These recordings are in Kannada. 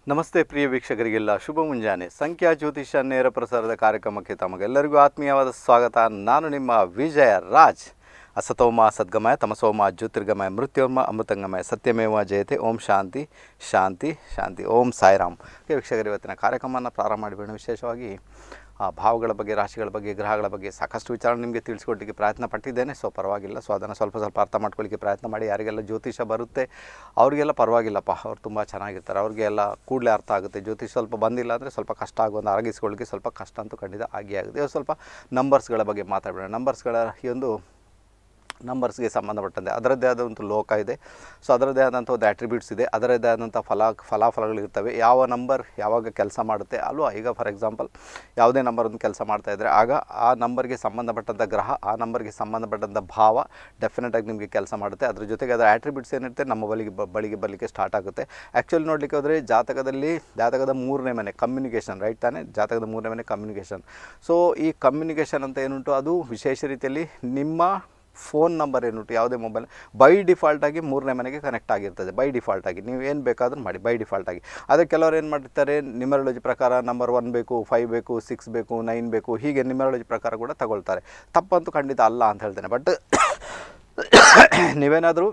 ನಮಸ್ತೆ ಪ್ರಿಯ ವೀಕ್ಷಕರಿಗೆಲ್ಲ ಶುಭ ಮುಂಜಾನೆ ಸಂಖ್ಯಾ ಜ್ಯೋತಿಷ ನೇರ ಪ್ರಸಾರದ ಕಾರ್ಯಕ್ರಮಕ್ಕೆ ತಮಗೆಲ್ಲರಿಗೂ ಆತ್ಮೀಯವಾದ ಸ್ವಾಗತ ನಾನು ನಿಮ್ಮ ವಿಜಯ ರಾಜ್ ಅಸತೋಮ ಸದ್ಗಮಯ ತಮಸೋಮ ಜ್ಯೋತಿರ್ಗಮಯ ಮೃತ್ಯೋರ್ಮ ಅಮೃತಂಗಮಯ ಸತ್ಯಮೇವ ಜಯತೆ ಓಂ ಶಾಂತಿ ಶಾಂತಿ ಶಾಂತಿ ಓಂ ಸಾಯಿರಾಮ್ ಓಕೆ ವೀಕ್ಷಕರು ಇವತ್ತಿನ ಕಾರ್ಯಕ್ರಮವನ್ನು ಪ್ರಾರಂಭ ಮಾಡಿಬೇಡ ವಿಶೇಷವಾಗಿ ಆ ಭಾವಗಳ ಬಗ್ಗೆ ರಾಶಿಗಳ ಬಗ್ಗೆ ಗ್ರಹಗಳ ಬಗ್ಗೆ ಸಾಕಷ್ಟು ವಿಚಾರ ನಿಮಗೆ ತಿಳಿಸ್ಕೊಡ್ಲಿಕ್ಕೆ ಪ್ರಯತ್ನ ಪಟ್ಟಿದ್ದೇನೆ ಸೊ ಪರವಾಗಿಲ್ಲ ಸೊ ಅದನ್ನು ಸ್ವಲ್ಪ ಸ್ವಲ್ಪ ಅರ್ಥ ಮಾಡ್ಕೊಳ್ಳಿಕ್ಕೆ ಪ್ರಯತ್ನ ಮಾಡಿ ಯಾರಿಗೆಲ್ಲ ಜ್ಯೋತಿಷ ಬರುತ್ತೆ ಅವರಿಗೆಲ್ಲ ಪರವಾಗಿಲ್ಲಪ್ಪ ಅವ್ರು ತುಂಬ ಚೆನ್ನಾಗಿರ್ತಾರೆ ಅವ್ರಿಗೆಲ್ಲ ಕೂಡಲೇ ಅರ್ಥ ಆಗುತ್ತೆ ಜ್ಯೋತಿಷ ಸ್ವಲ್ಪ ಬಂದಿಲ್ಲ ಅಂದರೆ ಸ್ವಲ್ಪ ಕಷ್ಟ ಆಗುವಂಥ ಅರಗಿಸ್ಕೊಳ್ಳಿಕ್ಕೆ ಸ್ವಲ್ಪ ಕಷ್ಟ ಅಂತೂ ಖಂಡಿತ ಆಗೇ ಆಗುತ್ತೆ ಇವತ್ತು ಸ್ವಲ್ಪ ನಂಬರ್ಸ್ಗಳ ಬಗ್ಗೆ ಮಾತಾಡೋಣ ನಂಬರ್ಸ್ಗಳ ಈ ಒಂದು ನಂಬರ್ಸ್ಗೆ ಸಂಬಂಧಪಟ್ಟಂತೆ ಅದರದ್ದೇ ಆದ ಒಂದು ಲೋಕ ಇದೆ ಸೊ ಅದರದ್ದೇ ಆದಂಥ ಒಂದು ಆಟ್ರಿಬ್ಯೂಟ್ಸ್ ಇದೆ ಅದರದ್ದೇ ಆದಂಥ ಫಲ ಫಲಾಫಲಗಳಿರ್ತವೆ ಯಾವ ನಂಬರ್ ಯಾವಾಗ ಕೆಲಸ ಮಾಡುತ್ತೆ ಅಲ್ವಾ ಈಗ ಫಾರ್ ಎಕ್ಸಾಂಪಲ್ ಯಾವುದೇ ನಂಬರ್ ಒಂದು ಕೆಲಸ ಮಾಡ್ತಾ ಇದ್ದರೆ ಆಗ ಆ ನಂಬರ್ಗೆ ಸಂಬಂಧಪಟ್ಟಂಥ ಗ್ರಹ ಆ ನಂಬರ್ಗೆ ಸಂಬಂಧಪಟ್ಟಂಥ ಭಾವ ಡೆಫಿನೆಟಾಗಿ ನಿಮಗೆ ಕೆಲಸ ಮಾಡುತ್ತೆ ಅದ್ರ ಜೊತೆಗೆ ಅದರ ಆಟ್ರಿಬ್ಯೂಟ್ಸ್ ಏನಿರುತ್ತೆ ನಮ್ಮ ಬಳಿಗೆ ಬ- ಬಳಿಗೆ ಬರಲಿಕ್ಕೆ ಸ್ಟಾರ್ಟ್ ಆಗುತ್ತೆ ಆ್ಯಕ್ಚುಲಿ ನೋಡಲಿಕ್ಕೆ ಹೋದರೆ ಜಾತಕದಲ್ಲಿ ಜಾತಕದ ಮೂರನೇ ಮನೆ ಕಮ್ಯುನಿಕೇಷನ್ ರೈಟ್ ತಾನೇ ಜಾತಕದ ಮೂರನೇ ಮನೆ ಕಮ್ಯುನಿಕೇಷನ್ ಸೊ ಈ ಕಮ್ಯುನಿಕೇಷನ್ ಅಂತ ಏನುಂಟು ಅದು ವಿಶೇಷ ರೀತಿಯಲ್ಲಿ ನಿಮ್ಮ ಫೋನ್ ನಂಬರ್ ಏನುಂಟು ಯಾವುದೇ ಮೊಬೈಲ್ ಬೈ ಡಿಫಾಲ್ಟಾಗಿ ಮೂರನೇ ಮನೆಗೆ ಕನೆಕ್ಟ್ ಆಗಿರ್ತದೆ ಬೈ ಡಿಫಾಲ್ಟಾಗಿ ನೀವು ಏನು ಬೇಕಾದ್ರೂ ಮಾಡಿ ಬೈ ಡಿಫಾಲ್ಟಾಗಿ ಅದೇ ಕೆಲವರು ಏನು ಮಾಡಿರ್ತಾರೆ ನಿಮರಾಲಜಿ ಪ್ರಕಾರ ನಂಬರ್ ಒನ್ ಬೇಕು ಫೈವ್ ಬೇಕು ಸಿಕ್ಸ್ ಬೇಕು ನೈನ್ ಬೇಕು ಹೀಗೆ ನಿಮರಾಲಜಿ ಪ್ರಕಾರ ಕೂಡ ತಗೊಳ್ತಾರೆ ತಪ್ಪಂತೂ ಖಂಡಿತ ಅಲ್ಲ ಅಂತ ಹೇಳ್ತೇನೆ ಬಟ್ ನೀವೇನಾದರೂ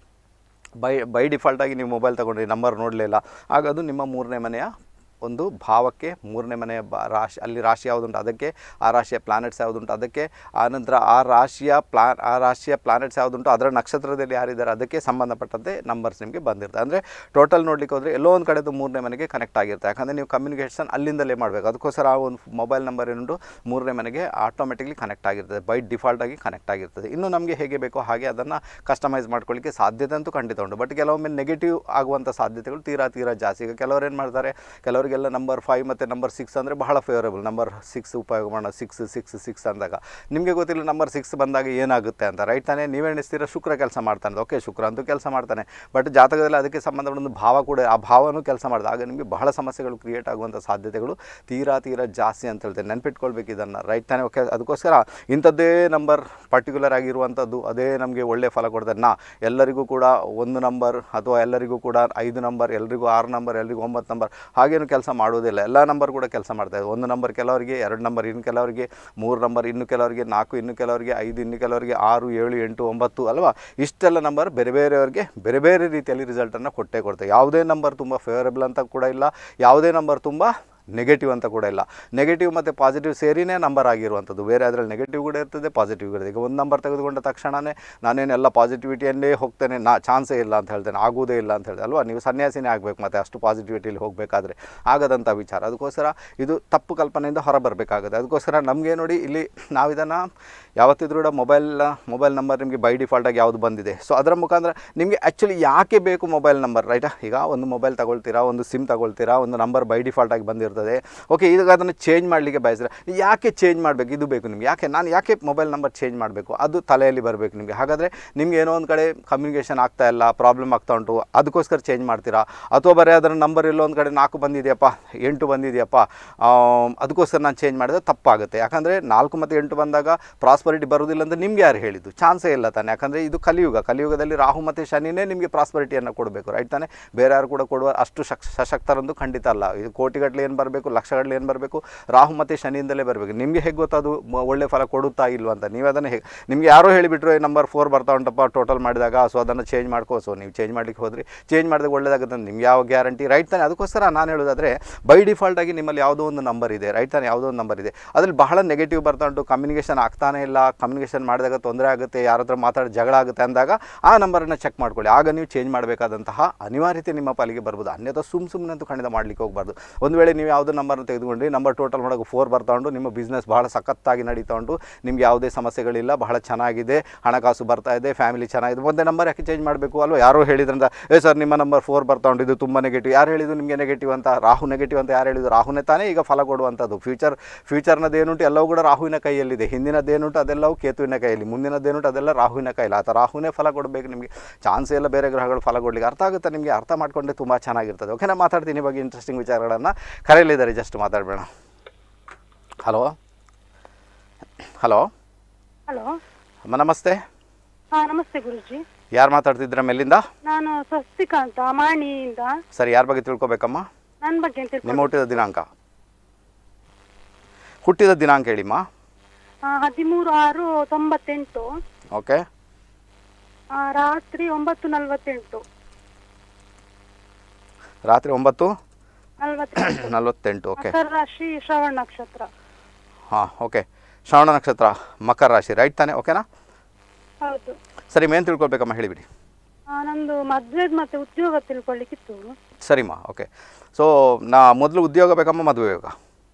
ಬೈ ಬೈ ಡಿಫಾಲ್ಟಾಗಿ ನೀವು ಮೊಬೈಲ್ ತೊಗೊಂಡ್ರಿ ನಂಬರ್ ನೋಡಲಿಲ್ಲ ಆಗ ಅದು ನಿಮ್ಮ ಮೂರನೇ ಮನೆಯ ಒಂದು ಭಾವಕ್ಕೆ ಮೂರನೇ ಮನೆಯ ಬ ರಾಶಿ ಅಲ್ಲಿ ರಾಶಿ ಯಾವುದುಂಟು ಅದಕ್ಕೆ ಆ ರಾಶಿಯ ಪ್ಲಾನೆಟ್ಸ್ ಯಾವುದುಂಟು ಅದಕ್ಕೆ ಆನಂತರ ಆ ರಾಶಿಯ ಪ್ಲಾ ಆ ರಾಶಿಯ ಪ್ಲಾನೆಟ್ಸ್ ಯಾವುದುಂಟು ಅದರ ನಕ್ಷತ್ರದಲ್ಲಿ ಯಾರಿದ್ದಾರೆ ಅದಕ್ಕೆ ಸಂಬಂಧಪಟ್ಟಂತೆ ನಂಬರ್ಸ್ ನಿಮಗೆ ಬಂದಿರ್ತದೆ ಅಂದರೆ ಟೋಟಲ್ ನೋಡ್ಲಿಕ್ಕೆ ಹೋದರೆ ಎಲ್ಲೋ ಒಂದು ಕಡೆದು ಮೂರನೇ ಮನೆಗೆ ಕನೆಕ್ಟ್ ಆಗಿರುತ್ತೆ ಯಾಕಂದರೆ ನೀವು ಕಮ್ಯುನಿಕೇಷನ್ ಅಲ್ಲಿಂದಲೇ ಮಾಡಬೇಕು ಅದಕ್ಕೋಸ್ಕರ ಆ ಒಂದು ಮೊಬೈಲ್ ನಂಬರ್ ಏನುಂಟು ಮೂರನೇ ಮನೆಗೆ ಆಟೋಮೆಟಿಕ್ಲಿ ಕನೆಕ್ಟ್ ಆಗಿರ್ತದೆ ಬೈ ಡಿಫಾಲ್ಟಾಗಿ ಕನೆಕ್ಟ್ ಆಗಿರ್ತದೆ ಇನ್ನು ನಮಗೆ ಹೇಗೆ ಬೇಕೋ ಹಾಗೆ ಅದನ್ನು ಕಸ್ಟಮೈಸ್ ಮಾಡ್ಕೊಳ್ಳಿಕ್ಕೆ ಸಾಧ್ಯತೆ ಅಂತೂ ಖಂಡಿತ ಉಂಟು ಬಟ್ ಕೆಲವೊಮ್ಮೆ ನೆಗೆಟಿವ್ ಆಗುವಂಥ ಸಾಧ್ಯತೆಗಳು ತೀರಾ ತೀರಾ ಜಾಸ್ತಿ ಈಗ ಕೆಲವರು ಏನು ಮಾಡ್ತಾರೆ ಕೆಲವರಿಗೆಲ್ಲ ನಂಬರ್ ಫೈವ್ ಮತ್ತು ನಂಬರ್ ಸಿಕ್ಸ್ ಅಂದರೆ ಬಹಳ ಫೇವರೇಬಲ್ ನಂಬರ್ ಸಿಕ್ಸ್ ಉಪಯೋಗ ಮಾಡೋಣ ಸಿಕ್ಸ್ ಸಿಕ್ಸ್ ಸಿಕ್ಸ್ ಅಂದಾಗ ನಿಮಗೆ ಗೊತ್ತಿಲ್ಲ ನಂಬರ್ ಸಿಕ್ಸ್ ಬಂದಾಗ ಏನಾಗುತ್ತೆ ಅಂತ ರೈಟ್ ತಾನೇ ನೀವೆಣಿಸ್ತೀರ ಶುಕ್ರ ಕೆಲಸ ಮಾಡ್ತಾನೆ ಓಕೆ ಶುಕ್ರ ಅಂತೂ ಕೆಲಸ ಮಾಡ್ತಾನೆ ಬಟ್ ಜಾತಕದಲ್ಲಿ ಅದಕ್ಕೆ ಸಂಬಂಧಪಟ್ಟ ಒಂದು ಭಾವ ಕೂಡ ಆ ಭಾವನೂ ಕೆಲಸ ಮಾಡಿದ ಆಗ ನಿಮಗೆ ಬಹಳ ಸಮಸ್ಯೆಗಳು ಕ್ರಿಯೇಟ್ ಆಗುವಂಥ ಸಾಧ್ಯತೆಗಳು ತೀರಾ ತೀರಾ ಜಾಸ್ತಿ ಅಂತ ಹೇಳ್ತೇನೆ ನೆನ್ಪಿಟ್ಕೊಳ್ಬೇಕು ಇದನ್ನು ರೈಟ್ ತಾನೇ ಓಕೆ ಅದಕ್ಕೋಸ್ಕರ ಇಂಥದ್ದೇ ನಂಬರ್ ಪರ್ಟಿಕ್ಯುಲರ್ ಆಗಿರುವಂಥದ್ದು ಅದೇ ನಮಗೆ ಒಳ್ಳೆಯ ಫಲ ಕೊಡ್ತದೆ ನಾ ಎಲ್ಲರಿಗೂ ಕೂಡ ಒಂದು ನಂಬರ್ ಅಥವಾ ಎಲ್ಲರಿಗೂ ಕೂಡ ಐದು ನಂಬರ್ ಎಲ್ಲರಿಗೂ ಆರು ನಂಬರ್ ಎಲ್ಲರಿಗೂ ಒಂಬತ್ತು ನಂಬರ್ ಹಾಗೇನು ಕೆಲಸ ಮಾಡೋದಿಲ್ಲ ಎಲ್ಲ ನಂಬರ್ ಕೂಡ ಕೆಲಸ ಮಾಡ್ತಾ ಇದೆ ಒಂದು ನಂಬರ್ ಕೆಲವರಿಗೆ ಎರಡು ನಂಬರ್ ಇನ್ನು ಕೆಲವರಿಗೆ ಮೂರು ನಂಬರ್ ಇನ್ನು ಕೆಲವರಿಗೆ ನಾಲ್ಕು ಇನ್ನು ಕೆಲವರಿಗೆ ಐದು ಇನ್ನು ಕೆಲವರಿಗೆ ಆರು ಏಳು ಎಂಟು ಒಂಬತ್ತು ಅಲ್ವಾ ಇಷ್ಟೆಲ್ಲ ನಂಬರ್ ಬೇರೆ ಬೇರೆಯವರಿಗೆ ಬೇರೆ ಬೇರೆ ರೀತಿಯಲ್ಲಿ ರಿಸಲ್ಟನ್ನು ಕೊಟ್ಟೇ ಕೊಡ್ತೇವೆ ಯಾವುದೇ ನಂಬರ್ ತುಂಬ ಫೇವರೇಬಲ್ ಅಂತ ಕೂಡ ಇಲ್ಲ ಯಾವುದೇ ನಂಬರ್ ತುಂಬ ನೆಗೆಟಿವ್ ಅಂತ ಕೂಡ ಇಲ್ಲ ನೆಗೆಟಿವ್ ಮತ್ತು ಪಾಸಿಟಿವ್ ಸೇರಿನೇ ನಂಬರ್ ಆಗಿರುವಂಥದ್ದು ಬೇರೆ ಅದರಲ್ಲಿ ನೆಗೆಟಿವ್ ಕೂಡ ಇರ್ತದೆ ಪಾಸಿಟಿವ್ ಇರ್ತದೆ ಈಗ ಒಂದು ನಂಬರ್ ತೆಗೆದುಕೊಂಡ ತಕ್ಷಣವೇ ನಾನೇನೆಲ್ಲ ಪಾಸಿಟಿವಿಟಿಯಲ್ಲೇ ಹೋಗ್ತೇನೆ ನಾ ಚಾನ್ಸೇ ಇಲ್ಲ ಅಂತ ಹೇಳ್ತೇನೆ ಆಗುವುದೇ ಇಲ್ಲ ಅಂತ ಹೇಳ್ದೆ ಅಲ್ವಾ ನೀವು ಸನ್ಯಾಸಿನೇ ಆಗಬೇಕು ಮತ್ತು ಅಷ್ಟು ಪಾಸಿಟಿವಿಟಿಯಲ್ಲಿ ಹೋಗಬೇಕಾದ್ರೆ ಆಗದಂಥ ವಿಚಾರ ಅದಕ್ಕೋಸ್ಕರ ಇದು ತಪ್ಪು ಕಲ್ಪನೆಯಿಂದ ಹೊರಬರಬೇಕಾಗುತ್ತೆ ಅದಕ್ಕೋಸ್ಕರ ನಮಗೆ ನೋಡಿ ಇಲ್ಲಿ ನಾವು ಇದನ್ನು ಯಾವತ್ತಿದ್ರೂ ಕೂಡ ಮೊಬೈಲ್ ಮೊಬೈಲ್ ನಂಬರ್ ನಿಮಗೆ ಬೈ ಡಿಫಾಲ್ಟಾಗಿ ಯಾವುದು ಬಂದಿದೆ ಸೊ ಅದರ ಮುಖಾಂತರ ನಿಮಗೆ ಆ್ಯಕ್ಚುಲಿ ಯಾಕೆ ಬೇಕು ಮೊಬೈಲ್ ನಂಬರ್ ರೈಟಾ ಈಗ ಒಂದು ಮೊಬೈಲ್ ತಗೊಳ್ತೀರಾ ಒಂದು ಸಿಮ್ ತಗೊಳ್ತೀರಾ ಒಂದು ನಂಬರ್ ಬೈ ಡಿಫಾಲ್ಟಾಗಿ ಬಂದಿರ್ತದೆ ಓಕೆ ಈಗ ಅದನ್ನು ಚೇಂಜ್ ಮಾಡಲಿಕ್ಕೆ ಬಯಸಿದ್ರೆ ಯಾಕೆ ಚೇಂಜ್ ಮಾಡಬೇಕು ಇದು ಬೇಕು ನಿಮಗೆ ಯಾಕೆ ನಾನು ಯಾಕೆ ಮೊಬೈಲ್ ನಂಬರ್ ಚೇಂಜ್ ಮಾಡಬೇಕು ಅದು ತಲೆಯಲ್ಲಿ ಬರಬೇಕು ನಿಮಗೆ ಹಾಗಾದರೆ ನಿಮ್ಗೆ ಏನೋ ಒಂದು ಕಡೆ ಕಮ್ಯುನಿಕೇಷನ್ ಆಗ್ತಾ ಇಲ್ಲ ಪ್ರಾಬ್ಲಮ್ ಆಗ್ತಾ ಉಂಟು ಅದಕ್ಕೋಸ್ಕರ ಚೇಂಜ್ ಮಾಡ್ತೀರಾ ಅಥವಾ ಬರೀ ಅದರ ನಂಬರ್ ಎಲ್ಲೋ ಒಂದು ಕಡೆ ನಾಲ್ಕು ಬಂದಿದೆಯಪ್ಪ ಎಂಟು ಬಂದಿದೆಯಪ್ಪ ಆಮ್, ಅದಕ್ಕೋಸ್ಕರ ನಾನು ಚೇಂಜ್ ಮಾಡಿದ್ರೆ ತಪ್ಪಾಗುತ್ತೆ ಯಾಕಂದರೆ ನಾಲ್ಕು ಮತ್ತು ಎಂಟು ಬಂದಾಗ ಪ್ರಾಸ್ಪರಿಟಿ ಬರೋದಿಲ್ಲ ಅಂತ ನಿಮ್ಗೆ ಯಾರು ಹೇಳಿದ್ದು ಚಾನ್ಸೇ ಇಲ್ಲ ತಾನೆ ಯಾಕಂದರೆ ಇದು ಕಲಿಯುಗ ಕಲಿಯುಗದಲ್ಲಿ ರಾಹು ಮತ್ತು ಶನಿನೇ ನಿಮಗೆ ಪ್ರಾಸ್ಪರಿಟಿಯನ್ನು ಕೊಡಬೇಕು ರೈಟ್ ತಾನೆ ಬೇರೆ ಯಾರು ಕೂಡ ಕೊಡುವ ಅಷ್ಟು ಶಕ್ ಸಶಕ್ತರಂದು ಖಂಡಿತ ಅಲ್ಲ ಇದು ಕೋಟಿಗಟ್ಟಲೆ ಏನು ಬರಬೇಕು ಲಕ್ಷಗಟ್ಟಲೆ ಏನು ಬರಬೇಕು ರಾಹು ಮತ್ತು ಶನಿಯಿಂದಲೇ ಬರಬೇಕು ನಿಮಗೆ ಹೇಗೆ ಗೊತ್ತದು ಮ- ಒಳ್ಳೆ ಫಲ ಕೊಡುತ್ತಾ ಇಲ್ವಾ ಅಂತ ನೀವು ಅದನ್ನು ಹೇಗೆ ನಿಮ್ಗೆ ಯಾರೋ ಹೇಳಿಬಿಟ್ರು ನಂಬರ್ ಫೋರ್ ಬರ್ತಾ ಉಂಟಪ್ಪ ಟೋಟಲ್ ಮಾಡಿದಾಗ ಸೊ ಅದನ್ನು ಚೇಂಜ್ ಮಾಡ್ಕೋ ಸೊ ನೀವು ಚೇಂಜ್ ಮಾಡ್ಲಿಕ್ಕೆ ಹೋದ್ರಿ ಚೇಂಜ್ ಮಾಡಿದಾಗ ಒಳ್ಳೇದಾಗುತ್ತೆ ಅಂತ ನಿಮ್ಗೆ ಯಾವ ಗ್ಯಾರಂಟಿ ರೈಟ್ ತಾನೆ ಅದಕ್ಕೋಸ್ಕರ ನಾನು ಹೇಳೋದಾದರೆ ಬೈ ಡಿಫಾಲ್ಟಾಗಿ ನಿಮ್ಮಲ್ಲಿ ಯಾವುದೋ ಒಂದು ನಂಬರ್ ಇದೆ ರೈಟ್ ತಾನೆ ಯಾವುದೋ ಒಂದು ನಂಬರ್ ಇದೆ ಅದ್ರಲ್ಲಿ ಬಹಳ ನೆಗೆಟಿವ್ ಬರ್ತಾ ಉಂಟು ಕಮ್ಯುನಿಕೇಷನ್ ಆಗ್ತಾನೆ ಇಲ್ಲ ಕಮ್ಯುನಿಕೇಷನ್ ಮಾಡಿದಾಗ ತೊಂದರೆ ಆಗುತ್ತೆ ಯಾರ ಹತ್ರ ಮಾತಾಡಿ ಜಗಳ ಆಗುತ್ತೆ ಅಂದಾಗ ಆ ನಂಬರನ್ನು ಚೆಕ್ ಮಾಡ್ಕೊಳ್ಳಿ ಆಗ ನೀವು ಚೇಂಜ್ ಮಾಡಬೇಕಾದಂತಹ ಅನಿವಾರ್ಯತೆ ನಿಮ್ಮ ಪಾಲಿಗೆ ಬರ್ಬೋದು ಅನ್ಯथा ಸುಮ್ ಸುಮ್ಮನೆ ಅಂತೂ ಖಂಡಿತ ಮಾಡಲಿಕ್ಕೆ ಹೋಗಬಾರ್ದು ಒಂದು ವೇಳೆ ನೀವು ಯಾವುದೋ ನಂಬರ್ನ ತೆಗೆದುಕೊಂಡ್ರಿ ನಂಬರ್ ಟೋಟಲ್ ಮಾಡೋಕೆ ಫೋರ್ ಬರ್ತಾ ಉಂಟು ನಿಮ್ಮ ಬಿಸ್ನೆಸ್ ಬಹಳ ಸಖತ್ತಾಗಿ ನಡೀತಾ ಉಂಟು ನಿಮ್ಗೆ ಯಾವುದೇ ಸಮಸ್ಯೆಗಳಿಲ್ಲ ಬಹಳ ಚೆನ್ನಾಗಿದೆ ಹಣಕಾಸು ಬರ್ತಾ ಇದೆ ಫ್ಯಾಮಿಲಿ ಚೆನ್ನಾಗಿದೆ ಒಂದೇ ನಂಬರ್ ಯಾಕೆ ಚೇಂಜ್ ಮಾಡಬೇಕು ಅಲ್ವಾ ಯಾರೋ ಹೇಳಿದ್ರಂತ ಏ ಸರ್ ನಿಮ್ಮ ನಂಬರ್ ಫೋರ್ ಬರ್ತಾ ಉಂಟು ಇದು ತುಂಬ ನೆಗೆಟಿವ್ ಯಾರು ಹೇಳಿದ್ದು ನಿಮಗೆ ನೆಗೆಟಿವ್ ಅಂತ ರಾಹು ನೆಗೆಟಿವ್ ಅಂತ ಯಾರು ಹೇಳಿದ್ದು ರಾಹುನೇ ತಾನೇ ಈಗ ಫಲ ಕೊಡುವಂಥದ್ದು ಫ್ಯೂಚರ್ ಫ್ಯೂಚರ್ನದೇನುಂಟು ಎಲ್ಲವೂ ಕೂಡ ರಾಹುವಿನ ಕೈಯಲ್ಲಿದೆ ಹಿಂದಿನದ್ದೇನುಂಟು ಅದೆಲ್ಲವೂ ಕೇತುವಿನ ಕೈಯಲ್ಲಿ ಮುಂದಿನದ್ದೇನುಂಟು ಅದೆಲ್ಲ ರಾಹುವಿನ ಕೈಯಲ್ಲಿ ಆತ ರಾಹುನೇ ಫಲ ಕೊಡಬೇಕು ನಿಮಗೆ ಚಾನ್ಸೇ ಇಲ್ಲ ಬೇರೆ ಗ್ರಹಗಳು ಫಲ ಕೊಡಲಿಕ್ಕೆ ಅರ್ಥ ಆಗುತ್ತೆ ನಿಮಗೆ ಅರ್ಥ ಮಾಡ್ಕೊಂಡ್ರೆ ತುಂಬ ಚೆನ್ನಾಗಿರ್ತದೆ ಓಕೆ ನಾನು ಮಾತಾಡ್ತೀನಿ ಈ ಬಗ್ಗೆ ಇಂಟ್ರೆಸ್ಟಿಂಗ್ ವಿಚಾರಗಳನ್ನು ಕರೆಯಲಿದ್ದಾರೆ ಜಸ್ಟ್ ಮಾತಾಡಬೇಡ ಹಲೋ ಹಲೋ ಹಲೋ ಅಮ್ಮ ನಮಸ್ತೆ ಹಾ ನಮಸ್ತೆ ಗುರುಜಿ ಯಾರು ಮಾತಾಡ್ತಿದ್ರ ಮೇಲಿಂದ ನಾನು ಸ್ವಸ್ತಿಕಾ ಅಂತ ಮಾಣಿಯಿಂದ ಸರಿ ಯಾರ ಬಗ್ಗೆ ತಿಳ್ಕೊಬೇಕಮ್ಮ ನನ್ನ ಬಗ್ಗೆ ಅಂತ ನಿಮ್ಮ ಹುಟ್ಟಿದ ದಿನಾಂಕ ಹುಟ್ಟಿದ ದಿನಾಂಕ ಹೇಳಿಮ್ಮ ಹದಿಮೂರು ಆರು ತೊಂಬತ್ತೆಂಟು ಓಕೆ ಆ, ರಾತ್ರಿ ಒಂಬತ್ತು ನಲ್ವತ್ತೆಂಟು ರಾತ್ರಿ ಒಂಬತ್ತು ನಲ್ವತ್ತೆಂಟು ನಲವತ್ತೆಂಟು ಓಕೆ ಮಕರ ರಾಶಿ ಶ್ರವಣ ನಕ್ಷತ್ರ ಹಾಂ ಓಕೆ ಶ್ರವಣ ನಕ್ಷತ್ರ ಮಕರ ರಾಶಿ ರೈಟ್ ತಾನೆ ಓಕೆನಾ ಹೌದು ಸರಿ ಮೇನ್ ತಿಳ್ಕೊಳ್ಬೇಕಮ್ಮ ಹೇಳಿಬಿಡಿ ಆ, ನಂದು ಮದ್ವೆದ್ ಮತ್ತೆ ಉದ್ಯೋಗ ತಿಳ್ಕೊಳ್ಳಿಕ್ಕಿತ್ತು ಸರಿಮ್ಮ ಓಕೆ ಸೊ ನಾ ಮೊದಲು ಉದ್ಯೋಗ ಬೇಕಮ್ಮ ಮದುವೆ ಬೇಕಾ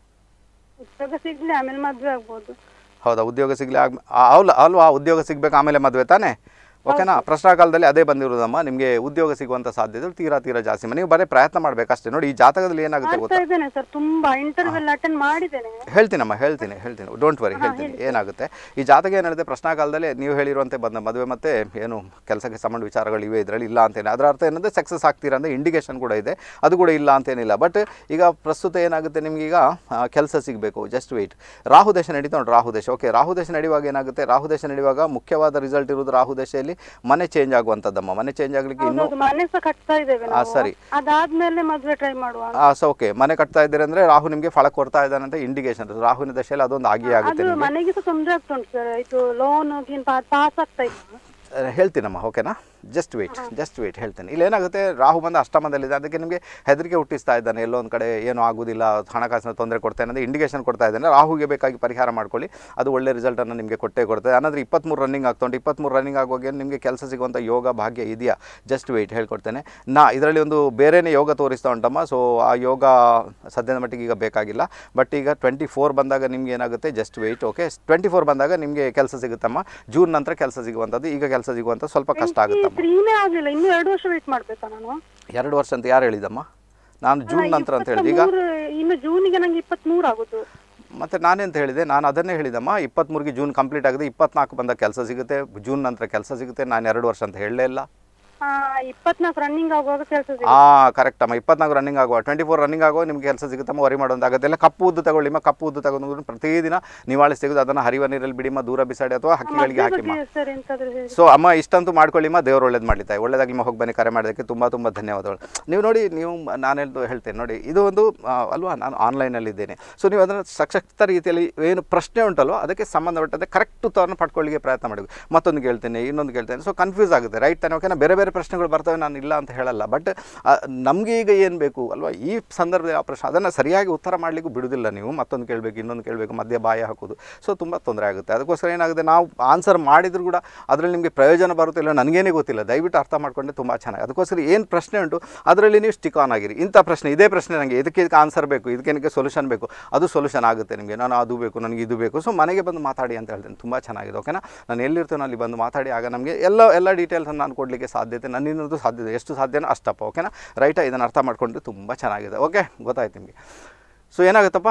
ಉದ್ಯೋಗ ಸಿಗ್ಲಿ ಆಮೇಲೆ ಮದ್ವೆ ಆಗ್ಬೋದು ಹೌದಾ ಉದ್ಯೋಗ ಸಿಗಲಿ ಆಗ ಅಲ್ಲ ಅಲ್ವಾ ಉದ್ಯೋಗ ಸಿಗ್ಬೇಕು ಆಮೇಲೆ ಮದುವೆ ತಾನೇ ಓಕೆನಾ ಪ್ರಶ್ನಾಕಾಲದಲ್ಲಿ ಅದೇ ಬಂದಿರೋದಮ್ಮ ನಿಮಗೆ ಉದ್ಯೋಗ ಸಿಗುವಂಥ ಸಾಧ್ಯತೆಗಳು ತೀರಾ ತೀರಾ ಜಾಸ್ತಿ ನೀವು ಬರೀ ಪ್ರಯತ್ನ ಮಾಡಬೇಕಷ್ಟೇ ನೋಡಿ ಈ ಜಾತಕದಲ್ಲಿ ಏನಾಗುತ್ತೆ ಗೊತ್ತಾ ಮಾಡ್ತಾ ಇದ್ದೇನೆ ಸರ್ ತುಂಬಾ ಇಂಟರ್ವ್ಯೂ ಎಲ್ಲ ಅಟೆಂಡ್ ಮಾಡಿದ್ದೇನೆ ಹೇಳ್ತೀನಮ್ಮ ಹೇಳ್ತೀನಿ ಹೇಳ್ತೀನಿ ಡೋಂಟ್ ವರಿ ಹೇಳ್ತೀನಿ ಏನಾಗುತ್ತೆ ಈ ಜಾತಕ ಏನಿದೆ ಪ್ರಶ್ನಾಕಾಲದಲ್ಲಿ ನೀವು ಹೇಳಿರುವಂತೆ ಬಂದ ಮದುವೆ ಮತ್ತೆ ಏನು ಕೆಲಸಕ್ಕೆ ಸಂಬಂಧ ವಿಚಾರಗಳು ಇವೆ ಇದರಲ್ಲಿ ಇಲ್ಲ ಅಂತೇನೆ ಅದರ ಅರ್ಥ ಏನಂದರೆ ಸಕ್ಸಸ್ ಆಗ್ತೀರಾ ಅಂದರೆ ಇಂಡಿಕೇಶನ್ ಕೂಡ ಇದೆ ಅದು ಕೂಡ ಇಲ್ಲ ಅಂತೇನಿಲ್ಲ ಬಟ್ ಈಗ ಪ್ರಸ್ತುತ ಏನಾಗುತ್ತೆ ನಿಮ್ಗೆ ಈಗ ಕೆಲಸ ಸಿಗಬೇಕು ಜಸ್ಟ್ ವೆಯ್ಟ್ ರಾಹು ದೇಶ ನಡೀತಾ ಉಂಟು ರಾಹು ದೇಶ ಓಕೆ ರಾಹು ದೇಶ ನಡೆಯುವಾಗ ಏನಾಗುತ್ತೆ ರಾಹು ದೇಶ ನಡೆಯುವಾಗ ಮುಖ್ಯವಾದ ರಿಸಲ್ಟ್ ಇರೋದು ರಾಹು ದೇಶದಲ್ಲಿ ಮನೆ ಚೇಂಜ್ ಆಗುವಂಥದ್ದಮ್ಮ ಮನೆ ಚೇಂಜ್ ಆಗಲಿಕ್ಕೆ ಇನ್ನೂ ಹೌದು ಮನೆ ಸಹ ಕಟ್ತಾ ಇದ್ದೇವೆ ಆ, ನಾವು ಸರಿ. ಅದಾದ್ಮೇಲೆ ಮದ್ವೆ ಟ್ರೈ ಮಾಡುವ ಅಂತ. ಆ, ಸೊ ಓಕೆ ಮನೆ ಕಟ್ತಾ ಇದ್ದೀರಿ ಅಂದರೆ ರಾಹು ನಿಮಗೆ ಫಲ ಕೊಡ್ತಾ ಇದ್ದಾನೆ ಅಂತ ಇಂಡಿಕೇಶನ್ ರಾಹುವಿನ ದಶೆಯಲ್ಲಿ ಅದೊಂದು ಆಗಿಯೇ ಆಗುತ್ತೆ ಅದು ನಿಮಗೆ ಮನೆಗೆ ಸಹ ತೊಂದ್ರೆ ಆಗ್ತಾ ಉಂಟು ಸರ್ ಇದು ಲೋನ್ ಪಾಸ್ ಆಗ್ತಾ ಇಲ್ಲ ಅಹ್, ಹೇಳ್ತೀನಮ್ಮ ಓಕೆನಾ ಜಸ್ಟ್ ವೇಟ್ ಜಸ್ಟ್ ವೇಟ್ ಹೇಳ್ತೇನೆ ಇಲ್ಲಿ ಏನಾಗುತ್ತೆ ರಾಹು ಬಂದ ಅಷ್ಟಮದಲ್ಲಿದೆ ಅದಕ್ಕೆ ನಿಮಗೆ ಹೆದರಿಕೆ ಹುಟ್ಟಿಸ್ತಾ ಇದ್ದಾನೆ ಎಲ್ಲೋ ಒಂದು ಕಡೆ ಏನೂ ಆಗೋದಿಲ್ಲ ಹಣಕಾಸಿನ ತೊಂದರೆ ಕೊಡ್ತೇನೆ ಅಂದರೆ ಇಂಡಿಕೇಶನ್ ಕೊಡ್ತಾ ಇದ್ದಾನೆ ರಾಹುಗೆ ಬೇಕಾಗಿ ಪರಿಹಾರ ಮಾಡ್ಕೊಳ್ಳಿ ಅದು ಒಳ್ಳೆ ರಿಸಲ್ಟನ್ನು ನಿಮಗೆ ಕೊಟ್ಟೇ ಕೊಡ್ತದೆ ಅನ್ನೋದ್ರೆ ಇಪ್ಪತ್ತ್ಮೂರು ರನ್ನಿಂಗ್ ಆಗ್ತುಂಟು ಇಪ್ಪತ್ತ್ಮೂರು ರನ್ನಿಂಗ್ ಆಗುವಾಗ ನಿಮಗೆ ಕೆಲಸ ಸಿಗುವಂಥ ಯೋಗ ಭಾಗ್ಯ ಇದೆಯಾ ಜಸ್ಟ್ ವೆಯ್ಟ್ ಹೇಳ್ಕೊಡ್ತೇನೆ ನಾ ಇದರಲ್ಲಿ ಒಂದು ಬೇರೆನೇ ಯೋಗ ತೋರಿಸ್ತಾ ಉಂಟಮ್ಮ ಸೊ ಆ ಯೋಗ ಸದ್ಯದ ಮಟ್ಟಿಗೆ ಈಗ ಬೇಕಾಗಿಲ್ಲ ಬಟ್ ಈಗ ಟ್ವೆಂಟಿ ಫೋರ್ ಬಂದಾಗ ನಿಮ್ಗೆ ಏನಾಗುತ್ತೆ just wait okay twenty four ಬಂದಾಗ ನಿಮಗೆ ಕೆಲಸ ಸಿಗುತ್ತಮ್ಮ ಜೂನ್ ನಂತರ ಕೆಲಸ ಸಿಗುವಂಥದ್ದು ಈಗ ಕೆಲಸ ಸಿಗುವಂಥ ಸ್ವಲ್ಪ ಕಷ್ಟ ಆಗುತ್ತಮ್ಮ ತ್ರೀನೇ ಆಗ್ಲಿಲ್ಲ ಇನ್ನು ಎರಡು ವರ್ಷ ವೇಟ್ ಮಾಡ್ಬೇಕಾ ನಾನು ಎರಡು ವರ್ಷ ಅಂತ ಯಾರು ಹೇಳಿದಮ್ಮ ನಾನು ಜೂನ್ ನಂತರ ಅಂತ ಹೇಳಿದೆ ಈಗ ಇಪ್ಪತ್ಮೂರು- ಇನ್ನು ಜೂನಿಗೆ ನಂಗೆ ಇಪ್ಪತ್ತ್ ಮೂರು ಆಗುದು ಮತ್ತೆ ನಾನೆಂತ ಹೇಳಿದೆ ನಾನು ಅದನ್ನೇ ಹೇಳಿದಮ್ಮ ಇಪ್ಪತ್ತ್ಮೂರಿಗೆ ಜೂನ್ ಕಂಪ್ಲೀಟ್ ಆಗಿದೆ ಇಪ್ಪತ್ನಾಲ್ಕು ಬಂದ ಕೆಲಸ ಸಿಗುತ್ತೆ ಜೂನ್ ನಂತರ ಕೆಲಸ ಸಿಗುತ್ತೆ ನಾನು ಎರಡು ವರ್ಷ ಅಂತ ಹೇಳಲೇ ಇಲ್ಲ ಆ, ಇಪ್ಪತ್ನಾಲ್ಕು ರನ್ನಿಂಗ್ ಆಗುವಾಗ ಕೆಲಸ ಆ ಕರೆಕ್ಟ್ ಅಮ್ಮ ಇಪ್ಪತ್ನಾಲ್ಕು ರನ್ನಿಂಗ್ ಆಗುವ ಟ್ವೆಂಟಿ ಫೋರ್ ರನ್ನಿಂಗ್ ಆಗುವ ನಿಮ್ಗೆ ಕೆಲಸ ಸಿಗುತ್ತಮ್ಮ ವರಿ ಮಾಡೋದು ಆಗುತ್ತೆ ಕಪ್ಪು ಉದ್ದು ತಗೊಳ್ಳಿಮ್ಮ ಕಪ್ಪು ಉದ್ದು ತಗೊಂಡು ಪ್ರತಿದಿನ ನಿವಾಳಿ ಸಿಗೋದು ಅದನ್ನು ಹರಿವ ನೀರಲ್ಲಿ ಬಿಡಿಮ್ಮ ದೂರ ಬಿಸಾಡಿ ಅಥವಾ ಹಕ್ಕಿಗಳಿಗೆ ಹಾಕಿಮ್ಮ ಸರ್ ಎಂತಾದ್ರೂ ಹೇಳಿ ಸೊ ಅಮ್ಮ ಇಷ್ಟಂತೂ ಮಾಡ್ಕೊಳ್ಳಿಮ್ಮ ದೇವ್ರು ಒಳ್ಳೇದು ಮಾಡ್ಲಿ ತಾಯಿ ಒಳ್ಳೇದಾಗಿ ಹೋಗಿ ಬನ್ನಿ ಕರೆ ಮಾಡೋದಕ್ಕೆ ತುಂಬ ತುಂಬ ಧನ್ಯವಾದಗಳು ನೀವು ನೋಡಿ ನೀವು ನಾನು ಹೇಳ್ದು ಹೇಳ್ತೇನೆ ನೋಡಿ ಇದು ಒಂದು ಆ, ಅಲ್ವಾ ನಾನು ಆನ್ಲೈನಲ್ಲಿದ್ದೇನೆ ಸೊ ನೀವು ಅದನ್ನು ಸಶಕ್ತ ರೀತಿಯಲ್ಲಿ ಏನು ಪ್ರಶ್ನೆ ಉಂಟಲ್ವ ಅದಕ್ಕೆ ಸಂಬಂಧಪಟ್ಟಂತೆ ಕರೆಕ್ಟ್ ಉತ್ತರವನ್ನು ಪಡ್ಕೊಳ್ಳಿಕ್ಕೆ ಪ್ರಯತ್ನ ಮಾಡಬೇಕು ಮತ್ತೊಂದು ಕೇಳ್ತೇನೆ ಇನ್ನೊಂದು ಕೇಳ್ತೇನೆ ಸೊ ಕನ್ಫ್ಯೂಸ್ ಆಗುತ್ತೆ ರೈಟ್ ತಾನೆ ಓಕೆನಾ ಬೇರೆ ಬೇರೆ ಪ್ರಶ್ನೆಗಳು ಬರ್ತವೆ ನಾನು ಇಲ್ಲ ಅಂತ ಹೇಳಲ್ಲ ಬಟ್ ನಮಗೆ ಈಗ ಏನು ಬೇಕು ಅಲ್ವಾ ಈ ಸಂದರ್ಭದಲ್ಲಿ ಆ ಪ್ರಶ್ನೆ ಅದನ್ನು ಸರಿಯಾಗಿ ಉತ್ತರ ಮಾಡಲಿಕ್ಕೂ ಬಿಡುವುದಿಲ್ಲ ನೀವು ಮತ್ತೊಂದು ಕೇಳಬೇಕು ಇನ್ನೊಂದು ಕೇಳಬೇಕು ಮಧ್ಯೆ ಬಾಯಿ ಹಾಕೋದು ಸೊ ತುಂಬ ತೊಂದರೆ ಆಗುತ್ತೆ ಅದಕ್ಕೋಸ್ಕರ ಏನಾಗುತ್ತೆ ನಾವು ಆನ್ಸರ್ ಮಾಡಿದ್ರು ಕೂಡ ಅದರಲ್ಲಿ ನಿಮಗೆ ಪ್ರಯೋಜನ ಬರುತ್ತಿಲ್ಲ ನನಗೇನೇ ಗೊತ್ತಿಲ್ಲ ದಯವಿಟ್ಟು ಅರ್ಥ ಮಾಡ್ಕೊಂಡ್ರೆ ತುಂಬ ಚೆನ್ನಾಗಿ ಅದಕ್ಕೋಸ್ಕರ ಏನು ಪ್ರಶ್ನೆ ಉಂಟು ಅದರಲ್ಲಿ ನೀವು ಸ್ಟಿಕ್ ಆನ್ ಆಗಿರಿ ಇಂಥ ಪ್ರಶ್ನೆ ಇದೇ ಪ್ರಶ್ನೆ ನನಗೆ ಇದಕ್ಕೆ ಇದಕ್ಕೆ ಆನ್ಸರ್ ಬೇಕು ಇದಕ್ಕೆ ಇದಕ್ಕೆ ಸೊಲ್ಯೂಷನ್ ಬೇಕು ಅದು ಸೊಲ್ಯೂಷನ್ ಆಗುತ್ತೆ ನಿಮಗೆ ನಾನು ಅದು ಬೇಕು ನನಗೆ ಇದು ಬೇಕು ಸೊ ಮನೆಗೆ ಬಂದು ಮಾತಾಡಿ ಅಂತ ಹೇಳ್ತೇನೆ ತುಂಬ ಚೆನ್ನಾಗಿದೆ ಓಕೆನಾ ನಾನು ಎಲ್ಲಿರ್ತೇನೋ ಅಲ್ಲಿ ಬಂದು ಮಾತಾಡಿ ಆಗ ನಮಗೆ ಎಲ್ಲ ಎಲ್ಲ ಡೀಟೇಲ್ಸನ್ನು ನಾನು ಕೊಡಲಿಕ್ಕೆ ಸಾಧ್ಯತೆ ನನ್ನಿಂದಲೂ ಸಾಧ್ಯತೆ ಎಷ್ಟು ಸಾಧ್ಯನೋ ಅಷ್ಟಪ್ಪ ಓಕೆನಾ ರೈಟಾ ಇದನ್ನು ಅರ್ಥ ಮಾಡ್ಕೊಂಡ್ರೆ ತುಂಬ ಚೆನ್ನಾಗಿದೆ ಓಕೆ ಗೊತ್ತಾಯ್ತು ನಿಮಗೆ ಸೊ ಏನಾಗುತ್ತಪ್ಪ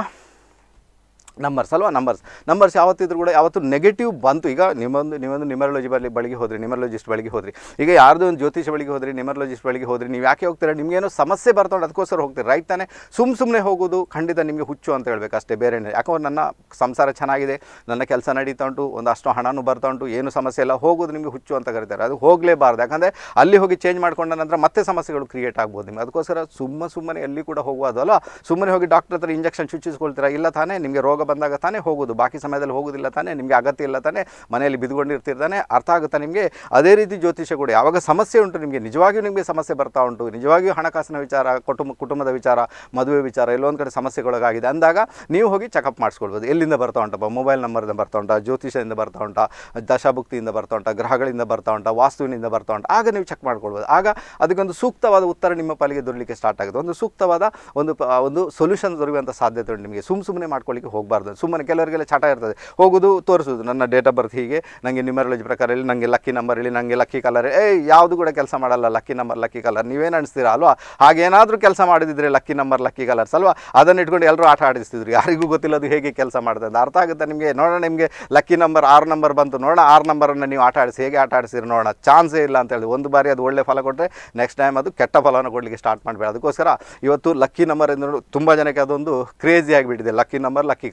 ನಂಬರ್ಸ್ ಅಲ್ವಾ ನಂಬರ್ಸ್ ನಂಬರ್ಸ್ ಯಾವತ್ತಿದ್ರು ಕೂಡ ಯಾವತ್ತು ನೆಗೆಟಿವ್ ಬಂತು ಈಗ ನಿಮ್ಮೊಂದು ನೀವೊಂದು ನಿಮರಾಲಜಿ ಬಳಿ ಬಳಿಗೆ ಹೋದ್ರಿ ನಿಮರಾಲಜಿಸ್ಟ್ ಬಳಿಗೆ ಹೋದ್ರಿ ಈಗ ಯಾರ್ದೋ ಒಂದು ಜ್ಯೋತಿಷ ಬಳಿಗೆ ಹೋದ್ರಿ ನಿಮರಾಲಜಿಸ್ಟ್ ಬಳಿಗೆ ಹೋದ್ರಿ ನೀವು ಯಾಕೆ ಹೋಗ್ತೀರಾ ನಿಮಗೇನೋ ಸಮಸ್ಯೆ ಬರ್ತಾವೆ ಅದಕ್ಕೋಸ್ಕರ ಹೋಗ್ತೀರಿ ರೈಟ್ ತಾನೆ ಸುಮ್ಮ ಸುಮ್ಮನೆ ಹೋಗೋದು ಖಂಡಿತ ನಿಮಗೆ ಹುಚ್ಚು ಅಂತ ಹೇಳ್ಬೇಕು ಅಷ್ಟೇ ಬೇರೆ ಯಾಕಂದ್ರೆ ನನ್ನ ಸಂಸಾರ ಚೆನ್ನಾಗಿದೆ ನನ್ನ ಕೆಲಸ ನಡೀತಾ ಉಂಟು ಒಂದಷ್ಟು ಹಣನೂ ಬರ್ತಾ ಉಂಟು ಏನು ಸಮಸ್ಯೆ ಇಲ್ಲ ಹೋಗೋದು ನಿಮಗೆ ಹುಚ್ಚು ಅಂತ ಕರೀತಾರೆ ಅದು ಹೋಗಲೇಬಾರ್ದು ಯಾಕಂದರೆ ಅಲ್ಲಿ ಹೋಗಿ ಚೇಂಜ್ ಮಾಡ್ಕೊಂಡ ನಂತರ ಮತ್ತೆ ಸಮಸ್ಯೆಗಳು ಕ್ರಿಯೇಟ್ ಆಗ್ಬೋದು ನಿಮಗೆ ಅದಕ್ಕೋಸ್ಕರ ಸುಮ್ಮ ಸುಮ್ಮನೆ ಎಲ್ಲಿ ಕೂಡ ಹೋಗೋದು ಅಲ್ಲ ಸುಮ್ಮನೆ ಹೋಗಿ ಡಾಕ್ಟರ್ ಹತ್ರ ಇಂಜೆಕ್ಷನ್ ಚುಚ್ಚಿಸ್ಕೊಳ್ತೀರಾ ಇಲ್ಲ ತಾನೇ ನಿಮಗೆ ರೋಗ ಬಂದಾಗ ತಾನೇ ಹೋಗೋದು ಬಾಕಿ ಸಮಯದಲ್ಲಿ ಹೋಗೋದಿಲ್ಲ ತಾನೇ ನಿಮಗೆ ಅಗತ್ಯ ಇಲ್ಲ ತಾನೇ ಮನೆಯಲ್ಲಿ ಬಿದ್ದುಕೊಂಡಿರ್ತಿರ್ತಾನೆ ಅರ್ಥ ಆಗುತ್ತಾ ನಿಮಗೆ ಅದೇ ರೀತಿ ಜ್ಯೋತಿಷ ಕೂಡ ಯಾವಾಗ ಸಮಸ್ಯೆ ಉಂಟು ನಿಮಗೆ ನಿಜವಾಗಿಯೂ ನಿಮಗೆ ಸಮಸ್ಯೆ ಬರ್ತಾ ಉಂಟು ನಿಜವಾಗಿಯೂ ಹಣಕಾಸಿನ ವಿಚಾರ ಕುಟುಂಬ ಕುಟುಂಬದ ವಿಚಾರ ಮದುವೆ ವಿಚಾರ ಎಲ್ಲೊಂದು ಕಡೆ ಸಮಸ್ಯೆಗೊಳಗಾಗಿದೆ ಅಂದಾಗ ನೀವು ಹೋಗಿ ಚೆಕಪ್ ಮಾಡಿಸ್ಕೊಳ್ಬೋದು ಎಲ್ಲಿಂದ ಬರ್ತಾ ಉಂಟಪ್ಪ ಮೊಬೈಲ್ ನಂಬರಿಂದ ಬರ್ತಾ ಉಂಟಾ ಜ್ಯೋತಿಷದಿಂದ ಬರ್ತಾ ಉಂಟಾ ದಶಭುಕ್ತಿಯಿಂದ ಬರ್ತಾ ಉಂಟಾ ಗ್ರಹಗಳಿಂದ ಬರ್ತಾ ಉಂಟಾ ವಾಸ್ತುವಿನಿಂದ ಬರ್ತಾ ಉಂಟಾ ಆಗ ನೀವು ಚೆಕ್ ಮಾಡ್ಕೊಳ್ಬೋದು ಆಗ ಅದಕ್ಕೊಂದು ಸೂಕ್ತವಾದ ಉತ್ತರ ನಿಮ್ಮ ಪಾಲಿಗೆ ದೊರಲಿಕ್ಕೆ ಸ್ಟಾರ್ಟ್ ಆಗುತ್ತೆ ಒಂದು ಸೂಕ್ತವಾದ ಒಂದು ಪ- ಒಂದು ಸೊಲ್ಯೂಷನ್ ದೊರೆಯುವಂಥ ಸಾಧ್ಯತೆ ಉಂಟು ನಿಮಗೆ ಸುಮ್ಮ ಸುಮ್ಮನೆ ಮಾಡ್ಕೊಳ್ಳಿಕ್ಕೆ ಹೋಗಬಾರ್ದು ಸುಮ್ಮನೆ ಕೆಲವರಿಗೆಲ್ಲ ಚಟ ಇರ್ತದೆ ಹೋಗೋದು ತೋರಿಸೋದು ನನ್ನ ಡೇಟ್ ಆಫ್ ಬರ್ತ್ ಹೀಗೆ ನನಗೆ ನ್ಯೂಮರಾಲಜಿ ಪ್ರಕಾರ ಹೇಳಿ ನನಗೆ ಲಕ್ಕಿ ನಂಬರ್ ಹೇಳಿ ನನಗೆ ಲಕ್ಕಿ ಕಲರ್ ಏ ಯಾವುದು ಕೂಡ ಕೆಲಸ ಮಾಡಲ್ಲ ಲಕ್ಕಿ ನಂಬರ್ ಲಕ್ಕಿ ಕಲರ್ ನೀವೇನು ಅನಿಸ್ತೀರಾ ಅಲ್ವಾ ಹಾಗೇನಾದರೂ ಕೆಲಸ ಮಾಡಿದಿದ್ರೆ ಲಕ್ಕಿ ನಂಬರ್ ಲಕ್ಕಿ ಕಲರ್ಸ್ ಅಲ್ವಾ ಅದನ್ನು ಇಟ್ಕೊಂಡು ಎಲ್ಲರೂ ಆಟ ಆಡಿಸ್ತಿದ್ರು ಯಾರಿಗೂ ಗೊತ್ತಿಲ್ಲ ಅದು ಹೇಗೆ ಕೆಲಸ ಮಾಡ್ತದೆ ಅಂತ ಅರ್ಥ ಆಗುತ್ತೆ ನಿಮಗೆ ನೋಡೋಣ ನಿಮಗೆ ಲಕ್ಕಿ ನಂಬರ್ ಆರು ನಂಬರ್ ಬಂತು ನೋಡೋಣ ಆರು ನಂಬರನ್ನು ನೀವು ಆಟ ಆಡಿಸಿ ಹೇಗೆ ಆಟ ಆಡಿಸಿರಿ ನೋಡೋಣ ಚಾನ್ಸೇ ಇಲ್ಲ ಅಂತ ಹೇಳಿ ಒಂದು ಬಾರಿ ಅದು ಒಳ್ಳೆ ಫಲ ಕೊಟ್ಟರೆ ನೆಕ್ಸ್ಟ್ ಟೈಮ್ ಅದು ಕೆಟ್ಟ ಫಲವನ್ನು ಕೊಡಲಿಕ್ಕೆ ಸ್ಟಾರ್ಟ್ ಮಾಡಬೇಡ ಅದಕ್ಕೋಸ್ಕರ ಇವತ್ತು ಲಕ್ಕಿ ನಂಬರ್ ಎಂದು ತುಂಬ ಜನಕ್ಕೆ ಅದೊಂದು ಕ್ರೇಜಿ ಆಗಿಬಿಟ್ಟಿದೆ ಲಕ್ಕಿ ನಂಬರ್ ಲಕ್ಕಿ ಕಲರ್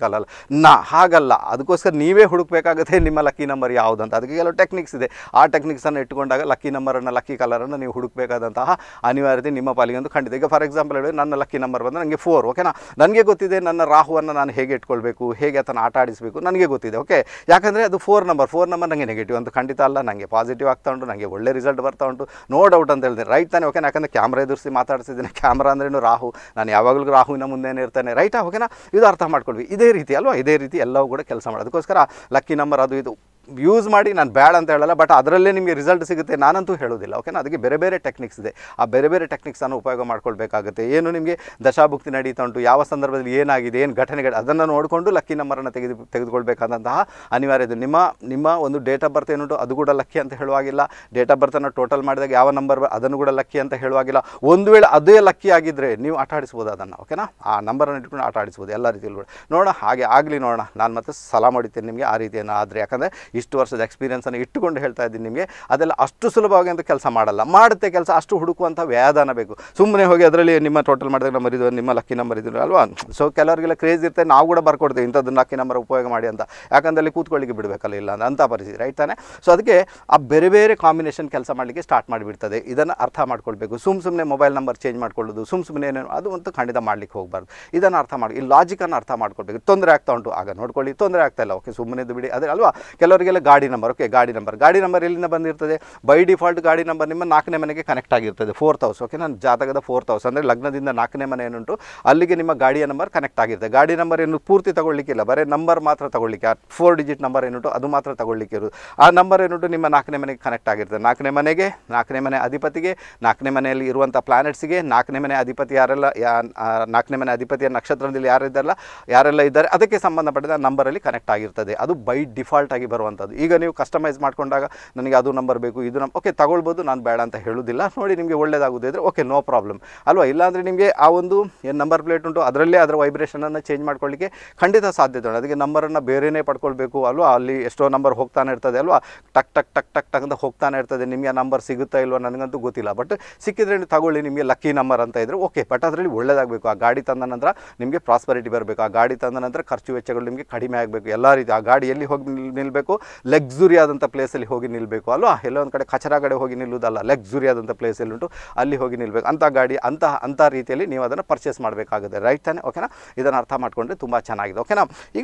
ಹುಡುಕಲ್ಲ ನಾ ಹಾಗಲ್ಲ ಅದಕ್ಕೋಸ್ಕರ ನೀವೇ ಹುಡುಕಬೇಕಾಗುತ್ತೆ ನಿಮ್ಮ ಲಕ್ಕಿ ನಂಬರ್ ಯಾವುದಂತ ಅದಕ್ಕೆ ಕೆಲವು ಟೆಕ್ನಿಕ್ಸ್ ಇದೆ ಆ ಟೆಕ್ನಿಕ್ಸನ್ನು ಇಟ್ಟುಕೊಂಡಾಗ ಲಕ್ಕಿ ನಂಬರನ್ನು ಲಕ್ಕಿ ಕಲರನ್ನು ನೀವು ಹುಡುಕಬೇಕಾದಂತಹ ಅನಿವಾರ್ಯತೆ ನಿಮ್ಮ ಪಾಲಿಗೆ ಒಂದು ಖಂಡಿತ ಈಗ ಫಾರ್ ಎಕ್ಸಾಂಪಲ್ ಹೇಳಿ ನನ್ನ ಲಕ್ಕಿ ನಂಬರ್ ಬಂದರೆ ನನಗೆ ಫೋರ್ ಓಕೆನಾ ನನಗೆ ಗೊತ್ತಿದೆ ನನ್ನ ರಾಹುವನ್ನು ನಾನು ಹೇಗೆ ಇಟ್ಕೊಳ್ಬೇಕು ಹೇಗೆ ಅದನ್ನು ಆಟ ಆಡಿಸಬೇಕು ನನಗೆ ಗೊತ್ತಿದೆ ಓಕೆ ಯಾಕಂದರೆ ಅದು ಫೋರ್ ನಂಬರ್ ಫೋರ್ ನಂಬರ್ ನನಗೆ ನೆಗೆಟಿವ್ ಅಂತ ಖಂಡಿತ ಅಲ್ಲ ನನಗೆ ಪಾಸಿಟಿವ್ ಆಗ್ತಾ ಉಂಟು ನನಗೆ ಒಳ್ಳೆ ರಿಸಲ್ಟ್ ಬರ್ತಾ ಉಂಟು ನೋ ಡೌಟ್ ಅಂತ ಹೇಳ್ತೀನಿ ರೈಟ್ ತಾನೆ ಓಕೆನಾ ಯಾಕಂದರೆ ಕ್ಯಾಮ್ರಾ ಎದುರಿಸಿ ಮಾತಾಡ್ತಿದ್ದೀನಿ ಕ್ಯಾಮ್ರಾ ಅಂದ್ರೇನು ರಾಹು ನಾನು ಯಾವಾಗಲೂ ರಾಹುವಿನ ಮುಂದೆನೇ ಇರ್ತಾನೆ ರೈಟಾ ಓಕೆನಾ ಇದು ಅರ್ಥ ಮಾಡ್ಕೊಳ್ವಿ ಇದೇ ರೀತಿ ಅಲ್ವಾ ಇದೇ ರೀತಿ ಎಲ್ಲವೂ ಕೂಡ ಕೆಲಸ ಮಾಡೋದು ಅದಕ್ಕೋಸ್ಕರ ಲಕ್ಕಿ ನಂಬರ್ ಅದು ಇದು ಯೂಸ್ ಮಾಡಿ ನಾನು ಬ್ಯಾಡ್ ಅಂತ ಹೇಳಲ್ಲ ಬಟ್ ಅದರಲ್ಲೇ ನಿಮಗೆ ರಿಸಲ್ಟ್ ಸಿಗುತ್ತೆ ನಾನಂತೂ ಹೇಳೋದಿಲ್ಲ ಓಕೆನಾ ಅದಕ್ಕೆ ಬೇರೆ ಬೇರೆ ಟೆಕ್ನಿಕ್ಸ್ ಇದೆ ಆ ಬೇರೆ ಬೇರೆ ಟೆಕ್ನಿಕ್ಸನ್ನು ಉಪಯೋಗ ಮಾಡ್ಕೊಳ್ಬೇಕಾಗುತ್ತೆ ಏನು ನಿಮಗೆ ದಶಾಭುಕ್ತಿ ನಡೀತಾ ಉಂಟು ಯಾವ ಸಂದರ್ಭದಲ್ಲಿ ಏನಾಗಿದೆ ಏನು ಘಟನೆಗಳು ಅದನ್ನು ನೋಡಿಕೊಂಡು ಲಕ್ಕಿ ನಂಬರನ್ನು ತೆಗೆದು ತೆಗೆದುಕೊಳ್ಬೇಕಾದಂತಹ ಅನಿವಾರ್ಯತೆ ನಿಮ್ಮ ನಿಮ್ಮ ಒಂದು ಡೇಟ್ ಆಫ್ ಬರ್ತ್ ಏನುಂಟು ಅದು ಕೂಡ ಲಕ್ಕಿ ಅಂತ ಹೇಳುವಾಗಿಲ್ಲ ಡೇಟ್ ಆಫ್ ಬರ್ತನ್ನು ಟೋಟಲ್ ಮಾಡಿದಾಗ ಯಾವ ನಂಬರ್ ಅದನ್ನು ಕೂಡ ಲಕ್ಕಿ ಅಂತ ಹೇಳುವಾಗಿಲ್ಲ ಒಂದು ವೇಳೆ ಅದೇ ಲಕ್ಕಿ ಆಗಿದ್ದರೆ ನೀವು ಆಟ ಆಡಿಸ್ಬೋದು ಅದನ್ನು ಓಕೆನಾ ಆ ನಂಬರನ್ನು ಇಟ್ಕೊಂಡು ಆಟ ಆಡಿಸ್ಬೋದು ಎಲ್ಲ ರೀತಿಯಲ್ಲೂ ಕೂಡ ನೋಡೋಣ ಹಾಗೆ ಆಗಲಿ ನೋಡೋಣ ನಾನು ಮತ್ತೆ ಸಲಾ ಮಾಡಿದ್ದೇನೆ ನಿಮಗೆ ಆ ರೀತಿಯನ್ನು ಆದರೆ ಯಾಕಂದರೆ ಇಷ್ಟು ವರ್ಷದ ಎಕ್ಸ್ಪೀರಿಯನ್ಸನ್ನು ಇಟ್ಟುಕೊಂಡು ಹೇಳ್ತಾ ಇದ್ದೀನಿ ನಿಮಗೆ ಅದೆಲ್ಲ ಅಷ್ಟು ಸುಲಭವಾಗಿ ಅಂತ ಕೆಲಸ ಮಾಡಲ್ಲ ಮಾಡುತ್ತೆ ಕೆಲಸ ಅಷ್ಟು ಹುಡುಕುವಂಥ ವ್ಯಾಧಾನ ಬೇಕು ಸುಮ್ಮನೆ ಹೋಗಿ ಅದರಲ್ಲಿ ನಿಮ್ಮ ಟೋಟಲ್ ಮಾಡಿದಾಗ ನಂಬರ್ ಇದು ನಿಮ್ಮ ಲಕ್ಕಿ ನಂಬರ್ ಇದು ಅಲ್ವಾ ಸೊ ಕೆಲವರಿಗೆಲ್ಲ ಕ್ರೇಜ್ ಇರ್ತದೆ ನಾವು ಕೂಡ ಬರ್ಕೊಡ್ತೀವಿ ಇಂಥದ್ದು ಲಕ್ಕಿ ನಂಬರ್ ಉಪಯೋಗ ಮಾಡಿ ಅಂತ ಯಾಕಂದ್ರೆ ಅಲ್ಲಿ ಕೂತ್ಕೊಳ್ಳಿಕ್ಕೆ ಬಿಡಬೇಕಲ್ಲ ಇಲ್ಲ ಅಂತ ಅಂಥ ಪರಿಸ್ಥಿತಿ ರೈಟ್ ತಾನೆ ಸೊ ಅದಕ್ಕೆ ಆ ಬೇರೆ ಬೇರೆ ಕಾಂಬಿನೇಷನ್ ಕೆಲಸ ಮಾಡಲಿಕ್ಕೆ ಸ್ಟಾರ್ಟ್ ಮಾಡಿಬಿಡ್ತದೆ ಇದನ್ನು ಅರ್ಥ ಮಾಡ್ಕೊಳ್ಬೇಕು ಸುಮ್ಮ ಸುಮ್ಮನೆ ಮೊಬೈಲ್ ನಂಬರ್ ಚೇಂಜ್ ಮಾಡ್ಕೊಳ್ಳೋದು ಸುಮ್ಮ ಸುಮ್ಮನೆ ಏನೇನು ಅದು ಅಂತೂ ಖಂಡಿತ ಮಾಡಲಿಕ್ಕೆ ಹೋಗಬಾರ್ದು ಇದನ್ನು ಅರ್ಥ ಮಾಡಿ ಈ ಲಾಜಿಕನ್ನು ಅರ್ಥ ಮಾಡ್ಕೊಳ್ಬೇಕು ತೊಂದರೆ ಆಗ್ತಾ ಉಂಟು ಆಗ ನೋಡ್ಕೊಳ್ಳಿ ತೊಂದರೆ ಆಗ್ತಾ ಇಲ್ಲ ಓಕೆ ಸುಮ್ಮನೆ ಬಿಡಿ ಅದೇ ಅಲ್ವಾ ಕೆಲವರಿಗೆಲ್ಲ ಗಾಡಿ ನಂಬರ್ ಓಕೆ ಗಾಡಿ ನಂಬರ್ ಗಾಡಿ ನಂಬರ್ ಎಲ್ಲಿಂದ ಬಂದಿರ್ತದೆ ಬೈ ಡಿಫಾಲ್ಟ್ ಗಾಡಿ ನಂಬರ್ ನಿಮ್ಮ ನಾಲ್ಕನೇ ಮನೆಗೆ ಕನೆಕ್ಟ್ ಆಗಿರ್ತದೆ ಫೋರ್ತ್ ಹೌಸ್ ಓಕೆ ನಾನು ಜಾತಕದ ಫೋರ್ತ್ ಹೌಸ್ ಅಂದರೆ ಲಗ್ನದಿಂದ ನಾಲ್ಕನೇ ಮನೆ ಏನುಂಟು ಅಲ್ಲಿಗೆ ನಿಮ್ಮ ಗಾಡಿಯ ನಂಬರ್ ಕನೆಕ್ಟ್ ಆಗಿರ್ತದೆ ಗಾಡಿ ನಂಬರ್ ಏನು ಪೂರ್ತಿ ತಗೊಳ್ಳಿಕ್ಕಿಲ್ಲ ಬರೀ ನಂಬರ್ ಮಾತ್ರ ತಗೊಳ್ಳಿಕ್ಕೆ ಆ ಫೋರ್ ಡಿಜಿಟ್ ನಂಬರ್ ಏನುಂಟು ಅದು ಮಾತ್ರ ತಗೊಳ್ಳಿಕ್ಕೆ ಇರೋದು ಆ ನಂಬರ್ ಏನುಂಟು ನಿಮ್ಮ ನಾಲ್ಕನೇ ಮನೆಗೆ ಕನೆಕ್ಟ್ ಆಗಿರ್ತದೆ ನಾಲ್ಕನೇ ಮನೆಗೆ ನಾಲ್ಕನೇ ಮನೆ ಅಧಿಪತಿಗೆ ನಾಲ್ಕನೇ ಮನೆಯಲ್ಲಿ ಇರುವಂಥ ಪ್ಲಾನೆಟ್ಸ್ಗೆ ನಾಲ್ಕನೇ ಮನೆ ಅಧಿಪತಿ ಯಾರೆಲ್ಲ ಯಾ ಆ, ನಾಲ್ಕನೇ ಮನೆ ಅಧಿಪತಿಯ ನಕ್ಷತ್ರದಲ್ಲಿ ಯಾರಿದ್ದಾರಲ್ಲ ಯಾರೆಲ್ಲ ಇದ್ದಾರೆ ಅದಕ್ಕೆ ಸಂಬಂಧಪಟ್ಟಿದ ನಂಬರಲ್ಲಿ ಕನೆಕ್ಟ್ ಆಗಿರ್ತದೆ ಅದು ಬೈ ಡಿಫಾಲ್ಟ್ ಆಗಿ ಬರುವಂಥದ್ದು ಈಗ ನೀವು ಕಸ್ಟಮೈಸ್ ಮಾಡ್ಕೊಂಡಾಗ ನನಗೆ ಅದು ನಂಬರ್ ಬೇಕು ಇದು ನಮ್ ಓಕೆ ತಗೊಳ್ಬೋದು ನಾನು ಬೇಡ ಅಂತ ಹೇಳೋದಿಲ್ಲ ನೋಡಿ ನಿಮಗೆ ಒಳ್ಳೇದಾಗೋದಿದ್ರೆ ಓಕೆ ನೋ ಪ್ರಾಬ್ಲಮ್ ಅಲ್ವಾ ಇಲ್ಲಾಂದರೆ ನಿಮಗೆ ಆ ಒಂದು ಏನು ನಂಬರ್ ಪ್ಲೇಟ್ ಉಂಟು ಅದರಲ್ಲೇ ಅದರ ವೈಬ್ರೇಷನನ್ನು ಚೇಂಜ್ ಮಾಡ್ಕೊಳ್ಳಿಕ್ಕೆ ಖಂಡಿತ ಸಾಧ್ಯತೆ ಉಂಟು ಅದಕ್ಕೆ ನಂಬರನ್ನು ಬೇರೆಯೇ ಪಡ್ಕೊಳ್ಬೇಕು ಅಲ್ವಾ ಅಲ್ಲಿ ಎಷ್ಟೋ ನಂಬರ್ ಹೋಗ್ತಾನೆ ಇರ್ತದೆ ಅಲ್ವಾ ಟಕ್ ಟಕ್ ಟಕ್ ಟಕ್ ಟಕ್ ಅಂತ ಹೋಗ್ತಾನೆ ಇರ್ತದೆ ನಿಮಗೆ ಆ ನಂಬರ್ ಸಿಗುತ್ತಾ ಇಲ್ವಾ ನನಗಂತೂ ಗೊತ್ತಿಲ್ಲ ಬಟ್ ಸಿಕ್ಕಿದ್ರೆ ನೀವು ತಗೊಳ್ಳಿ ನಿಮಗೆ ಲಕ್ಕಿ ನಂಬರ್ ಅಂತ ಇದ್ರೆ ಓಕೆ ಬಟ್ ಅದರಲ್ಲಿ ಒಳ್ಳೇದಾಗಬೇಕು ಆ ಗಾಡಿ ತಂದ ನಂತರ ನಿಮಗೆ ಪ್ರಾಸ್ಪರಿಟಿ ಬರಬೇಕು ಆ ಗಾಡಿ ತಂದ ನಂತರ ಖರ್ಚು ವೆಚ್ಚಗಳು ನಿಮಗೆ ಕಡಿಮೆ ಆಗಬೇಕು ಎಲ್ಲ ರೀತಿ ಆ ಗಾಡಿ ಎಲ್ಲಿ ಹೋಗಿ ನಿಲ್- ನಿಲ್ಬೇಕು ಲಕ್ಸುರಿ ಆದಂಥ ಪ್ಲೇಸಲ್ಲಿ ಹೋಗಿ ನಿಲ್ಲಬೇಕು ಅಲ್ವಾ ಎಲ್ಲೋ ಒಂದು ಕಡೆ ಕಚರ ಕಡೆ ಹೋಗಿ ನಿಲ್ಲುವುದಲ್ಲ ಲಕ್ಸುರಿ ಆದಂಥ ಪ್ಲೇಸ್ ಎಲ್ಲಿ ಉಂಟು ಅಲ್ಲಿ ಹೋಗಿ ನಿಲ್ಬೇಕು ಅಂಥ ಗಾಡಿ ಅಂಥ ಅಂಥ ರೀತಿಯಲ್ಲಿ ನೀವು ಅದನ್ನು ಪರ್ಚೇಸ್ ಮಾಡಬೇಕಾಗುತ್ತೆ ರೈಟ್ ತಾನೆ ಓಕೆನಾ ಇದನ್ನು ಅರ್ಥ ಮಾಡಿಕೊಂಡ್ರೆ ತುಂಬ ಚೆನ್ನಾಗಿದೆ ಓಕೆನಾ ಈಗ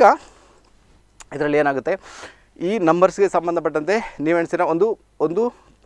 ಇದರಲ್ಲಿ ಏನಾಗುತ್ತೆ ಈ ನಂಬರ್ಸ್ಗೆ ಸಂಬಂಧಪಟ್ಟಂತೆ ನೀವೆಣಿಸಿನ ಒಂದು ಒಂದು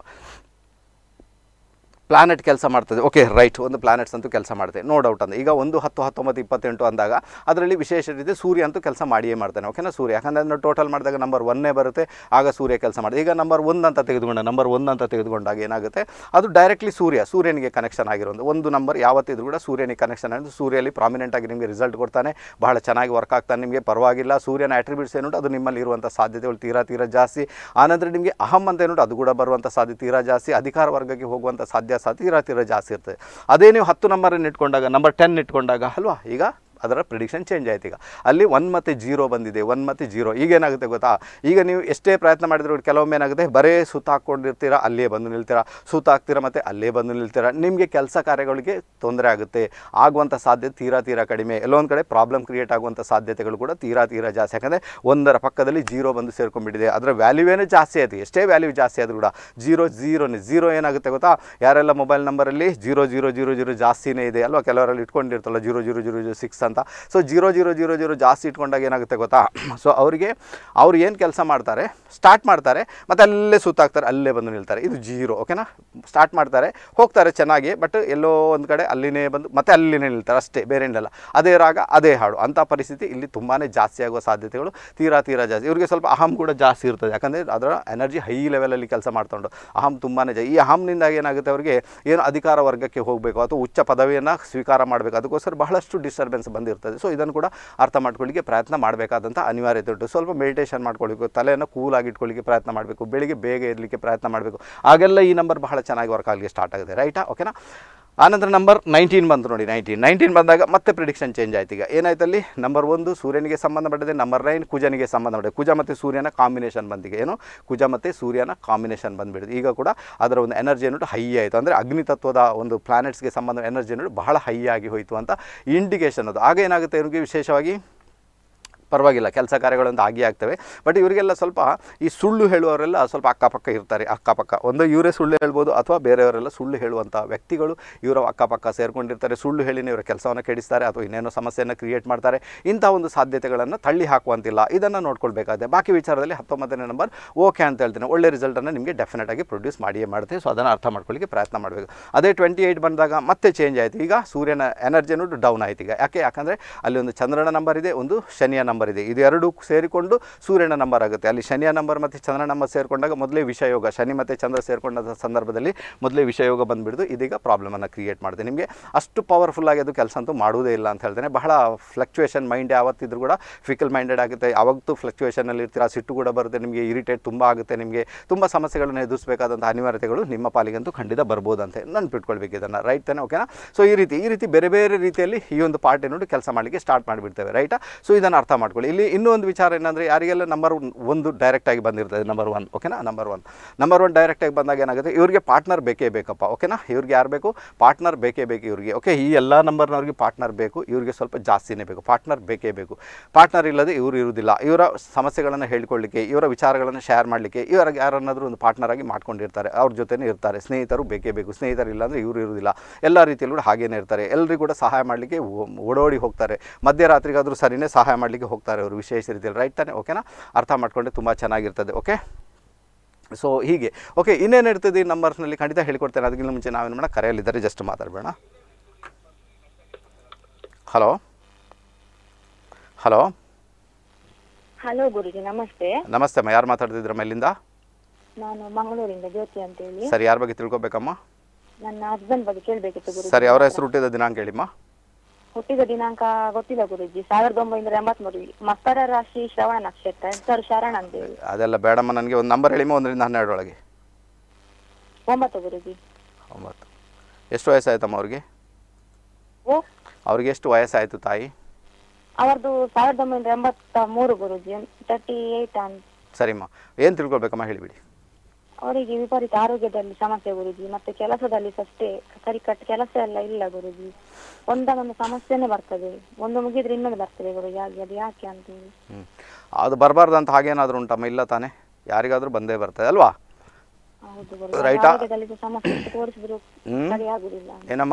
ಪ್ಲಾನೆಟ್ ಕೆಲಸ ಮಾಡ್ತದೆ ಓಕೆ ರೈಟ್ ಒಂದು ಪ್ಲಾನೆಟ್ಸ್ ಅಂತೂ ಕೆಲಸ ಮಾಡುತ್ತೆ ನೋ ಡೌಟ್ ಅಂತ ಈಗ ಒಂದು ಹತ್ತು ಹತ್ತೊಂಬತ್ತು ಇಪ್ಪತ್ತೆಂಟು ಅಂದಾಗ ಅದರಲ್ಲಿ ವಿಶೇಷ ರೀತಿ ಸೂರ್ಯ ಅಂತೂ ಕೆಲಸ ಮಾಡಿಯೇ ಮಾಡ್ತಾನೆ ಓಕೆನಾ ಸೂರ್ಯ ಯಾಕಂದರೆ ಅದನ್ನು ಟೋಟಲ್ ಮಾಡಿದಾಗ ನಂಬರ್ ಒನ್ನೇ ಬರುತ್ತೆ ಆಗ ಸೂರ್ಯ ಕೆಲಸ ಮಾಡಿದೆ ಈಗ ನಂಬರ್ ಒನ್ ಅಂತ ತೆಗೆದುಕೊಂಡ ನಂಬರ್ ಒನ್ ಅಂತ ತೆಗೆದುಕೊಂಡಾಗ ಏನಾಗುತ್ತೆ ಅದು ಡೈರೆಕ್ಟ್ಲಿ ಸೂರ್ಯ ಸೂರ್ಯನಿಗೆ ಕನೆಕ್ಷನ್ ಆಗಿರೋದು ಒಂದು ನಂಬರ್ ಯಾವತ್ತಿದ್ರು ಕೂಡ ಸೂರ್ಯನಿಗೆ ಕನೆಕ್ಷನ್ ಆಗಿದ್ದು ಸೂರ್ಯಲ್ಲಿ ಪ್ರಾಮಿನೆಂಟ್ ಆಗಿ ನಿಮಗೆ ರಿಸಲ್ಟ್ ಕೊಡ್ತಾನೆ ಬಹಳ ಚೆನ್ನಾಗಿ ವರ್ಕ್ ಆಗ್ತಾನೆ ನಿಮಗೆ ಪರವಾಗಿಲ್ಲ ಸೂರ್ಯನ ಅಟ್ರಿಬ್ಯೂಟ್ಸ್ ಏನುಂಟು ಅದು ನಿಮ್ಮಲ್ಲಿ ಇರುವಂಥ ಸಾಧ್ಯತೆಗಳು ತೀರಾ ತೀರಾ ಜಾಸ್ತಿ ಆನಂತರ ನಿಮಗೆ ಅಹಂ ಅಂತ ಏನುಂಟು ಅದು ಕೂಡ ಬರುವಂಥ ಸಾಧ್ಯತೆ ತೀರಾ ಜಾಸ್ತಿ ಅಧಿಕಾರ ವರ್ಗಕ್ಕೆ ಹೋಗುವಂಥ ಸಾಧ್ಯ ಸಾಧ್ಯ ತೀರಾ ತೀರಾ ಜಾಸ್ತಿ ಇರ್ತದೆ ಅದೇ ನೀವು ಹತ್ತು ನಂಬರನ್ನು ಇಟ್ಕೊಂಡಾಗ ನಂಬರ್ ಟೆನ್ ಇಟ್ಕೊಂಡಾಗ ಅಲ್ವಾ ಈಗ ಅದರ ಪ್ರಿಡಿಕ್ಷನ್ ಚೇಂಜ್ ಆಯ್ತು ಈಗ ಅಲ್ಲಿ ಒನ್ ಮತ್ತು ಜೀರೋ ಬಂದಿದೆ ಒನ್ ಮತ್ತು ಜೀರೋ ಈಗ ಏನಾಗುತ್ತೆ ಗೊತ್ತಾ ಈಗ ನೀವು ಎಷ್ಟೇ ಪ್ರಯತ್ನ ಮಾಡಿದ್ರು ಕೆಲವೊಮ್ಮೆ ಏನಾಗುತ್ತೆ ಬರೇ ಸುತ್ತ ಹಾಕ್ಕೊಂಡಿರ್ತೀರಾ ಅಲ್ಲೇ ಬಂದು ನಿಲ್ತೀರಾ ಸುತ್ತ ಹಾಕ್ತೀರಾ ಮತ್ತು ಅಲ್ಲೇ ಬಂದು ನಿಲ್ತೀರಾ ನಿಮಗೆ ಕೆಲಸ ಕಾರ್ಯಗಳಿಗೆ ತೊಂದರೆ ಆಗುತ್ತೆ ಆಗುವಂಥ ಸಾಧ್ಯತೆ ತೀರಾ ತೀರಾ ಕಡಿಮೆ ಎಲ್ಲೊಂದು ಕಡೆ ಪ್ರಾಬ್ಲಮ್ ಕ್ರಿಯೇಟ್ ಆಗುವಂಥ ಸಾಧ್ಯತೆಗಳು ಕೂಡ ತೀರಾ ತೀರಾ ಜಾಸ್ತಿ ಯಾಕಂದರೆ ಒಂದರ ಪಕ್ಕದಲ್ಲಿ ಜೀರೋ ಬಂದು ಸೇರ್ಕೊಂಡ್ಬಿಟ್ಟಿದೆ ಅದರ ವ್ಯಾಲ್ಯೂವೇನೇ ಜಾಸ್ತಿ ಆಯಿತು ಎಷ್ಟೇ ವ್ಯಾಲ್ಯೂ ಜಾಸ್ತಿ ಆದರೂ ಕೂಡ ಜೀರೋ ಜೀರೋನೇ ಜೀರೋ ಏನಾಗುತ್ತೆ ಗೊತ್ತಾ ಯಾರೆಲ್ಲ ಮೊಬೈಲ್ ನಂಬರಲ್ಲಿ ಜೀರೋ ಜೀರೋ ಜೀರೋ ಜೀರೋ ಜಾಸ್ತಿನೇ ಇದೆ ಅಲ್ವಾ ಕೆಲವರಲ್ಲಿ ಇಟ್ಕೊಂಡಿರ್ತಲ್ಲ zero zero zero zero six ಅಂತ so zero zero zero zero ಜಾಸ್ತಿ ಇಟ್ಕೊಂಡಾಗ ಏನಾಗುತ್ತೆ ಗೊತ್ತಾ ಸೊ ಅವರಿಗೆ ಅವ್ರು ಏನು ಕೆಲಸ ಮಾಡ್ತಾರೆ ಸ್ಟಾರ್ಟ್ ಮಾಡ್ತಾರೆ ಮತ್ತು ಅಲ್ಲೇ ಸುತ್ತಾಕ್ತಾರೆ ಅಲ್ಲೇ ಬಂದು ನಿಲ್ತಾರೆ ಇದು ಜೀರೋ ಓಕೆನಾ ಸ್ಟಾರ್ಟ್ ಮಾಡ್ತಾರೆ ಹೋಗ್ತಾರೆ ಚೆನ್ನಾಗಿ ಬಟ್ ಎಲ್ಲೋ ಒಂದು ಕಡೆ ಅಲ್ಲಿನೇ ಬಂದು ಮತ್ತೆ ಅಲ್ಲಿನೇ ನಿಲ್ತಾರೆ ಅಷ್ಟೇ ಬೇರೆ ಏನಿಲ್ಲ ಅದೇ ರಾಗ ಅದೇ ಹಾಡು ಅಂಥ ಪರಿಸ್ಥಿತಿ ಇಲ್ಲಿ ತುಂಬಾ ಜಾಸ್ತಿ ಆಗುವ ಸಾಧ್ಯತೆಗಳು ತೀರಾ ತೀರಾ ಜಾಸ್ತಿ ಇವರಿಗೆ ಸ್ವಲ್ಪ ಅಹಂ ಕೂಡ ಜಾಸ್ತಿ ಇರ್ತದೆ ಯಾಕಂದರೆ ಅದರ ಎನರ್ಜಿ ಹೈ ಲೆವೆಲಲ್ಲಿ ಕೆಲಸ ಮಾಡ್ಕೊಂಡು ಅಹಂ ತುಂಬಾ ಜಾ ಈ ಅಹಂನಿಂದ ಏನಾಗುತ್ತೆ ಅವರಿಗೆ ಏನು ಅಧಿಕಾರ ವರ್ಗಕ್ಕೆ ಹೋಗಬೇಕು ಅಥವಾ ಉಚ್ಚ ಪದವಿಯನ್ನು ಸ್ವೀಕಾರ ಮಾಡಬೇಕು ಅದಕ್ಕೋಸ್ಕರ ಬಹಳಷ್ಟು ಡಿಸ್ಟರ್ಬೆನ್ಸ್ ಬಂದಿರ್ತದೆ ಸೊ ಇದನ್ನು ಕೂಡ ಅರ್ಥ ಮಾಡ್ಕೊಳ್ಳಿಕ್ಕೆ ಪ್ರಯತ್ನ ಮಾಡಬೇಕಾದಂಥ ಅನಿವಾರ್ಯತೆ ಉಂಟು ಸ್ವಲ್ಪ ಮೆಡಿಟೇಷನ್ ಮಾಡ್ಕೊಳ್ಳಿಕ್ಕೆ ತಲೆಯನ್ನು ಕೂಲಾಗಿ ಇಟ್ಕೊಳ್ಳಿಕ್ಕೆ ಪ್ರಯತ್ನ ಮಾಡಬೇಕು ಬೆಳಿಗ್ಗೆ ಬೇಗ ಇರಲಿಕ್ಕೆ ಪ್ರಯತ್ನ ಮಾಡಬೇಕು ಆಗೆಲ್ಲ ಈ ನಂಬರ್ ಬಹಳ ಚೆನ್ನಾಗಿ ವರ್ಕ್ ಆಗಲಿಕ್ಕೆ ಸ್ಟಾರ್ಟ್ ಆಗಿದೆ ರೈಟಾ ಓಕೆನಾ ಆನಂತರ ನಂಬರ್ ನೈನ್ಟೀನ್ ಬಂತು ನೋಡಿ ನೈನ್ಟೀನ್ ನೈನ್ಟೀನ್ ಬಂದಾಗ ಮತ್ತೆ ಪ್ರಿಡಿಕ್ಷನ್ ಚೇಂಜ್ ಆಯ್ತು ಈಗ ಏನಾಯ್ತು ಅಲ್ಲಿ ನಂಬರ್ ಒಂದು ಸೂರ್ಯನಿಗೆ ಸಂಬಂಧಪಟ್ಟಿದೆ ನಂಬರ್ ನೈನ್ ಕುಜನಿಗೆ ಸಂಬಂಧಪಟ್ಟಿದೆ ಕುಜ ಮತ್ತು ಸೂರ್ಯನ ಕಾಂಬಿನೇಷನ್ ಬಂದಿಗೆ ಏನು ಕುಜ ಮತ್ತು ಸೂರ್ಯನ ಕಾಂಬಿನೇಷನ್ ಬಂದುಬಿಡಿದೆ ಈಗ ಕೂಡ ಅದರ ಒಂದು ಎನರ್ಜಿ ಅನ್ನೋದು ಹೈ ಆಯಿತು ಅಂದರೆ ಅಗ್ನಿ ತತ್ವದ ಒಂದು ಪ್ಲಾನೆಟ್ಸ್ಗೆ ಸಂಬಂಧ ಎನರ್ಜಿ ಅನ್ನೋದು ಬಹಳ ಹೈ ಆಗಿ ಹೋಯಿತು ಅಂತ ಇಂಡಿಕೇಶನ್ ಅದು ಆಗ ಏನಾಗುತ್ತೆ ಇವ್ರಿಗೆ ವಿಶೇಷವಾಗಿ ಪರವಾಗಿಲ್ಲ ಕೆಲಸ ಕಾರ್ಯಗಳಂತ ಆಗಿ ಆಗ್ತವೆ ಬಟ್ ಇವರಿಗೆಲ್ಲ ಸ್ವಲ್ಪ ಈ ಸುಳ್ಳು ಹೇಳುವವರೆಲ್ಲ ಸ್ವಲ್ಪ ಅಕ್ಕಪಕ್ಕ ಇರ್ತಾರೆ ಅಕ್ಕಪಕ್ಕ ಒಂದು ಇವರೇ ಸುಳ್ಳು ಹೇಳ್ಬೋದು ಅಥವಾ ಬೇರೆಯವರೆಲ್ಲ ಸುಳ್ಳು ಹೇಳುವಂಥ ವ್ಯಕ್ತಿಗಳು ಇವರ ಅಕ್ಕಪಕ್ಕ ಸೇರ್ಕೊಂಡಿರ್ತಾರೆ ಸುಳ್ಳು ಹೇಳಿನೇ ಇವರ ಕೆಲಸವನ್ನು ಕೆಡಿಸ್ತಾರೆ ಅಥವಾ ಇನ್ನೇನೋ ಸಮಸ್ಯೆಯನ್ನು ಕ್ರಿಯೇಟ್ ಮಾಡ್ತಾರೆ ಇಂಥ ಒಂದು ಸಾಧ್ಯತೆಗಳನ್ನು ತಳ್ಳಿ ಹಾಕುವಂತಿಲ್ಲ ಇದನ್ನು ನೋಡ್ಕೊಳ್ಬೇಕಾಗುತ್ತೆ ಬಾಕಿ ವಿಚಾರದಲ್ಲಿ ಹತ್ತೊಂಬತ್ತನೇ ನಂಬರ್ ಓಕೆ ಅಂತ ಹೇಳ್ತೀನಿ ಒಳ್ಳೆ ರಿಸಲ್ಟನ್ನು ನಿಮಗೆ ಡೆಫಿನೆಟ್ ಆಗಿ ಪ್ರೊಡ್ಯೂಸ್ ಮಾಡಿಯೇ ಮಾಡುತ್ತೆ ಸೊ ಅದನ್ನು ಅರ್ಥ ಮಾಡ್ಕೊಳ್ಳಿಕ್ಕೆ ಪ್ರಯತ್ನ ಮಾಡಬೇಕು ಅದೇ ಟ್ವೆಂಟಿ ಏಯ್ಟ್ ಬಂದಾಗ ಮತ್ತೆ ಚೇಂಜ್ ಆಯಿತು ಈಗ ಸೂರ್ಯನ ಎನರ್ಜಿನೂ ಡೌನ್ ಆಯ್ತು ಈಗ ಯಾಕೆ ಯಾಕಂದರೆ ಅಲ್ಲಿ ಒಂದು ಚಂದ್ರನ ನಂಬರ್ ಇದೆ ಒಂದು ಶನಿಯ ನಂಬರ್ ಇದೆ ಇದು ಎರಡು ಸೇರಿಕೊಂಡು ಸೂರ್ಯನ ನಂಬರ್ ಆಗುತ್ತೆ ಅಲ್ಲಿ ಶನಿಯ ನಂಬರ್ ಮತ್ತು ಚಂದ್ರ ನಂಬರ್ ಸೇರಿಕೊಂಡಾಗ ಮೊದಲೇ ವಿಷಯೋಗ ಶನಿ ಮತ್ತು ಚಂದ್ರ ಸೇರಿಕೊಂಡ ಸಂದರ್ಭದಲ್ಲಿ ಮೊದಲೇ ವಿಷಯೋಗ ಬಂದುಬಿಡ್ದು ಇದೀಗ ಪ್ರಾಬ್ಲಮನ್ನು ಕ್ರಿಯೇಟ್ ಮಾಡಿದೆ ನಿಮಗೆ ಅಷ್ಟು ಪವರ್ಫುಲ್ಲಾಗಿ ಅದು ಕೆಲಸ ಅಂತೂ ಮಾಡುವುದೇ ಇಲ್ಲ ಅಂತ ಹೇಳ್ತೇನೆ ಬಹಳ ಫ್ಲಕ್ಚುಯೇಷನ್ ಮೈಂಡ್ ಯಾವತ್ತಿದ್ರೂ ಕೂಡ ಫಿಕಲ್ ಮೈಂಡೆಡ್ ಆಗುತ್ತೆ ಯಾವತ್ತೂ ಫ್ಲಕ್ಚುಯೇಷನಲ್ಲಿ ಇರ್ತೀರ ಸಿಟ್ಟು ಕೂಡ ಬರುತ್ತೆ ನಿಮಗೆ ಇರಿಟೇಟ್ ತುಂಬ ಆಗುತ್ತೆ ನಿಮಗೆ ತುಂಬ ಸಮಸ್ಯೆಗಳನ್ನು ಎದುರಿಸಬೇಕಾದಂಥ ಅನಿವಾರ್ಯತೆಗಳು ನಿಮ್ಮ ಪಾಲಿಗಂತೂ ಖಂಡಿತ ಬರ್ಬೋದಂತೆ ನೆನ್ಪಿಟ್ಕೊಳ್ಬೇಕು ಇದನ್ನು ರೈಟ್ ತಾನೆ ಓಕೆನಾ ಸೊ ಈ ರೀತಿ ಈ ರೀತಿ ಬೇರೆ ಬೇರೆ ರೀತಿಯಲ್ಲಿ ಈ ಒಂದು ಪಾರ್ಟ್ ನೋಡಿ ಕೆಲಸ ಮಾಡಲಿಕ್ಕೆ ಸ್ಟಾರ್ಟ್ ಮಾಡಿಬಿಡ್ತೇವೆ ರೈಟಾ ಸೊ ಇದನ್ನು ಅರ್ಥ ಮಾಡ್ಕೊಳ್ಳಿ ಇಲ್ಲಿ ಇನ್ನೂ ಒಂದು ವಿಚಾರ ಏನಂದರೆ ಯಾರಿಗೆಲ್ಲ ನಂಬರ್ ಒಂದು ಡೈರೆಕ್ಟಾಗಿ ಬಂದಿರ್ತದೆ ನಂಬರ್ ಒನ್ ಓಕೆನಾ ನಂಬರ್ ಒನ್ ನಂಬರ್ ಒನ್ ಡೈರೆಕ್ಟಾಗಿ ಬಂದಾಗ ಏನಾಗುತ್ತೆ ಇವರಿಗೆ ಪಾರ್ಟ್ನರ್ ಬೇಕೇ ಬೇಕಪ್ಪ ಓಕೆನಾ ಇವ್ರಿಗೆ ಯಾರು ಬೇಕು ಪಾರ್ಟ್ನರ್ ಬೇಕೇ ಬೇಕು ಇವ್ರಿಗೆ ಓಕೆ ಈ ಎಲ್ಲ ನಂಬರ್ನವ್ರಿಗೆ ಪಾರ್ಟ್ನರ್ ಬೇಕು ಇವ್ರಿಗೆ ಸ್ವಲ್ಪ ಜಾಸ್ತಿನೇ ಬೇಕು ಪಾರ್ಟ್ನರ್ ಬೇಕೇ ಬೇಕು ಪಾರ್ಟ್ನರ್ ಇಲ್ಲದೆ ಇವರು ಇರುವುದಿಲ್ಲ ಇವರ ಸಮಸ್ಯೆಗಳನ್ನು ಹೇಳ್ಕೊಳ್ಳಿಕ್ಕೆ ಇವರ ವಿಚಾರಗಳನ್ನು ಶೇರ್ ಮಾಡಲಿಕ್ಕೆ ಇವರಿಗೆ ಯಾರನ್ನಾದರೂ ಒಂದು ಪಾರ್ಟ್ನರ್ ಆಗಿ ಮಾಡ್ಕೊಂಡಿರ್ತಾರೆ ಅವ್ರ ಜೊತೆನೇ ಇರ್ತಾರೆ ಸ್ನೇಹಿತರು ಬೇಕೇ ಬೇಕು ಸ್ನೇಹಿತರು ಇಲ್ಲಾಂದರೆ ಇವರು ಇರುವುದಿಲ್ಲ ಎಲ್ಲ ರೀತಿಯಲ್ಲೂ ಕೂಡ ಹಾಗೇನೇ ಇರ್ತಾರೆ ಎಲ್ಲರಿಗೂ ಕೂಡ ಸಹಾಯ ಮಾಡಲಿಕ್ಕೆ ಓಡೋಡಿ ಹೋಗ್ತಾರೆ ಮಧ್ಯರಾತ್ರಿಗಾದರೂ ಸರಿನೇ ಸಹಾಯ ಮಾಡಲಿಕ್ಕೆ ಹೋಗ್ತಾರೆ ಅವರು ವಿಶೇಷ ರೀತಿಯಲ್ಲಿ ರೈಟ್ ತಾನೆ ಓಕೆನಾ ಅರ್ಥ ಮಾಡ್ಕೊಂಡ್ರೆ ತುಂಬ ಚೆನ್ನಾಗಿರ್ತದೆ ಓಕೆ ಸೊ ಹೀಗೆ ಓಕೆ ಇನ್ನೇನು ಇರ್ತದೆ ಈ ನಂಬರ್ಸ್ನಲ್ಲಿ ಖಂಡಿತ ಹೇಳಿಕೊಡ್ತೇನೆ ಅದಕ್ಕಿಂತ ಮುಂಚೆ ನಾವೇನು ಮಾಡೋಣ ಕರೆಯಲ್ಲಿದ್ದಾರೆ ಜಸ್ಟ್ ಮಾತಾಡಬೇಡ ಹಲೋ ಹಲೋ ಹಲೋ ಗುರುಜಿ ನಮಸ್ತೆ ನಮಸ್ತೆ ಅಮ್ಮ ಯಾರು ಮಾತಾಡ್ತಿದ್ರಮ್ಮ ಎಲ್ಲಿಂದ ನಾನು ಮಂಗಳೂರಿಂದ ಜ್ಯೋತಿ ಅಂತ ಹೇಳಿ ಸರಿ ಯಾರ ಬಗ್ಗೆ ತಿಳ್ಕೊಬೇಕಮ್ಮ ನನ್ನ ಹಸ್ಬೆಂಡ್ ಬಗ್ಗೆ ಕೇಳ್ಬೇಕಿತ್ತು ಗುರುಜಿ ಸರಿ ಅವರ ಹೆಸರು ಹುಟ್ಟಿದ ದಿನಾಂಕ ಹೇಳಿಮ್ಮ ಹುಟ್ಟಿದ ದಿನಾಂಕ ಗೊತ್ತಿಲ್ಲ ಗುರುಜಿ ಸಾವಿರದ ಒಂಬೈನೂರ ಎಂಬತ್ಮೂರು ಮಕರ ರಾಶಿ ಶ್ರವಣ ನಕ್ಷತ್ರ ಹೆಸರು ಶರಣ ಅಂತ ಹೇಳಿ ಅದೆಲ್ಲ ಬೇಡಮ್ಮ ನನಗೆ ಒಂದು ನಂಬರ್ ಹೇಳಿಮ್ಮ ಒಂದರಿಂದ ಹನ್ನೆರಡರೊಳಗೆ ಒಂಬತ್ತು ಗುರುಜಿ ಒಂಬತ್ತು ಎಷ್ಟು ವಯಸ್ಸಾಯ್ತಮ್ಮ ಅವ್ರಿಗೆ ಓ ಅವ್ರಿಗೆ ಎಷ್ಟು ವಯಸ್ಸಾಯಿತು ತಾಯಿ ಅವರದು ಸಾವಿರದ ಒಂಬೈನೂರ ಎಂಬತ್ತ ಮೂರು ಗುರುಜಿ ತರ್ಟಿ ಏಯ್ಟ್ ಅಂತ ಸರಿಮ್ಮ ಏನು ತಿಳ್ಕೊಳ್ಬೇಕಮ್ಮ ಹೇಳಿಬಿಡಿ ಅವರಿಗೆ ವಿಪರೀತ ಆರೋಗ್ಯದಲ್ಲಿ ಸಮಸ್ಯೆ ಗುರುಜಿ ಮತ್ತೆ ಕೆಲಸದಲ್ಲಿ ಅಷ್ಟೇ ಸರಿ ಕಟ್ ಕೆಲಸ ಎಲ್ಲ ಇಲ್ಲ ಗುರುಜಿ ಒಂದೊಂದು ಸಮಸ್ಯೆನೇ ಬರ್ತದೆ ಒಂದು ಮುಗಿದ್ರೆ ಇನ್ನೊಂದು ಬರ್ತದೆ ಗುರುಜಿ ಹಾಗೆ ಅದು ಯಾಕೆ ಅಂತ ಹೇಳಿ ಹ್ಞೂ ಅದು ಬರಬಾರ್ದು ಅಂತ ಹಾಗೇನಾದರೂ ಉಂಟಮ್ಮ ಇಲ್ಲ ತಾನೇ ಯಾರಿಗಾದರೂ ಬಂದೇ ಬರ್ತದೆ ಅಲ್ವಾ ಹೌದು ಗುರುಜಿ Right ಆ? ಆರೋಗ್ಯದಲ್ಲಿ ಸಮಸ್ಯೆ ಎಷ್ಟು ತೋರಿಸಿದ್ರು ಹ್ಮ್. ಸರಿ ಆಗುದಿಲ್ಲ ಏನಮ್ಮ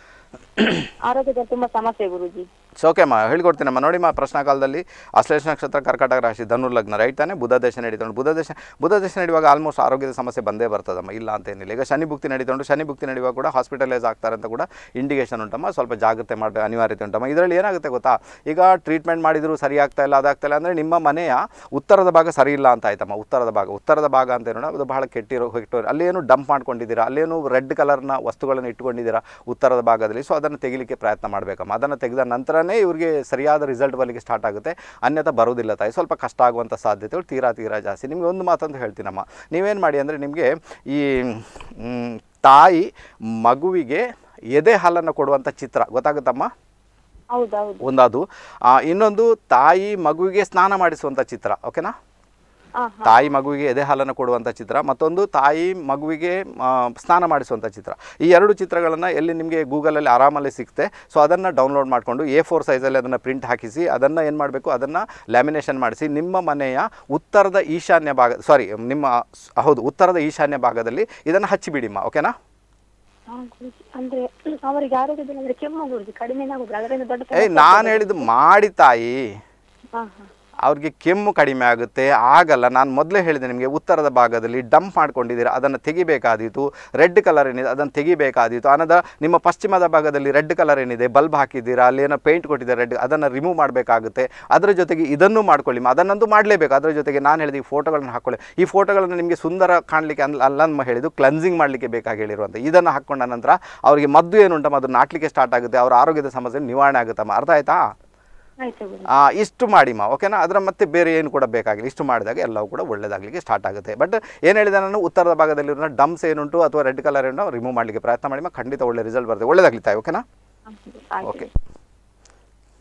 ಆರೋಗ್ಯದಲ್ಲಿ ತುಂಬಾ ಸಮಸ್ಯೆ ಗುರುಜಿ ಸೊ ಓಕೆಮ್ಮ ಹೇಳ್ಕೊಡ್ತೀನಮ್ಮ ನೋಡಿಮ್ಮ ಪ್ರಶ್ನಾ ಕಾಲದಲ್ಲಿ ಅಶ್ಲೇಷ ನಕ್ಷತ್ರ ಕರ್ಕಾಟಕ ರಾಶಿ ಧನು ಲಗ್ನ ರೈಟ್ ತಾನೆ ಬುಧ ದೇಶ ನಡೀತೊಂಡು ಬುಧ ದೇಶ ಬುಧ ದೇಶ ನಡೆಯುವಾಗ ಆಲ್ಮೋಸ್ಟ್ ಆರೋಗ್ಯದ ಸಮಸ್ಯೆ ಬಂದೇ ಬರ್ತದಮ್ಮ ಇಲ್ಲ ಅಂತ ಏನಿಲ್ಲ ಈಗ ಶನಿ ಭುಕ್ತಿ ನಡೀತೊಂಡು ಶನಿ ಭುಕ್ತಿ ನಡೆಯುವಾಗ ಕೂಡ ಹಾಸ್ಪಿಟಲೈಸ್ ಆಗ್ತಾರೆ ಅಂತ ಕೂಡ ಇಂಡಿಕೇಶನ್ ಉಂಟಮ್ಮ ಸ್ವಲ್ಪ ಜಾಗ್ರತೆ ಮಾಡಬೇಕು ಅನಿವಾರ್ಯತೆ ಉಂಟಮ್ಮ ಇದರಲ್ಲಿ ಏನಾಗುತ್ತೆ ಗೊತ್ತಾ ಈಗ ಟ್ರೀಟ್ಮೆಂಟ್ ಮಾಡಿದ್ರು ಸರಿ ಆಗ್ತಾ ಇಲ್ಲ ಅದಾಗ್ತಾ ಇಲ್ಲ ಅಂದರೆ ನಿಮ್ಮ ಮನೆಯ ಉತ್ತರದ ಭಾಗ ಸರಿ ಇಲ್ಲ ಅಂತ ಆಯ್ತಮ್ಮ ಉತ್ತರದ ಭಾಗ ಉತ್ತರದ ಭಾಗ ಅಂತ ಏನೋ ಅದು ಬಹಳ ಕೆಟ್ಟಿರೋ ಕೆಟ್ಟೋರು ಅಲ್ಲೇನು ಡಂಪ್ ಮಾಡ್ಕೊಂಡಿದ್ದೀರಾ ಅಲ್ಲೇನು ರೆಡ್ ಕಲರ್ನ ವಸ್ತುಗಳನ್ನು ಇಟ್ಕೊಂಡಿದ್ದೀರಾ ಉತ್ತರದ ಭಾಗದಲ್ಲಿ ಸೊ ಅದನ್ನು ತೆಗಿಲಿಕ್ಕೆ ಪ್ರಯತ್ನ ಮಾಡಬೇಕಮ್ಮ ಅದನ್ನು ತೆಗೆದ ನಂತರನೇ ಇವರಿಗೆ ಸರಿಯಾದ ರಿಸಲ್ಟ್ ಬರಲಿಕ್ಕೆ ಸ್ಟಾರ್ಟ್ ಆಗುತ್ತೆ ಅನ್ಯಥ ಬರೋದಿಲ್ಲ ತಾಯಿ ಸ್ವಲ್ಪ ಕಷ್ಟ ಆಗುವಂಥ ಸಾಧ್ಯತೆಗಳು ತೀರಾ ತೀರಾ ಜಾಸ್ತಿ ನಿಮಗೆ ಒಂದು ಮಾತಂತ ಹೇಳ್ತೀನಮ್ಮ ನೀವೇನು ಮಾಡಿ ಅಂದರೆ ನಿಮಗೆ ಈ ಮ್, ತಾಯಿ ಮಗುವಿಗೆ ಎದೆ ಹಾಲನ್ನು ಕೊಡುವಂಥ ಚಿತ್ರ ಗೊತ್ತಾಗುತ್ತಮ್ಮ ಹೌದೌದು ಒಂದದು ಆ, ಇನ್ನೊಂದು ತಾಯಿ ಮಗುವಿಗೆ ಸ್ನಾನ ಮಾಡಿಸುವಂಥ ಚಿತ್ರ ಓಕೆನಾ ಹಾ ಹಾ ತಾಯಿ ಮಗುವಿಗೆ ಎದೆ ಹಾಲನ್ನು ಕೊಡುವಂಥ ಚಿತ್ರ ಮತ್ತೊಂದು ತಾಯಿ ಮಗುವಿಗೆ ಆ, ಸ್ನಾನ ಮಾಡಿಸುವಂಥ ಚಿತ್ರ ಈ ಎರಡು ಚಿತ್ರಗಳನ್ನು ಎಲ್ಲಿ ನಿಮಗೆ ಗೂಗಲಲ್ಲಿ ಆರಾಮಲ್ಲಿ ಸಿಗುತ್ತೆ ಸೊ ಅದನ್ನು ಡೌನ್ಲೋಡ್ ಮಾಡಿಕೊಂಡು ಎ ಫೋರ್ ಸೈಜಲ್ಲಿ ಅದನ್ನು ಪ್ರಿಂಟ್ ಹಾಕಿಸಿ ಅದನ್ನು ಏನು ಮಾಡಬೇಕು ಅದನ್ನು ಲ್ಯಾಮಿನೇಷನ್ ಮಾಡಿಸಿ ನಿಮ್ಮ ಮನೆಯ ಉತ್ತರದ ಈಶಾನ್ಯ ಭಾಗ ಸಾರಿ ನಿಮ್ಮ ಹೌದು ಉತ್ತರದ ಈಶಾನ್ಯ ಭಾಗದಲ್ಲಿ ಇದನ್ನು ಹಚ್ಚಿಬಿಡಿಮ್ಮ ಓಕೆನಾ ಹಾ, ಗುರೂಜಿ. ಅಂದ್ರೆ ಅವರಿಗೆ ಆರೋಗ್ಯದಲ್ಲಿ ಅಂದ್ರೆ ಕೆಮ್ಮು ಗುರುಜಿ ಕಡಿಮೆ ಆಗುದಿಲ್ಲ ಅದರಿಂದ ದೊಡ್ಡ ಏಯ್ ಸಮಸ್ಯೆ ನಾನು ಆಗ್ತದೆ. ಹೇಳಿದ್ದು ಮಾಡಿ ತಾಯಿ ಹಾ ಹಾ ಅವ್ರಿಗೆ ಕೆಮ್ಮು ಕಡಿಮೆ ಆಗುತ್ತೆ ಆಗಲ್ಲ ನಾನು ಮೊದಲೇ ಹೇಳಿದೆ ನಿಮಗೆ ಉತ್ತರದ ಭಾಗದಲ್ಲಿ ಡಂಪ್ ಮಾಡ್ಕೊಂಡಿದ್ದೀರಾ ಅದನ್ನು ತೆಗಿಬೇಕಾದೀತು ರೆಡ್ ಕಲರ್ ಏನಿದೆ ಅದನ್ನು ತೆಗಿಬೇಕಾದೀತು ಅನದ ನಿಮ್ಮ ಪಶ್ಚಿಮದ ಭಾಗದಲ್ಲಿ ರೆಡ್ ಕಲರ್ ಏನಿದೆ ಬಲ್ಬ್ ಹಾಕಿದ್ದೀರಾ ಅಲ್ಲಿ ಏನೋ ಪೇಂಟ್ ಕೊಟ್ಟಿದ್ದಾರೆ ರೆಡ್ ಅದನ್ನು ರಿಮೂವ್ ಮಾಡಬೇಕಾಗುತ್ತೆ ಅದರ ಜೊತೆಗೆ ಇದನ್ನು ಮಾಡ್ಕೊಳ್ಳಿ ಅದನ್ನಂತೂ ಮಾಡಲೇಬೇಕು ಅದರ ಜೊತೆಗೆ ನಾನು ಹೇಳಿದ ಈ ಫೋಟೋಗಳನ್ನು ಹಾಕ್ಕೊಳ್ಳಿ ಈ ಫೋಟೋಗಳನ್ನು ನಿಮಗೆ ಸುಂದರ ಕಾಣಲಿಕ್ಕೆ ಅಲ್ಲ ಅಲ್ಲಮ್ಮ ಹೇಳಿದ್ದು ಕ್ಲನ್ಸಿಂಗ್ ಮಾಡಲಿಕ್ಕೆ ಬೇಕಾಗಿ ಹೇಳಿರುವಂಥ ಇದನ್ನು ಹಾಕ್ಕೊಂಡ ನಂತರ ಅವರಿಗೆ ಮದ್ದು ಏನುಂಟಮ್ಮ ಅದು ನಾಟ್ಲಿಕ್ಕೆ ಸ್ಟಾರ್ಟ್ ಆಗುತ್ತೆ ಅವರ ಆರೋಗ್ಯದ ಸಮಸ್ಯೆ ನಿವಾರಣೆ ಆಗುತ್ತಮ್ಮ ಅರ್ಥ ಆಯ್ತಾ ಆಯ್ತು ಗುರುಜಿ ಆ, ಇಷ್ಟು ಮಾಡಿಮ್ಮ ಓಕೆನಾ ಅದರ ಮತ್ತೆ ಬೇರೆ ಏನು ಕೂಡ ಬೇಕಾಗಿಲ್ಲ ಇಷ್ಟು ಮಾಡಿದಾಗ ಎಲ್ಲವೂ ಕೂಡ ಒಳ್ಳೆಯದಾಗಲಿಕ್ಕೆ ಸ್ಟಾರ್ಟ್ ಆಗುತ್ತೆ ಬಟ್ ಏನು ಹೇಳಿದೆ ನಾನು ಉತ್ತರದ ಭಾಗದಲ್ಲಿರೋ ಡಮ್ಸ್ ಏನುಂಟು ಅಥವಾ ರೆಡ್ ಕಲರ್ ಏನೋ ರಿಮೂವ್ ಮಾಡಲಿಕ್ಕೆ ಪ್ರಯತ್ನ ಮಾಡಿಮ್ಮ ಖಂಡಿತ ಒಳ್ಳೆ ರಿಸಲ್ಟ್ ಬರುತ್ತೆ ಒಳ್ಳೆದಾಗಲಿ ತಾಯಿ ಓಕೆನಾ ಆಯ್ತು ಓಕೆ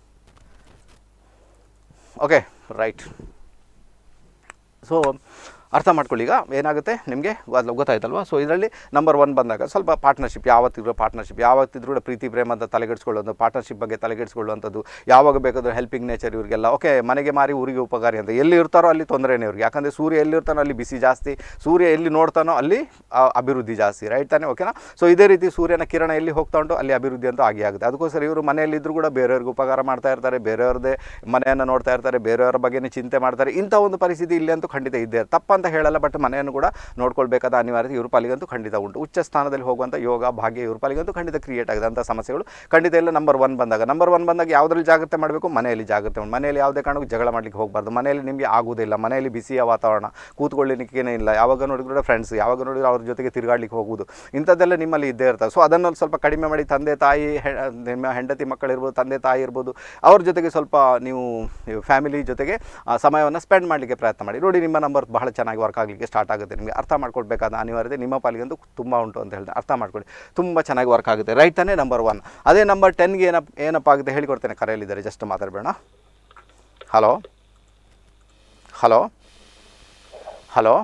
ಓಕೆ ರೈಟ್ ಸೊ ಅರ್ಥ ಮಾಡ್ಕೊಳ್ಳಿ ಈಗ ಏನಾಗುತ್ತೆ ನಿಮಗೆ ಗೊತ್ತಾಯ್ತಲ್ವಾ ಸೊ ಇದರಲ್ಲಿ ನಂಬರ್ ಒನ್ ಬಂದಾಗ ಸ್ವಲ್ಪ ಪಾರ್ಟ್ನರ್ಶಿಪ್ ಯಾವತ್ತಿದ್ರು ಪಾರ್ಟ್ನರ್ಶಿಪ್ ಯಾವತ್ತಿದ್ರು ಕೂಡ ಪ್ರೀತಿ ಪ್ರೇಮ ಅಂತ ತಲೆಗೆಡಿಸ್ಕೊಳ್ಳೋದು ಪಾರ್ಟ್ನರ್ಶಿಪ್ ಬಗ್ಗೆ ತಲೆಗೆಡಿಸ್ಕೊಳ್ಳುವಂಥದ್ದು ಯಾವಾಗ ಬೇಕಾದರೂ ಹೆಲ್ಪಿಂಗ್ ನೇಚರ್ ಇವರಿಗೆಲ್ಲ ಓಕೆ ಮನೆಗೆ ಮಾರಿ ಊರಿಗೆ ಉಪಕಾರಿ ಅಂತ ಎಲ್ಲಿ ಇರ್ತಾರೋ ಅಲ್ಲಿ ತೊಂದರೆನೇ ಇವ್ರಿಗೆ ಯಾಕಂದರೆ ಸೂರ್ಯ ಎಲ್ಲಿ ಇರ್ತಾನೋ ಅಲ್ಲಿ ಬಿಸಿ ಜಾಸ್ತಿ ಸೂರ್ಯ ಎಲ್ಲಿ ನೋಡ್ತಾನೋ ಅಲ್ಲಿ ಆ, ಅಭಿವೃದ್ಧಿ ಜಾಸ್ತಿ ರೈಟ್ ತಾನೇ ಓಕೆನಾ ಸೊ ಇದೇ ರೀತಿ ಸೂರ್ಯನ ಕಿರಣ ಎಲ್ಲಿ ಹೋಗ್ತಾ ಉಂಟು ಅಲ್ಲಿ ಅಭಿವೃದ್ಧಿ ಅಂತೂ ಆಗಿ ಆಗುತ್ತೆ ಅದಕ್ಕೋಸ್ಕರ ಇವರು ಮನೆಯಲ್ಲಿದ್ದರೂ ಕೂಡ ಬೇರೆಯವ್ರಿಗೆ ಉಪಕಾರ ಮಾಡ್ತಾ ಇರ್ತಾರೆ ಬೇರೆಯವ್ರದ್ದೇ ಮನೆಯನ್ನು ನೋಡ್ತಾ ಇರ್ತಾರೆ ಬೇರೆಯವರ ಬಗ್ಗೆನೇ ಚಿಂತೆ ಮಾಡ್ತಾರೆ ಇಂಥ ಒಂದು ಪರಿಸ್ಥಿತಿ ಇಲ್ಲಿ ಅಂತೂ ಖಂಡಿತ ಇದ್ದೇ ಇರುತ್ತೆ. ತಪ್ಪಂತ ಹೇಳಲ್ಲ ಬಟ್ ಮನೆಯನ್ನು ಕೂಡ ನೋಡ್ಕೊಳ್ಬೇಕಾದ ಅನಿವಾರ್ಯತೆ ಇವ್ರ ಪಾಲಿಗಂತೂ ಖಂಡಿತ ಉಂಟು ಉಚ್ಚ ಸ್ಥಾನದಲ್ಲಿ ಹೋಗುವಂಥ ಯೋಗ ಭಾಗ್ಯ ಇವ್ರ ಪಾಲಿಗಂತೂ ಖಂಡಿತ ಕ್ರಿಯೇಟ್ ಆಗಿದೆ ಅಂಥ ಸಮಸ್ಯೆಗಳು ಖಂಡಿತ ಇಲ್ಲ ನಂಬರ್ ಒನ್ ಬಂದಾಗ ನಂಬರ್ ಒನ್ ಬಂದಾಗ ಯಾವುದ್ರಲ್ಲಿ ಜಾಗ್ರತೆ ಮಾಡಬೇಕು ಮನೆಯಲ್ಲಿ ಜಾಗ್ರತೆ ಮಾಡಿ ಮನೆಯಲ್ಲಿ ಯಾವುದೇ ಕಾರಣಕ್ಕೂ ಜಗಳ ಮಾಡಲಿಕ್ಕೆ ಹೋಗಬಾರ್ದು ಮನೆಯಲ್ಲಿ ನಿಮಗೆ ಆಗುವುದಿಲ್ಲ ಮನೆಯಲ್ಲಿ ಬಿಸಿಯ ವಾತಾವರಣ ಕೂತ್ಕೊಳ್ಳಿಕ್ಕೇನೇ ಇಲ್ಲ ಯಾವಾಗ ನೋಡಿದ್ರೆ ಫ್ರೆಂಡ್ಸ್ ಯಾವಾಗ ನೋಡಿದ್ರೆ ಅವ್ರ ಜೊತೆಗೆ ತಿರುಗಾಡ್ಲಿಕ್ಕೆ ಹೋಗುವುದು ಇಂಥದ್ದೆಲ್ಲ ನಿಮ್ಮಲ್ಲಿ ಇದ್ದೇ ಇರ್ತದೆ ಸೊ ಅದನ್ನು ಸ್ವಲ್ಪ ಕಡಿಮೆ ಮಾಡಿ ತಂದೆ ತಾಯಿ ಹೆ- ನಿಮ್ಮ ಹೆಂಡತಿ ಮಕ್ಕಳಿರ್ಬೋದು ತಂದೆ ತಾಯಿ ಇರ್ಬೋದು ಅವ್ರ ಜೊತೆಗೆ ಸ್ವಲ್ಪ ನೀವು ಫ್ಯಾಮಿಲಿ ಜೊತೆಗೆ ಸಮಯವನ್ನು ಸ್ಪೆಂಡ್ ಮಾಡಲಿಕ್ಕೆ ಪ್ರಯತ್ನ ಮಾಡಿ ನೋಡಿ ನಿಮ್ಮ ನಂಬರ್ ಬಹಳ ಚೆನ್ನಾಗಿ ವರ್ಕ್ ಆಗಲಿಕ್ಕೆ ಸ್ಟಾರ್ಟ್ ಆಗುತ್ತೆ ನಿಮಗೆ ಅರ್ಥ ಮಾಡ್ಕೊಳ್ಬೇಕಾದ ಅನಿವಾರ್ಯತೆ ನಿಮ್ಮ ಪಾಲಿಗಂತೂ ತುಂಬ ಉಂಟು ಅಂತ ಹೇಳಿದೆ ಅರ್ಥ ಮಾಡ್ಕೊಳ್ಳಿ ತುಂಬ ಚೆನ್ನಾಗಿ ವರ್ಕ್ ಆಗುತ್ತೆ ರೈಟ್ ತಾನೇ ನಂಬರ್ ಒನ್ ಅದೇ ನಂಬರ್ ಟೆನ್ಗೆ ಏನಪ್ಪ ಏನಪ್ಪ ಆಗುತ್ತೆ ಹೇಳಿಕೊಡ್ತೇನೆ ಕರೆಯಲ್ಲಿದ್ದಾರೆ ಜಸ್ಟ್ ಮಾತಾಡಬೇಡ ಹಲೋ ಹಲೋ ಹಲೋ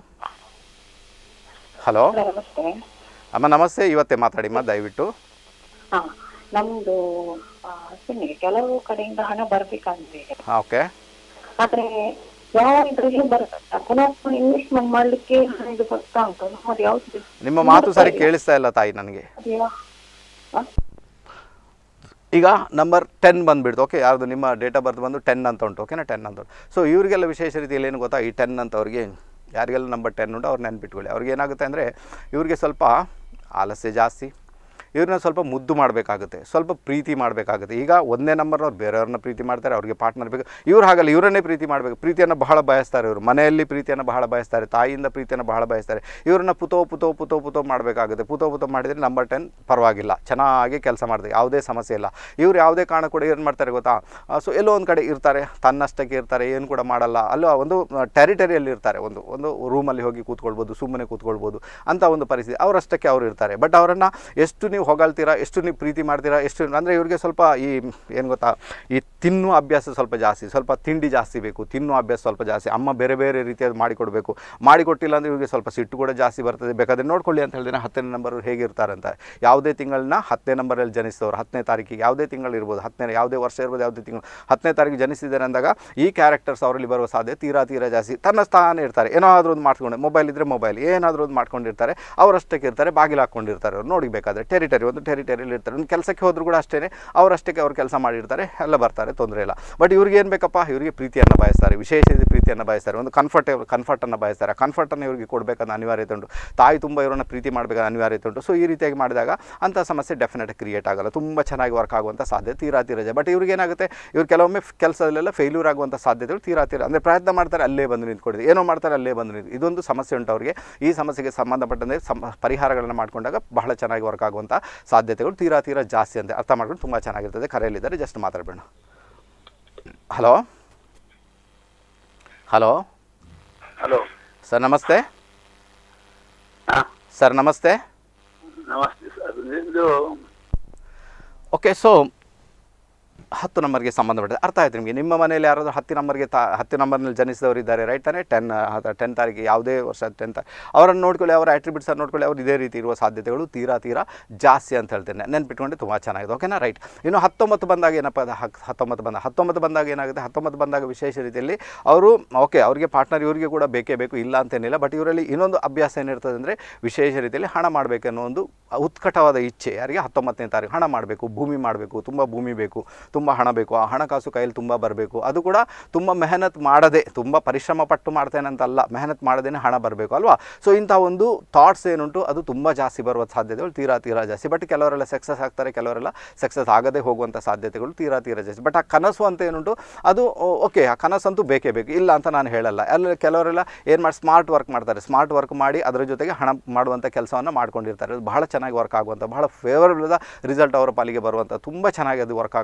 ಹಲೋ ನಮಸ್ತೆ ಅಮ್ಮ ನಮಸ್ತೆ ಇವತ್ತೇ ಮಾತಾಡಿಮ್ಮ ದಯವಿಟ್ಟು ಹಾ ನಮ್ದು ಆ, ಸುಮ್ನೆ ಕೆಲವು ಕಡೆಯಿಂದ ಹಣ ಬರ್ಬೇಕಾಗಿದೆ ಹಾಂ ಓಕೆ ಆದ್ರೆ ಯಾವ ಇದ್ರಲ್ಲಿ ಬರುತ್ತೆ ಪುನಃ ಇನ್ವೆಸ್ಟ್ಮೆಂಟ್ ಮಾಡ್ಲಿಕ್ಕೆ ಹಣ ಇದು ಬರ್ತಾ ಉಂಟು ನಮ್ಮದು ಯಾವ್ದು ನಿಮ್ಮ ಮಾತು ಸರಿ ಕೇಳಿಸ್ತಾ ಇಲ್ಲ ತಾಯಿ ನನಗೆ ಅದು ಯಾ- ಆ? ಈಗ ನಂಬರ್ ಟೆನ್ ಬಂದುಬಿಡ್ತು ಓಕೆ ಯಾರ್ದು ನಿಮ್ಮ ಡೇಟ್ ಆಫ್ ಬರ್ತ್ ಬಂದು ಟೆನ್ ಅಂತ ಉಂಟು ಓಕೆನಾ ಟೆನ್ ಅಂತ ಉಂಟು ಸೊ ಇವರಿಗೆಲ್ಲ ವಿಶೇಷ ರೀತಿಯಲ್ಲಿ ಏನು ಗೊತ್ತಾ ಈ ಟೆನ್ ಅಂತ ಅವ್ರಿಗೆ ಯಾರಿಗೆಲ್ಲ ನಂಬರ್ ಟೆನ್ ಉಂಟು ಅವ್ರು ನೆನ್ಪಿಟ್ಕೊಳ್ಳಿ ಅವ್ರಿಗೆ ಏನಾಗುತ್ತೆ ಅಂದರೆ ಇವರಿಗೆ ಸ್ವಲ್ಪ ಆಲಸ್ಯ ಜಾಸ್ತಿ ಇವ್ರನ್ನ ಸ್ವಲ್ಪ ಮುದ್ದು ಮಾಡಬೇಕಾಗುತ್ತೆ ಸ್ವಲ್ಪ ಪ್ರೀತಿ ಮಾಡಬೇಕಾಗುತ್ತೆ ಈಗ ಒಂದೇ ನಂಬರ್ನವ್ರು ಬೇರೆಯವ್ರನ್ನ ಪ್ರೀತಿ ಮಾಡ್ತಾರೆ ಅವ್ರಿಗೆ ಪಾರ್ಟ್ನರ್ ಬೇಕು ಇವ್ರು ಹಾಗಲ್ಲ ಇವರನ್ನೇ ಪ್ರೀತಿ ಮಾಡಬೇಕು ಪ್ರೀತಿಯನ್ನು ಬಹಳ ಬಯಸ್ತಾರೆ ಇವರು ಮನೆಯಲ್ಲಿ ಪ್ರೀತಿಯನ್ನು ಬಹಳ ಬಯಸ್ತಾರೆ ತಾಯಿಯಿಂದ ಪ್ರೀತಿಯನ್ನು ಬಹಳ ಬಯಸ್ತಾರೆ ಇವ್ರನ್ನ ಪುತೋ ಪುತೋ ಪುತೋ ಪುತೋ ಮಾಡಬೇಕಾಗುತ್ತೆ ಪುತೋ ಪುತೋ ಮಾಡಿದರೆ ನಂಬರ್ ಟೆನ್ ಪರವಾಗಿಲ್ಲ ಚೆನ್ನಾಗಿ ಕೆಲಸ ಮಾಡಿದೆ ಯಾವುದೇ ಸಮಸ್ಯೆ ಇಲ್ಲ ಇವ್ರು ಯಾವುದೇ ಕಾರಣ ಕೂಡ ಏನು ಮಾಡ್ತಾರೆ ಗೊತ್ತಾ ಸೊ ಎಲ್ಲೋ ಒಂದು ಕಡೆ ಇರ್ತಾರೆ ತನ್ನಷ್ಟಕ್ಕೆ ಇರ್ತಾರೆ ಏನು ಕೂಡ ಮಾಡಲ್ಲ ಅಲ್ಲೋ ಒಂದು ಟೆರಿಟರಿಯಲ್ಲಿ ಇರ್ತಾರೆ ಒಂದು ಒಂದು ರೂಮಲ್ಲಿ ಹೋಗಿ ಕೂತ್ಕೊಳ್ಬೋದು ಸುಮ್ಮನೆ ಕೂತ್ಕೊಳ್ಬೋದು ಅಂತ ಒಂದು ಪರಿಸ್ಥಿತಿ ಅವರಷ್ಟಕ್ಕೆ ಅವರು ಇರ್ತಾರೆ ಬಟ್ ಅವರನ್ನು ಎಷ್ಟು ನೀವು ಹೊಗಳ್ತೀರಾ ಎಷ್ಟು ನೀವು ಪ್ರೀತಿ ಮಾಡ್ತೀರಾ ಎಷ್ಟು ಅಂದರೆ ಇವ್ರಿಗೆ ಸ್ವಲ್ಪ ಈ ಏನು ಗೊತ್ತಾ ಈ ತಿನ್ನುವ ಅಭ್ಯಾಸ ಸ್ವಲ್ಪ ಜಾಸ್ತಿ ಸ್ವಲ್ಪ ತಿಂಡಿ ಜಾಸ್ತಿ ಬೇಕು ತಿನ್ನುವ ಅಭ್ಯಾಸ ಸ್ವಲ್ಪ ಜಾಸ್ತಿ ಅಮ್ಮ ಬೇರೆ ಬೇರೆ ರೀತಿಯಾದ ಮಾಡಿಕೊಡ್ಬೇಕು ಮಾಡಿಕೊಟ್ಟಿಲ್ಲ ಅಂದರೆ ಇವ್ರಿಗೆ ಸ್ವಲ್ಪ ಸಿಟ್ಟು ಕೂಡ ಜಾಸ್ತಿ ಬರ್ತದೆ ಬೇಕಾದರೆ ನೋಡ್ಕೊಳ್ಳಿ ಅಂತ ಹೇಳಿದ್ರೆ ಹತ್ತನೇ ನಂಬರ್ ಹೇಗಿರ್ತಾರೆ ಅಂತ ಯಾವುದೇ ತಿಂಗಳನ್ನ ಹತ್ತನೇ ನಂಬರಲ್ಲಿ ಜನಿಸಿದವರು ಹತ್ತನೇ ತಾರೀಕಿಗೆ ಯಾವುದೇ ತಿಂಗಳು ಇರ್ಬೋದು ಹತ್ತನೇ ಯಾವುದೇ ವರ್ಷ ಇರ್ಬೋದು ಯಾವುದೇ ತಿಂಗಳು ಹತ್ತನೇ ತಾರೀಕು ಜನಿಸಿದ್ದಾರೆ ಅಂದಾಗ ಈ ಕ್ಯಾರೆಕ್ಟರ್ಸ್ ಅವರಲ್ಲಿ ಬರುವ ಸಾಧ್ಯತೆ ತೀರಾ ತೀರಾ ಜಾಸ್ತಿ ತನ್ನ ಸ್ಥಾನ ಇರ್ತಾರೆ ಏನಾದರೂ ಒಂದು ಮಾಡ್ಕೊಂಡು ಮೊಬೈಲ್ ಇದ್ದರೆ ಮೊಬೈಲ್ ಏನಾದರೂ ಒಂದು ಮಾಡ್ಕೊಂಡಿರ್ತಾರೆ ಅವರಷ್ಟಕ್ಕೆ ಇರ್ತಾರೆ ಬಾಗಿಲು ಹಾಕ್ಕೊಂಡಿರ್ತಾರೆ ಅವ್ರು ನೋಡಿ ಬೇಕಾದರೆ ಟೆರಿಟರಿ ಒಂದು ಟೆರಿಟರಿಯಲ್ಲಿ ಇರ್ತಾರೆ ಒಂದು ಕೆಲಸಕ್ಕೆ ಹೋದರೂ ಕೂಡ ಅಷ್ಟೇ ಅವರಷ್ಟಕ್ಕೆ ಅವ್ರು ಕೆಲಸ ಮಾಡಿರ್ತಾರೆ ಎಲ್ಲ ಬರ್ತಾರೆ ತೊಂದರೆ ಇಲ್ಲ ಬಟ್ ಇವ್ರಿಗೆ ಏನು ಬೇಕಪ್ಪ ಇವರಿಗೆ ಪ್ರೀತಿಯನ್ನು ಬಯಸ್ತಾರೆ ವಿಶೇಷ ರೀತಿ ಪ್ರೀತಿಯನ್ನು ಬಯಸ್ತಾರೆ ಒಂದು ಕಂಫರ್ಟೇಬಲ್ ಕಂಫರ್ಟನ್ನು ಬಯಸ್ತಾರೆ ಕಂಫರ್ಟನ್ನು ಇವರಿಗೆ ಕೊಡಬೇಕಾದ ಅನಿವಾರ್ಯತೆ ಉಂಟು ತಾಯಿ ತುಂಬ ಇವರನ್ನು ಪ್ರೀತಿ ಮಾಡಬೇಕಾದ ಅನಿವಾರ್ಯತೆ ಉಂಟು ಸೊ ಈ ರೀತಿಯಾಗಿ ಮಾಡಿದಾಗ ಅಂಥ ಸಮಸ್ಯೆ ಡೆಫಿನೆಟ್ ಕ್ರಿಯೇಟ್ ಆಗಲ್ಲ ತುಂಬ ಚೆನ್ನಾಗಿ ವರ್ಕ್ ಆಗುವಂಥ ಸಾಧ್ಯತೆ ತೀರಾ ತೀರಾ ಇದೆ ಬಟ್ ಇವ್ರಿಗೆ ಏನಾಗುತ್ತೆ ಇವ್ರು ಕೆಲವೊಮ್ಮೆ ಕೆಲಸದಲ್ಲೆಲ್ಲ ಫೇಲ್ಯೂರ್ ಆಗುವಂಥ ಸಾಧ್ಯತೆಗಳು ತೀರಾ ತೀರಾ ಅಂದರೆ ಪ್ರಯತ್ನ ಮಾಡ್ತಾರೆ ಅಲ್ಲೇ ಬಂದು ನಿಂತ್ಕೊಂಡಿದೆ ಏನೋ ಮಾಡ್ತಾರೆ ಅಲ್ಲೇ ಬಂದು ನಿಂತು ಇದೊಂದು ಸಮಸ್ಯೆ ಉಂಟು ಅವರಿಗೆ ಈ ಸಮಸ್ಯೆಗೆ ಸಂಬಂಧಪಟ್ಟಂತೆ ಸಮ ಪರಿಹಾರಗಳನ್ನು ಮಾಡಿಕೊಂಡಾಗ ಬಹಳ ಚೆನ್ನಾಗಿ ವರ್ಕ್ ಆಗುವಂಥ ಸಾಧ್ಯತೆಗಳು ತೀರಾ ತೀರಾ ಜಾಸ್ತಿ ಅಂತ ಅರ್ಥ ಮಾಡ್ಕೊಂಡು ತುಂಬ ಚೆನ್ನಾಗಿರ್ತದೆ ಕರೆಯಲ್ಲಿದ್ದಾರೆ ಜಸ್ಟ್ ಮಾತಾಡಬೇಡ ಹಲೋ ಹಲೋ ಹಲೋ ಸರ್ ನಮಸ್ತೆ ಹಾಂ ಸರ್ ನಮಸ್ತೆ ನಮಸ್ತೆ ಸರ್ ನಿಮ್ಮದು ಓಕೆ ಸೊ ಹತ್ತು ನಂಬರ್ಗೆ ಸಂಬಂಧಪಟ್ಟಿದೆ ಅರ್ಥ ಆಯ್ತು ನಿಮಗೆ ನಿಮ್ಮ ಮನೆಯಲ್ಲಿ ಯಾರಾದರೂ ಹತ್ತು ನಂಬರ್ಗೆ ತಾ ಹತ್ತು ನಂಬರ್ನಲ್ಲಿ ಜನಿಸಿದವರು ಇದ್ದಾರೆ ರೈಟ್ ತಾನೇ ಟೆನ್ ಟೆನ್ ತಾರೀಕಿಗೆ ಯಾವುದೇ ವರ್ಷ ಟೆನ್ ತಾರೀಕು ಅವರನ್ನು ನೋಡ್ಕೊಳ್ಳಿ ಅವರ ಆಟ್ರಿಬ್ಯೂಟ್ಸನ್ನು ನೋಡ್ಕೊಳ್ಳಿ ಅವ್ರು ಇದೇ ರೀತಿ ಇರುವ ಸಾಧ್ಯತೆಗಳು ತೀರಾ ತೀರಾ ಜಾಸ್ತಿ ಅಂತ ಹೇಳ್ತೇನೆ ನೆನ್ಪಿಟ್ಕೊಂಡೆ ತುಂಬ ಚೆನ್ನಾಗಿದೆ ಓಕೆನಾ ರೈಟ್ ಇನ್ನು ಹತ್ತೊಂಬತ್ತು ಬಂದಾಗ ಏನಪ್ಪ ಅದು ಹಕ್ ಹತ್ತೊಂಬತ್ತು ಬಂದಾಗ ಹತ್ತೊಂಬತ್ತು ಬಂದಾಗ ಏನಾಗುತ್ತೆ ಹತ್ತೊಂಬತ್ತು ಬಂದಾಗ ವಿಶೇಷ ರೀತಿಯಲ್ಲಿ ಅವರು ಓಕೆ ಅವರಿಗೆ ಪಾರ್ಟ್ನರ್ ಇವರಿಗೆ ಕೂಡ ಬೇಕೇ ಬೇಕು ಇಲ್ಲ ಅಂತೇನಿಲ್ಲ ಬಟ್ ಇವರಲ್ಲಿ ಇನ್ನೊಂದು ಅಭ್ಯಾಸ ಏನಿರ್ತದೆ ಅಂದರೆ ವಿಶೇಷ ರೀತಿಯಲ್ಲಿ ಹಣ ಮಾಡಬೇಕನ್ನೋ ಒಂದು ಉತ್ಕಟವಾದ ಇಚ್ಛೆ ಯಾರಿಗೆ ಹತ್ತೊಂಬತ್ತನೇ ತಾರೀಕು ಹಣ ಮಾಡಬೇಕು ಭೂಮಿ ಮಾಡಬೇಕು ತುಂಬ ಭೂಮಿ ಬೇಕು ತುಂಬ ಹಣ ಬೇಕು ಆ ಹಣಕಾಸು ಕೈಯಲ್ಲಿ ತುಂಬ ಬರಬೇಕು ಅದು ಕೂಡ ತುಂಬ ಮೆಹನತ್ ಮಾಡದೆ ತುಂಬ ಪರಿಶ್ರಮ ಪಟ್ಟು ಮಾಡ್ತೇನೆ ಅಂತಲ್ಲ ಮೆಹನತ್ ಮಾಡದೇನೆ ಹಣ ಬರಬೇಕು ಅಲ್ವಾ ಸೊ ಇಂಥ ಒಂದು ಥಾಟ್ಸ್ ಏನುಂಟು ಅದು ತುಂಬ ಜಾಸ್ತಿ ಬರುವ ಸಾಧ್ಯತೆಗಳು ತೀರಾ ತೀರಾ ಜಾಸ್ತಿ ಬಟ್ ಕೆಲವರೆಲ್ಲ ಸಕ್ಸಸ್ ಆಗ್ತಾರೆ ಕೆಲವರೆಲ್ಲ ಸಕ್ಸಸ್ ಆಗದೆ ಹೋಗುವಂಥ ಸಾಧ್ಯತೆಗಳು ತೀರಾ ತೀರಾ ಜಾಸ್ತಿ ಬಟ್ ಆ ಕನಸು ಅಂತ ಏನುಂಟು ಅದು ಓಕೆ ಆ ಕನಸಂತೂ ಬೇಕೇ ಬೇಕು ಇಲ್ಲ ಅಂತ ನಾನು ಹೇಳಲ್ಲ ಅಲ್ಲಿ ಕೆಲವರೆಲ್ಲ ಏನು ಮಾಡಿ ಸ್ಮಾರ್ಟ್ ವರ್ಕ್ ಮಾಡ್ತಾರೆ ಸ್ಮಾರ್ಟ್ ವರ್ಕ್ ಮಾಡಿ ಅದರ ಜೊತೆಗೆ ಹಣ ಮಾಡುವಂಥ ಕೆಲಸವನ್ನು ಮಾಡ್ಕೊಂಡಿರ್ತಾರೆ ಅದು ಬಹಳ ಚೆನ್ನಾಗಿ ವರ್ಕ್ ಆಗುವಂಥ ಬಹಳ ಫೇವರಬಲ್ ರಿಸಲ್ಟ್ ಅವರ ಪಾಲಿಗೆ ಬರುವಂಥ ತುಂಬ ಚೆನ್ನಾಗಿ ಅದು ವರ್ಕ್ ಆಗುವಂಥದ್ದು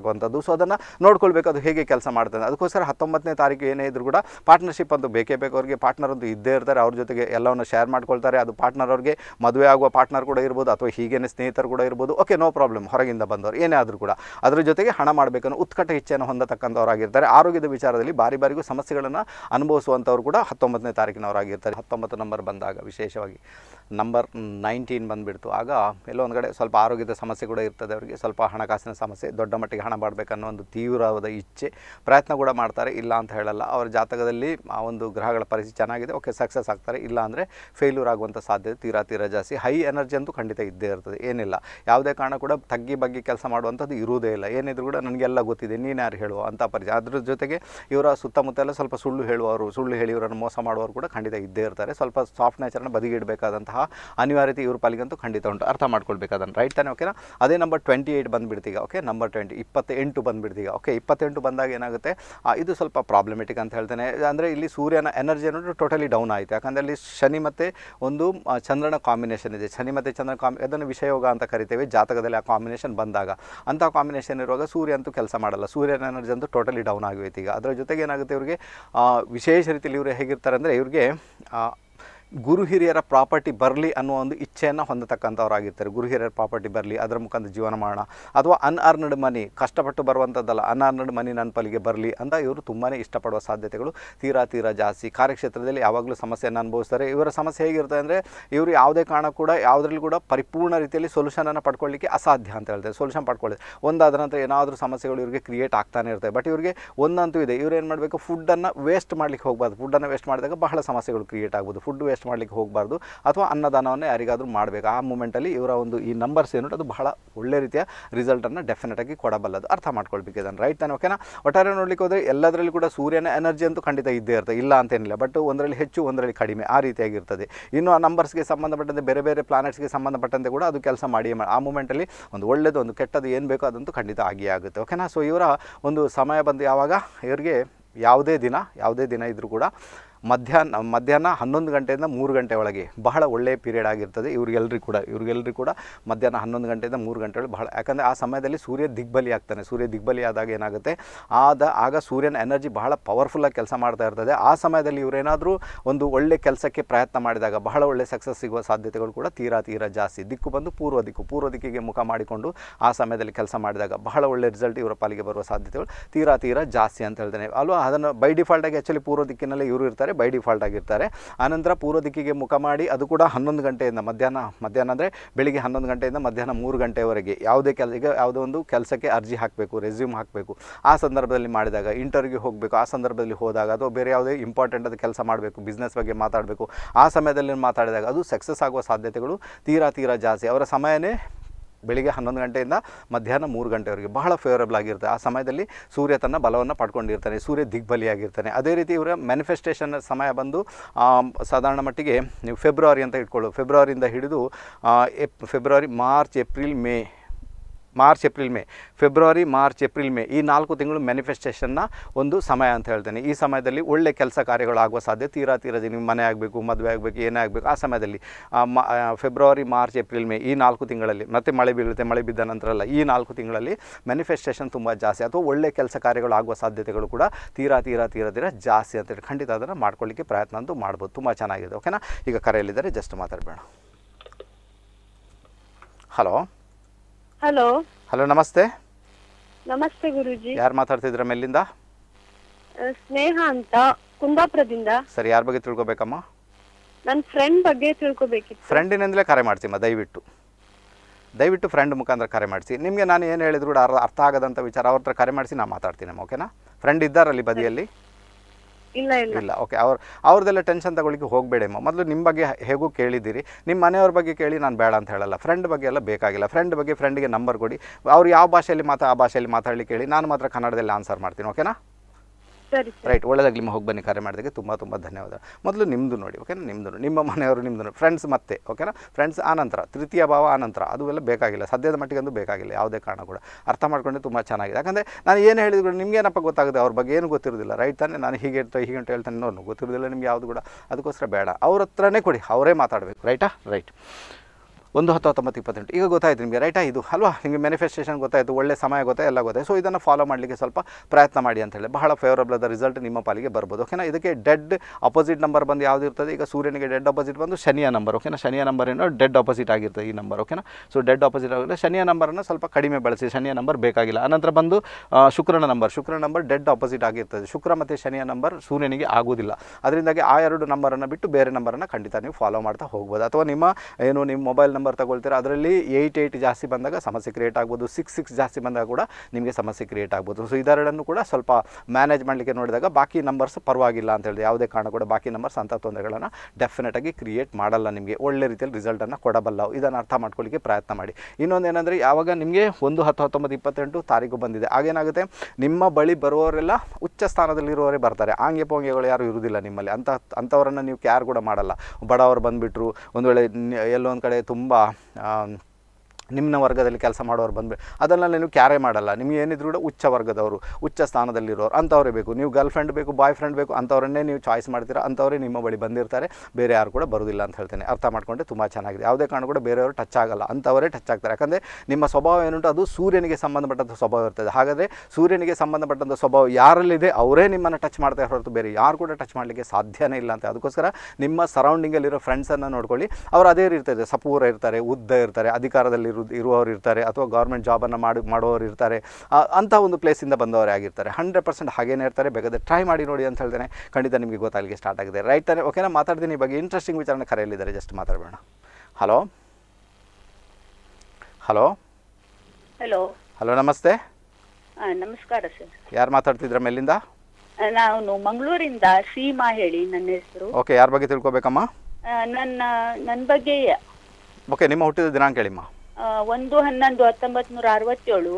ಸೊ ಅದನ್ನು ನೋಡ್ಕೊಳ್ಬೇಕು ಅದು ಹೇಗೆ ಕೆಲಸ ಮಾಡ್ತದೆ ಅದಕ್ಕೋಸ್ಕರ ಹತ್ತೊಂಬತ್ತನೇ ತಾರೀಕು ಏನೇ ಇದ್ರೂ ಕೂಡ ಪಾರ್ಟ್ನರ್ಶಿಪ್ ಅಂತೂ ಬೇಕೇ ಬೇಕು ಅವ್ರಿಗೆ ಪಾರ್ಟ್ನರ್ ಅಂತೂ ಇದ್ದೇ ಇರ್ತಾರೆ ಅವ್ರ ಜೊತೆಗೆ ಎಲ್ಲವನ್ನು ಶೇರ್ ಮಾಡ್ಕೊಳ್ತಾರೆ ಅದು ಪಾರ್ಟ್ನರ್ ಅವ್ರಿಗೆ ಮದುವೆ ಆಗುವ ಪಾರ್ಟ್ನರ್ ಕೂಡ ಇರ್ಬೋದು ಅಥವಾ ಹೀಗೇನೆ ಸ್ನೇಹಿತರು ಕೂಡ ಇರ್ಬೋದು ಓಕೆ ನೋ ಪ್ರಾಬ್ಲಮ್ ಹೊರಗಿಂದ ಬಂದವರು ಏನೇ ಆದರೂ ಕೂಡ ಅದರ ಜೊತೆಗೆ ಹಣ ಮಾಡಬೇಕನ್ನೋ ಉತ್ಕಟ ಇಚ್ಛೆಯನ್ನು ಹೊಂದತಕ್ಕಂಥವರಾಗಿರ್ತಾರೆ ಆರೋಗ್ಯದ ವಿಚಾರದಲ್ಲಿ ಬಾರಿ ಬಾರಿಗೂ ಸಮಸ್ಯೆಗಳನ್ನು ಅನುಭವಿಸುವಂಥವ್ರು ಕೂಡ ಹತ್ತೊಂಬತ್ತನೇ ತಾರೀಕಿನವರಾಗಿರ್ತಾರೆ ಹತ್ತೊಂಬತ್ತು ನಂಬರ್ ಬಂದಾಗ ವಿಶೇಷವಾಗಿ ನಂಬರ್ ನೈನ್ಟೀನ್ ಬಂದುಬಿಡ್ತು ಆಗ ಎಲ್ಲೋ ಒಂದು ಕಡೆ ಸ್ವಲ್ಪ ಆರೋಗ್ಯದ ಸಮಸ್ಯೆ ಕೂಡ ಇರ್ತದೆ ಅವರಿಗೆ ಸ್ವಲ್ಪ ಹಣಕಾಸಿನ ಸಮಸ್ಯೆ ದೊಡ್ಡ ಮಟ್ಟಿಗೆ ಹಣ ಮಾಡಬೇಕನ್ನೋ ಒಂದು ತೀವ್ರವಾದ ಇಚ್ಛೆ ಪ್ರಯತ್ನ ಕೂಡ ಮಾಡ್ತಾರೆ ಇಲ್ಲ ಅಂತ ಹೇಳಲ್ಲ ಅವರ ಜಾತಕದಲ್ಲಿ ಆ ಒಂದು ಗ್ರಹಗಳ ಪರಿಸ್ಥಿತಿ ಚೆನ್ನಾಗಿದೆ ಓಕೆ ಸಕ್ಸಸ್ ಆಗ್ತಾರೆ ಇಲ್ಲ ಅಂದರೆ ಫೇಲ್ಯೂರ್ ಆಗುವಂಥ ಸಾಧ್ಯತೆ ತೀರಾ ತೀರಾ ಜಾಸ್ತಿ ಹೈ ಎನರ್ಜಿ ಅಂತೂ ಖಂಡಿತ ಇದ್ದೇ ಇರ್ತದೆ ಏನಿಲ್ಲ ಯಾವುದೇ ಕಾರಣ ಕೂಡ ತಗ್ಗಿ ಬಗ್ಗೆ ಕೆಲಸ ಮಾಡುವಂಥದ್ದು ಇರುವುದೇ ಇಲ್ಲ ಏನಿದ್ರು ಕೂಡ ನನಗೆಲ್ಲ ಗೊತ್ತಿದೆ ನೀನು ಯಾರು ಹೇಳುವ ಅಂತ ಪರಿಚಯ ಅದ್ರ ಜೊತೆಗೆ ಇವರ ಸುತ್ತಮುತ್ತ ಎಲ್ಲ ಸ್ವಲ್ಪ ಸುಳ್ಳು ಹೇಳುವವರು ಸುಳ್ಳು ಹೇಳಿ ಇವರನ್ನು ಮೋಸ ಮಾಡುವವರು ಕೂಡ ಖಂಡಿತ ಇದ್ದೇ ಇರ್ತಾರೆ ಸ್ವಲ್ಪ ಸಾಫ್ಟ್ ನೇಚರನ್ನು ಬದಿಗಿಡಬೇಕಾದಂತಹ ಅನಿವಾರ್ಯತೆ ಇವ್ರ ಪಾಲಿಗಂತೂ ಖಂಡಿತ ಉಂಟು ಅರ್ಥ ಮಾಡ್ಕೊಳ್ಬೇಕು ಅದನ್ನು ರೈಟ್ ತಾನೆ ಓಕೆನಾ ಅದೇ ನಂಬರ್ ಟ್ವೆಂಟಿ ಏಯ್ಟ್ ಬಂದುಬಿಡ್ತೀಗ ಓಕೆ ನಂಬರ್ ಟ್ವೆಂಟಿ ಇಪ್ಪತ್ತೆಂಟು ಬಂದುಬಿಡ್ತೀಗ ಓಕೆ ಇಪ್ಪತ್ತೆಂಟು ಬಂದಾಗ ಏನಾಗುತ್ತೆ ಆ, ಇದು ಸ್ವಲ್ಪ ಪ್ರಾಬ್ಲಮೆಟಿಕ್ ಅಂತ ಹೇಳ್ತೇನೆ ಅಂದರೆ ಇಲ್ಲಿ ಸೂರ್ಯನ ಎನರ್ಜಿ ಅನ್ನೋದು ಟೋಟಲಿ ಡೌನ್ ಆಯಿತು ಯಾಕಂದರೆ ಅಲ್ಲಿ ಶನಿ ಮತ್ತು ಒಂದು ಆ, ಚಂದ್ರನ ಕಾಂಬಿನೇಷನ್ ಇದೆ ಶನಿ ಮತ್ತು ಚಂದ್ರನ ಕಾಂಬಿ ಅದನ್ನು ವಿಷಯೋಗ ಅಂತ ಕರಿತೇವೆ ಜಾತಕದಲ್ಲಿ ಆ ಕಾಂಬಿನೇಷನ್ ಬಂದಾಗ ಅಂಥ ಕಾಂಬಿನೇಷನ್ ಇರುವಾಗ ಸೂರ್ಯ ಅಂತೂ ಕೆಲಸ ಮಾಡಲ್ಲ ಸೂರ್ಯನ ಎನರ್ಜಿ ಅಂತೂ ಟೋಟಲಿ ಡೌನ್ ಆಗೋಯ್ತು ಈಗ ಅದರ ಜೊತೆಗೆ ಏನಾಗುತ್ತೆ ಇವ್ರಿಗೆ ಆ, ವಿಶೇಷ ರೀತಿಯಲ್ಲಿ ಇವರು ಹೇಗಿರ್ತಾರೆ ಅಂದರೆ ಇವ್ರಿಗೆ ಆ, ಗುರು ಹಿರಿಯರ ಪ್ರಾಪರ್ಟಿ ಬರಲಿ ಅನ್ನೋ ಒಂದು ಇಚ್ಛೆಯನ್ನು ಹೊಂದತಕ್ಕಂಥವ್ರಾಗಿರ್ತಾರೆ ಗುರು ಹಿರಿಯರ ಪ್ರಾಪರ್ಟಿ ಬರಲಿ ಅದರ ಮುಖಾಂತರ ಜೀವನ ಮಾಡೋಣ ಅಥವಾ ಅನ್ಅರ್ನ್ಡ್ ಮನಿ ಕಷ್ಟಪಟ್ಟು ಬರುವಂಥದ್ದಲ್ಲ ಅನ್ಅರ್ನ್ಡ್ ಮನಿ ನನ್ನ ಪಾಲಿಗೆ ಬರಲಿ ಅಂತ ಇವರು ತುಂಬಾ ಇಷ್ಟಪಡುವ ಸಾಧ್ಯತೆಗಳು ತೀರಾ ತೀರಾ ಜಾಸ್ತಿ ಕಾರ್ಯಕ್ಷೇತ್ರದಲ್ಲಿ ಯಾವಾಗಲೂ ಸಮಸ್ಯೆಯನ್ನು ಅನುಭವಿಸ್ತಾರೆ ಇವರ ಸಮಸ್ಯೆ ಹೇಗಿರುತ್ತೆ ಅಂದರೆ ಇವರು ಯಾವುದೇ ಕಾರಣ ಕೂಡ ಯಾವುದ್ರಲ್ಲಿ ಕೂಡ ಪರಿಪೂರ್ಣ ರೀತಿಯಲ್ಲಿ ಸೊಲ್ಯೂಷನನ್ನು ಪಡ್ಕೊಳ್ಳಿಕ್ಕೆ ಅಸಾಧ್ಯ ಅಂತ ಹೇಳ್ತಾರೆ ಸೊಲ್ಯೂಷನ್ ಪಡ್ಕೊಳ್ಳಿ ಒಂದಾದ ನಂತರ ಏನಾದರೂ ಸಮಸ್ಯೆಗಳು ಇವರಿಗೆ ಕ್ರಿಯೇಟ್ ಆಗ್ತಾನೆ ಇರ್ತವೆ ಬಟ್ ಇವರಿಗೆ ಒಂದಂತೂ ಇದೆ ಇವ್ರು ಏನು ಮಾಡಬೇಕು ಫುಡ್ಡನ್ನು ವೇಸ್ಟ್ ಮಾಡಲಿಕ್ಕೆ ಹೋಗಬಾರ್ದು ಫುಡ್ಡನ್ನು ವೇಸ್ಟ್ ಮಾಡಿದಾಗ ಬಹಳ ಸಮಸ್ಯೆಗಳು ಕ್ರಿಯೇಟ್ ಆಗ್ಬೋದು ಫುಡ್ ವೇಸ್ಟ್ ಮಾಡಲಿಕ್ಕೆ ಹೋಗಬಾರ್ದು ಅಥವಾ ಅನ್ನದಾನವನ್ನು ಯಾರಿಗಾದರೂ ಮಾಡಬೇಕು ಆ ಮೂಮೆಂಟಲ್ಲಿ ಇವರ ಒಂದು ಈ ನಂಬರ್ಸ್ ಏನು ಅದು ಬಹಳ ಒಳ್ಳೆ ರೀತಿಯ ರಿಸಲ್ಟನ್ನು ಡೆಫಿನೆಟಾಗಿ ಕೊಡಬಲ್ಲದು ಅರ್ಥ ಮಾಡ್ಕೊಳ್ಬೇಕು ಇದನ್ನು ರೈಟ್ ತಾನೆ ಓಕೆನಾ ಒಟ್ಟಾರೆ ನೋಡ್ಲಿಕ್ಕೆ ಹೋದರೆ ಎಲ್ಲದರಲ್ಲಿ ಕೂಡ ಸೂರ್ಯನ ಎನರ್ಜಿ ಅಂತೂ ಖಂಡಿತ ಇದ್ದೇ ಇರ್ತದೆ ಇಲ್ಲ ಅಂತೇನಿಲ್ಲ ಬಟ್ ಒಂದರಲ್ಲಿ ಹೆಚ್ಚು ಒಂದರಲ್ಲಿ ಕಡಿಮೆ ಆ ರೀತಿಯಾಗಿರ್ತದೆ ಇನ್ನು ಆ ನಂಬರ್ಸ್ಗೆ ಸಂಬಂಧಪಟ್ಟಂತೆ ಬೇರೆ ಬೇರೆ ಪ್ಲಾನೆಟ್ಸ್ಗೆ ಸಂಬಂಧಪಟ್ಟಂತೆ ಕೂಡ ಅದು ಕೆಲಸ ಮಾಡಿ ಆ ಮೂಮೆಂಟಲ್ಲಿ ಒಂದು ಒಳ್ಳೆಯದು ಒಂದು ಕೆಟ್ಟದ್ದು ಏನು ಬೇಕೋ ಅದಂತೂ ಖಂಡಿತ ಆಗಿಯೇ ಆಗುತ್ತೆ ಓಕೆನಾ ಸೊ ಇವರ ಒಂದು ಸಮಯ ಬಂದು ಯಾವಾಗ ಇವರಿಗೆ ಯಾವುದೇ ದಿನ ಯಾವುದೇ ದಿನ ಇದ್ದರೂ ಕೂಡ ಮಧ್ಯಾಹ್ನ ಮಧ್ಯಾಹ್ನ ಹನ್ನೊಂದು ಗಂಟೆಯಿಂದ ಮೂರು ಗಂಟೆ ಒಳಗೆ ಬಹಳ ಒಳ್ಳೆಯ ಪೀರಿಯಡ್ ಆಗಿರ್ತದೆ ಇವ್ರಿಗೆಲ್ರಿಗೂ ಕೂಡ ಇವ್ರಿಗೆಲ್ರಿಗೂ ಕೂಡ ಮಧ್ಯಾಹ್ನ ಹನ್ನೊಂದು ಗಂಟೆಯಿಂದ ಮೂರು ಗಂಟೆ ಒಳಗೆ ಬಹಳ ಯಾಕಂದರೆ ಆ ಸಮಯದಲ್ಲಿ ಸೂರ್ಯ ದಿಗ್ಬಲಿ ಆಗ್ತಾನೆ ಸೂರ್ಯ ದಿಗ್ಬಲಿ ಆದಾಗ ಏನಾಗುತ್ತೆ ಆದ ಆಗ ಸೂರ್ಯನ ಎನರ್ಜಿ ಬಹಳ ಪವರ್ಫುಲ್ಲಾಗಿ ಕೆಲಸ ಮಾಡ್ತಾ ಇರ್ತದೆ ಆ ಸಮಯದಲ್ಲಿ ಇವರೇನಾದರೂ ಒಂದು ಒಳ್ಳೆ ಕೆಲಸಕ್ಕೆ ಪ್ರಯತ್ನ ಮಾಡಿದಾಗ ಬಹಳ ಒಳ್ಳೆ ಸಕ್ಸಸ್ ಸಿಗುವ ಸಾಧ್ಯತೆಗಳು ಕೂಡ ತೀರಾ ತೀರಾ ಜಾಸ್ತಿ ದಿಕ್ಕು ಬಂದು ಪೂರ್ವ ದಿಕ್ಕು ಪೂರ್ವ ದಿಕ್ಕಿಗೆ ಮುಖ ಮಾಡಿಕೊಂಡು ಆ ಸಮಯದಲ್ಲಿ ಕೆಲಸ ಮಾಡಿದಾಗ ಬಹಳ ಒಳ್ಳೆ ರಿಸಲ್ಟ್ ಇವರ ಪಾಲಿಗೆ ಬರುವ ಸಾಧ್ಯತೆಗಳು ತೀರಾ ತೀರಾ ಜಾಸ್ತಿ ಅಂತ ಹೇಳ್ತೇನೆ ಅಲ್ವಾ ಅದನ್ನು ಬೈ ಡಿಫಾಲ್ಟಾಗಿ ಆ್ಯಕ್ಚುಲಿ ಪೂರ್ವ ದಿಕ್ಕಿನಲ್ಲಿ ಇವರು ಇರ್ತಾರೆ ಬೈ ಡಿಫಾಲ್ಟ್ ಆಗಿರ್ತಾರೆ ಆನಂತರ ಪೂರ್ವ ದಿಕ್ಕಿಗೆ ಮುಖ ಮಾಡಿ ಅದು ಕೂಡ ಹನ್ನೊಂದು ಗಂಟೆಯಿಂದ ಮಧ್ಯಾಹ್ನ ಮಧ್ಯಾಹ್ನ ಅಂದರೆ ಬೆಳಿಗ್ಗೆ ಹನ್ನೊಂದು ಗಂಟೆಯಿಂದ ಮಧ್ಯಾಹ್ನ ಮೂರು ಗಂಟೆವರೆಗೆ ಯಾವುದೇ ಕೆಲ ಈಗ ಯಾವುದೋ ಒಂದು ಕೆಲಸಕ್ಕೆ ಅರ್ಜಿ ಹಾಕಬೇಕು ರೆಸ್ಯೂಮ್ ಹಾಕಬೇಕು ಆ ಸಂದರ್ಭದಲ್ಲಿ ಮಾಡಿದಾಗ ಇಂಟರ್ವ್ಯೂಗೆ ಹೋಗಬೇಕು ಆ ಸಂದರ್ಭದಲ್ಲಿ ಹೋದಾಗ ಅಥವಾ ಬೇರೆ ಯಾವುದೇ ಇಂಪಾರ್ಟೆಂಟ್ ಆದ ಕೆಲಸ ಮಾಡಬೇಕು ಬಿಸ್ನೆಸ್ ಬಗ್ಗೆ ಮಾತಾಡಬೇಕು ಆ ಸಮಯದಲ್ಲಿ ಮಾತಾಡಿದಾಗ ಅದು ಸಕ್ಸಸ್ ಆಗುವ ಸಾಧ್ಯತೆಗಳು ತೀರಾ ತೀರಾ ಜಾಸ್ತಿ ಅವರ ಸಮಯನೇ ಬೆಳಿಗ್ಗೆ ಹನ್ನೊಂದು ಗಂಟೆಯಿಂದ ಮಧ್ಯಾಹ್ನ ಮೂರು ಗಂಟೆವರೆಗೆ ಬಹಳ ಫೇವರಬಲ್ ಆಗಿರುತ್ತೆ ಆ ಸಮಯದಲ್ಲಿ ಸೂರ್ಯ ತನ್ನ ಬಲವನ್ನು ಪಡ್ಕೊಂಡಿರ್ತಾನೆ ಸೂರ್ಯ ದಿಗ್ಬಲಿಯಾಗಿರ್ತಾನೆ ಅದೇ ರೀತಿ ಇವರ ಮ್ಯಾನಿಫೆಸ್ಟೇಷನ್ ಸಮಯ ಬಂದು ಆಮ್, ಸಾಧಾರಣ ಮಟ್ಟಿಗೆ ನೀವು ಫೆಬ್ರವರಿ ಅಂತ ಇಟ್ಕೊಳ್ಳು ಫೆಬ್ರವರಿಯಿಂದ ಹಿಡಿದು ಆ, ಎಪ್ February March April May March April May February March April May ಈ ನಾಲ್ಕು ತಿಂಗಳು ಮ್ಯಾನಿಫೆಸ್ಟೇಷನ್ನ ಒಂದು ಸಮಯ ಅಂತ ಹೇಳ್ತೇನೆ ಈ ಸಮಯದಲ್ಲಿ ಒಳ್ಳೆ ಕೆಲಸ ಕಾರ್ಯಗಳು ಆಗುವ ಸಾಧ್ಯತೆ ತೀರಾ ತೀರಾ ನಿಮ್ಮ ಮನೆ ಆಗಬೇಕು ಮದುವೆ ಆಗಬೇಕು ಏನೇ ಆಗಬೇಕು ಆ ಸಮಯದಲ್ಲಿ ಆ, ಮ ಆ, ಫೆಬ್ರವರಿ ಮಾರ್ಚ್ ಏಪ್ರಿಲ್ ಮೇ ಈ ನಾಲ್ಕು ತಿಂಗಳಲ್ಲಿ ಮತ್ತೆ ಮಳೆ ಬೀಳುತ್ತೆ ಮಳೆ ಬಿದ್ದ ನಂತರ ಅಲ್ಲ ಈ ನಾಲ್ಕು ತಿಂಗಳಲ್ಲಿ ಮ್ಯಾನಿಫೆಸ್ಟೇಷನ್ ತುಂಬ ಜಾಸ್ತಿ ಅಥವಾ ಒಳ್ಳೆ ಕೆಲಸ ಕಾರ್ಯಗಳು ಆಗುವ ಸಾಧ್ಯತೆಗಳು ಕೂಡ ತೀರಾ ತೀರಾ ತೀರಾ ತೀರಾ ಜಾಸ್ತಿ ಅಂತೇಳಿ ಖಂಡಿತ ಅದನ್ನು ಮಾಡ್ಕೊಳ್ಳಿಕ್ಕೆ ಪ್ರಯತ್ನ ಅಂತೂ ಮಾಡ್ಬೋದು ತುಂಬ ಚೆನ್ನಾಗಿದೆ ಓಕೆನಾ ಈಗ ಕರೆಯಲ್ಲಿದ್ದಾರೆ ಜಸ್ಟ್ ಮಾತಾಡಬೇಡ ಹಲೋ ಹಲೋ ಹಲೋ ನಮಸ್ತೆ ನಮಸ್ತೆ ಗುರುಜಿ ಯಾರು ಮಾತಾಡ್ತಿದ್ರ ಮೇಲಿಂದ ಅಹ್, ಸ್ನೇಹ ಅಂತ ಕುಂದಾಪುರದಿಂದ ಸರಿ ಯಾರ ಬಗ್ಗೆ ತಿಳ್ಕೊಬೇಕಮ್ಮ ನನ್ನ ಫ್ರೆಂಡ್ ಬಗ್ಗೆ ತಿಳ್ಕೊಬೇಕಿತ್ತು ಫ್ರೆಂಡಿನಿಂದಲೇ ಕರೆ ಮಾಡ್ತೀಮ್ಮ ದಯವಿಟ್ಟು ದಯವಿಟ್ಟು ಫ್ರೆಂಡ್ ಮುಖಾಂತರ ಕರೆ ಮಾಡಿಸಿ ನಿಮಗೆ ನಾನು ಏನು ಹೇಳಿದ್ರು ಕೂಡ ಅರ್ಥ ಅರ್ಥ ಆಗದಂಥ ವಿಚಾರ ಅವ್ರ ಹತ್ರ ಕರೆ ಮಾಡಿಸಿ ನಾನು ಮಾತಾಡ್ತೀನಿ ಓಕೆನಾ ಫ್ರೆಂಡ್ ಇದ್ದಾರಲ್ಲಿ ಬದಿಯಲ್ಲಿ ಇಲ್ಲ ಇಲ್ಲ ಇಲ್ಲ ಓಕೆ ಅವ್ರು ಅವ್ರದ್ದೆಲ್ಲ ಟೆನ್ಷನ್ ತಗೊಳ್ಳಿಕ್ಕೆ ಹೋಗಬೇಡಮ್ಮ ಮೊದಲು ನಿಮ್ಮ ಬಗ್ಗೆ ಹೇಗೂ ಕೇಳಿದ್ದೀರಿ ನಿಮ್ಮ ಮನೆಯವ್ರ ಬಗ್ಗೆ ಕೇಳಿ ನಾನು ಬೇಡ ಅಂತ ಹೇಳಲ್ಲ ಫ್ರೆಂಡ್ ಬಗ್ಗೆ ಎಲ್ಲ ಬೇಕಾಗಿಲ್ಲ ಫ್ರೆಂಡ್ ಬಗ್ಗೆ ಫ್ರೆಂಡಿಗೆ ನಂಬರ್ ಕೊಡಿ ಅವ್ರು ಯಾವ ಭಾಷೆಯಲ್ಲಿ ಮಾತಾ ಆ ಭಾಷೆಯಲ್ಲಿ ಮಾತಾಡಲಿಕ್ಕೆ ಹೇಳಿ ನಾನು ಮಾತ್ರ ಕನ್ನಡದಲ್ಲಿ ಆನ್ಸರ್ ಮಾಡ್ತೀನಿ ಓಕೆನಾ ಸರಿ ಸರಿ ರೈಟ್ ಒಳ್ಳೆದಾಗಲಿ ನಿಮ್ಮ ಹೋಗಿ ಬನ್ನಿ ಕರೆ ಮಾಡಿದ್ದಕ್ಕೆ ತುಂಬ ತುಂಬ ಧನ್ಯವಾದ ಮೊದಲು ನಿಮ್ಮದು ನೋಡಿ ಓಕೆನಾ ನಿಮ್ಮದು ನೋಡಿ. ನಿಮ್ಮ ಮನೆಯವರು ನಿಮ್ಮದು ನೋಡಿ ಫ್ರೆಂಡ್ಸ್ ಮತ್ತೆ ಓಕೆನಾ ಫ್ರೆಂಡ್ಸ್ ಆನಂತರ ತೃತೀಯ ಭಾವ ಆನಂತರ ಅದು ಎಲ್ಲ ಬೇಕಾಗಿಲ್ಲ ಸದ್ಯದ ಮಟ್ಟಿಗಂತೂ ಬೇಕಾಗಿಲ್ಲ ಯಾವುದೇ ಕಾರಣ ಕೂಡ ಅರ್ಥ ಮಾಡ್ಕೊಂಡೆ ತುಂಬ ಚೆನ್ನಾಗಿದೆ ಯಾಕಂದರೆ ನಾನು ಏನು ಹೇಳಿದ್ರು ನಿಮ್ಗೇನಪ್ಪ ಗೊತ್ತಾಗುತ್ತೆ ಅವ್ರ ಬಗ್ಗೆ ಏನು ಗೊತ್ತಿರೋದಿಲ್ಲ ರೈಟ್ ತಾನೇ ನಾನು ಹೀಗೆ ಇರ್ತಾ ಹೀಗೆ ಅಂತ ಹೇಳ್ತಾನೆ ನೋಡು ಗೊತ್ತಿರೋದಿಲ್ಲ ನಿಮ್ಗೆ ಯಾವುದು ಕೂಡ ಅದಕ್ಕೋಸ್ಕರ ಬೇಡ ಅವ್ರ ಹತ್ರನೇ ಕೊಡಿ ಅವರೇ ಮಾತಾಡಬೇಕು ರೈಟಾ ರೈಟ್ ಒಂದು ಹತ್ತು ಹತ್ತೊಂಬತ್ತು ಇಪ್ಪತ್ತೆಂಟು ಈಗ ಗೊತ್ತಾಯ್ತು ನಿಮಗೆ ರೈಟಾ ಇದು ಅಲ್ವಾ ನಿಮಗೆ ಮ್ಯಾನಿಫೆಸ್ಟೇಷನ್ ಗೊತ್ತಾಯಿತು ಒಳ್ಳೆ ಸಮಯ ಗೊತ್ತಾಯ್ತು ಎಲ್ಲ ಗೊತ್ತಾಯ್ತು ಸೊ ಇದನ್ನು ಫಾಲೋ ಮಾಡಲಿಕ್ಕೆ ಸ್ವಲ್ಪ ಪ್ರಯತ್ನ ಮಾಡಿ ಅಂತ ಹೇಳಿ ಬಹಳ ಫೇವರಬಲ್ ಆದ ರಿಸಲ್ಟ್ ನಿಮ್ಮ ಪಾಲಿಗೆ ಬರ್ಬೋದು ಓಕೆನಾ ಇದಕ್ಕೆ ಡೆಡ್ ಅಪೋಸಿಟ್ ನಂಬರ್ ಬಂದು ಯಾವ್ದು ಇರ್ತದೆ ಈಗ ಸೂರ್ಯನಿಗೆ ಡೆಡ್ ಅಪೋಸಿಟ್ ಬಂದು ಶನಿಯ ನಂಬರ್ ಓಕೆನಾ ಶನಿಯ ನಂಬರ್ ಏನೋ ಡೆಡ್ ಅಪೋಸಿಟ್ ಆಗಿರ್ತದೆ ಈ ನಂಬರ್ ಓಕೆನಾ ಸೊ ಡೆಡ್ ಅಪೋಸಿಟ್ ಆಗಿದ್ರೆ ಶನಿಯ ನಂಬರನ್ನು ಸ್ವಲ್ಪ ಕಡಿಮೆ ಬಳಸಿ ಶನಿಯ ನಂಬರ್ ಬೇಕಾಗಿಲ್ಲ ಅನಂತರ ಬಂದು ಆ, ಶುಕ್ರನ ನಂಬರ್ ಶುಕ್ರನ ನಂಬರ್ ಡೆಡ್ ಅಪೋಸಿಟ್ ಆಗಿರ್ತದೆ ಶುಕ್ರ ಮತ್ತು ಶನಿಯ ನಂಬರ್ ಸೂರ್ಯನಿಗೆ ಆಗೋದಿಲ್ಲ ಅದರಿಂದಾಗಿ ಆ ಎರಡು ನಂಬರನ್ನು ಬಿಟ್ಟು ಬೇರೆ ನಂಬರನ್ನು ಖಂಡಿತ ನೀವು ಫಾಲೋ ಮಾಡ್ತಾ ಹೋಗ್ಬೋದು ಅಥವಾ ನಿಮ್ಮ ಏನು ನಿಮ್ಮ ಮೊಬೈಲ್ ನಂಬರ್ ತಗೊಳ್ತೀರಾ ಅದರಲ್ಲಿ ಏಯ್ಟ್ ಏಯ್ಟ್ ಜಾಸ್ತಿ ಬಂದಾಗ ಸಮಸ್ಯೆ ಕ್ರಿಯೇಟ್ ಆಗ್ಬೋದು ಸಿಕ್ಸ್ ಸಿಕ್ಸ್ ಜಾಸ್ತಿ ಬಂದಾಗ ಕೂಡ ನಿಮಗೆ ಸಮಸ್ಯೆ ಕ್ರಿಯೇಟ್ ಆಗ್ಬೋದು ಸೊ ಇದೆರಡನ್ನು ಕೂಡ ಸ್ವಲ್ಪ ಮ್ಯಾನೇಜ್ ಮಾಡಲಿಕ್ಕೆ ನೋಡಿದಾಗ ಬಾಕಿ ನಂಬರ್ಸ್ ಪರವಾಗಿಲ್ಲ ಅಂತ ಹೇಳಿದೆ ಯಾವುದೇ ಕಾರಣ ಕೂಡ ಬಾಕಿ ನಂಬರ್ಸ್ ಅಂಥ ತೊಂದರೆಗಳನ್ನು ಡೆಫಿನೆಟಾಗಿ ಕ್ರಿಯೇಟ್ ಮಾಡಲ್ಲ ನಿಮಗೆ ಒಳ್ಳೆ ರೀತಿಯಲ್ಲಿ ರಿಸಲ್ಟನ್ನು ಕೊಡಬಲ್ಲ ಇದನ್ನು ಅರ್ಥ ಮಾಡ್ಕೊಳ್ಳಿಕ್ಕೆ ಪ್ರಯತ್ನ ಮಾಡಿ ಇನ್ನೊಂದು ಏನಂದರೆ ಯಾವಾಗ ನಿಮಗೆ ಒಂದು ಹತ್ತು ಹತ್ತೊಂಬತ್ತು ಇಪ್ಪತ್ತೆಂಟು ತಾರೀಕು ಬಂದಿದೆ ಆಗೇನಾಗುತ್ತೆ ನಿಮ್ಮ ಬಳಿ ಬರುವವರೆಲ್ಲ ಉಚ್ಚ ಸ್ಥಾನದಲ್ಲಿರುವವರೇ ಬರ್ತಾರೆ ಆಂಗ್ಯ ಪೋಂಗ್ಯಗಳು ಯಾರು ಇರುವುದಿಲ್ಲ ನಿಮ್ಮಲ್ಲಿ ಅಂಥ ಅಂಥವರನ್ನು ನೀವು ಕ್ಯಾರ್ ಕೂಡ ಮಾಡಲ್ಲ ಬಡವರು ಬಂದುಬಿಟ್ರು ಒಂದು ವೇಳೆ ನಿ- ಎಲ್ಲೋ ಒಂದು ಕಡೆ ತುಂಬ ನಿಮ್ನ ವರ್ಗದಲ್ಲಿ ಕೆಲಸ ಮಾಡೋರು ಬಂದ್ಬಿಟ್ಟು ಅದನ್ನೆಲ್ಲ ನೀವು ಕ್ಯಾರೇ ಮಾಡಲ್ಲ ನಿಮ್ಗೆ ಏನಿದ್ರು ಕೂಡ ಉಚ್ಚ ವರ್ಗದವರು ಉಚ್ಚ ಸ್ಥಾನದಲ್ಲಿರೋರು ಅಂಥವರೇ ಬೇಕು ನೀವು ಗರ್ಲ್ ಫ್ರೆಂಡ್ ಬೇಕು ಬಾಯ್ ಫ್ರೆಂಡ್ ಬೇಕು ಅಂಥವ್ರನ್ನೇ ನೀವು ಚಾಯ್ಸ್ ಮಾಡ್ತೀರಾ ಅಂಥವರೇ ನಿಮ್ಮ ಬಳಿ ಬಂದಿರ್ತಾರೆ ಬೇರೆ ಯಾರು ಕೂಡ ಬರೋದಿಲ್ಲ ಅಂತ ಹೇಳ್ತೇನೆ ಅರ್ಥ ಮಾಡ್ಕೊಂಡೆ ತುಂಬ ಚೆನ್ನಾಗಿದೆ ಯಾವುದೇ ಕಾರಣ ಕೂಡ ಬೇರೆಯವರು ಟಚ್ ಆಗಲ್ಲ ಅಂಥವರೇ ಟಚ್ ಆಗ್ತಾರೆ ಯಾಕಂದರೆ ನಿಮ್ಮ ಸ್ವಭಾವ ಏನುಂಟು ಅದು ಸೂರ್ಯನಿಗೆ ಸಂಬಂಧಪಟ್ಟಂಥ ಸ್ವಭಾವ ಇರ್ತದೆ ಹಾಗಾದರೆ ಸೂರ್ಯನಿಗೆ ಸಂಬಂಧಪಟ್ಟಂಥ ಸ್ವಭಾವ ಯಾರಲ್ಲಿದೆ ಅವರೇ ನಿಮ್ಮನ್ನು ಟಚ್ ಮಾಡ್ತಾರೆ ಹೊರತು ಬೇರೆ ಯಾರು ಕೂಡ ಟಚ್ ಮಾಡಲಿಕ್ಕೆ ಸಾಧ್ಯನೇ ಇಲ್ಲ ಅಂತ ಅದಕ್ಕೋಸ್ಕರ ನಿಮ್ಮ ಸರೌಂಡಿಂಗಲ್ಲಿರೋ ಫ್ರೆಂಡ್ಸನ್ನು ನೋಡ್ಕೊಳ್ಳಿ ಅವ್ರು ಅದೇ ಇರ್ತದೆ ಸಪೂರ ಇರ್ತಾರೆ ಉದ್ದ ಇರ್ತಾರೆ ಅಧಿಕಾರದಲ್ಲಿ ಇರು ಇರುವವರು ಇರ್ತಾರೆ ಅಥವಾ ಗೌರ್ಮೆಂಟ್ ಜಾಬನ್ನು ಮಾಡಿ ಮಾಡುವವರು ಇರ್ತಾರೆ ಆ, ಅಂಥ ಒಂದು ಪ್ಲೇಸಿಂದ ಬಂದವರೇ ಆಗಿರ್ತಾರೆ ಹಂಡ್ರೆಡ್ ಪರ್ಸೆಂಟ್ ಹಾಗೇನೇ ಇರ್ತಾರೆ ಬೇಕಾದ್ರೆ ಟ್ರೈ ಮಾಡಿ ನೋಡಿ ಅಂತ ಹೇಳ್ತೇನೆ ಖಂಡಿತ ನಿಮಗೆ ಗೊತ್ತಾಗಲಿಕ್ಕೆ ಸ್ಟಾರ್ಟ್ ಆಗಿದೆ ರೈಟ್ ತಾನೆ ಓಕೆನಾ ಮಾತಾಡ್ತೀನಿ ಈ ಬಗ್ಗೆ ಇಂಟ್ರೆಸ್ಟಿಂಗ್ ವಿಚಾರಣೆ ಕರೆಯಲ್ಲಿದ್ದಾರೆ ಜಸ್ಟ್ ಮಾತಾಡಬೇಡ ಹಲೋ ಹಲೋ ಹಲೋ ಹಲೋ ನಮಸ್ತೆ ಆ, ನಮಸ್ಕಾರ ಸರ್ ಯಾರು ಮಾತಾಡ್ತಿದ್ರ ಮೇಲಿಂದ ಆ, ನಾನು ಮಂಗಳೂರಿಂದ ಸೀಮಾ ಹೇಳಿ ನನ್ನ ಹೆಸರು ಓಕೆ ಯಾರ ಬಗ್ಗೆ ತಿಳ್ಕೊಬೇಕಮ್ಮ ಆ, ನನ್ನ ನನ್ನ ಬಗ್ಗೆ ಓಕೆ ನಿಮ್ಮ ಹುಟ್ಟಿದ ದಿನಾಂಕ ಹೇಳಿಮ್ಮ ಆ, ಒಂದು ಹನ್ನೊಂದು ಹತ್ತೊಂಬತ್ತು ನೂರ ಅರವತ್ತೇಳು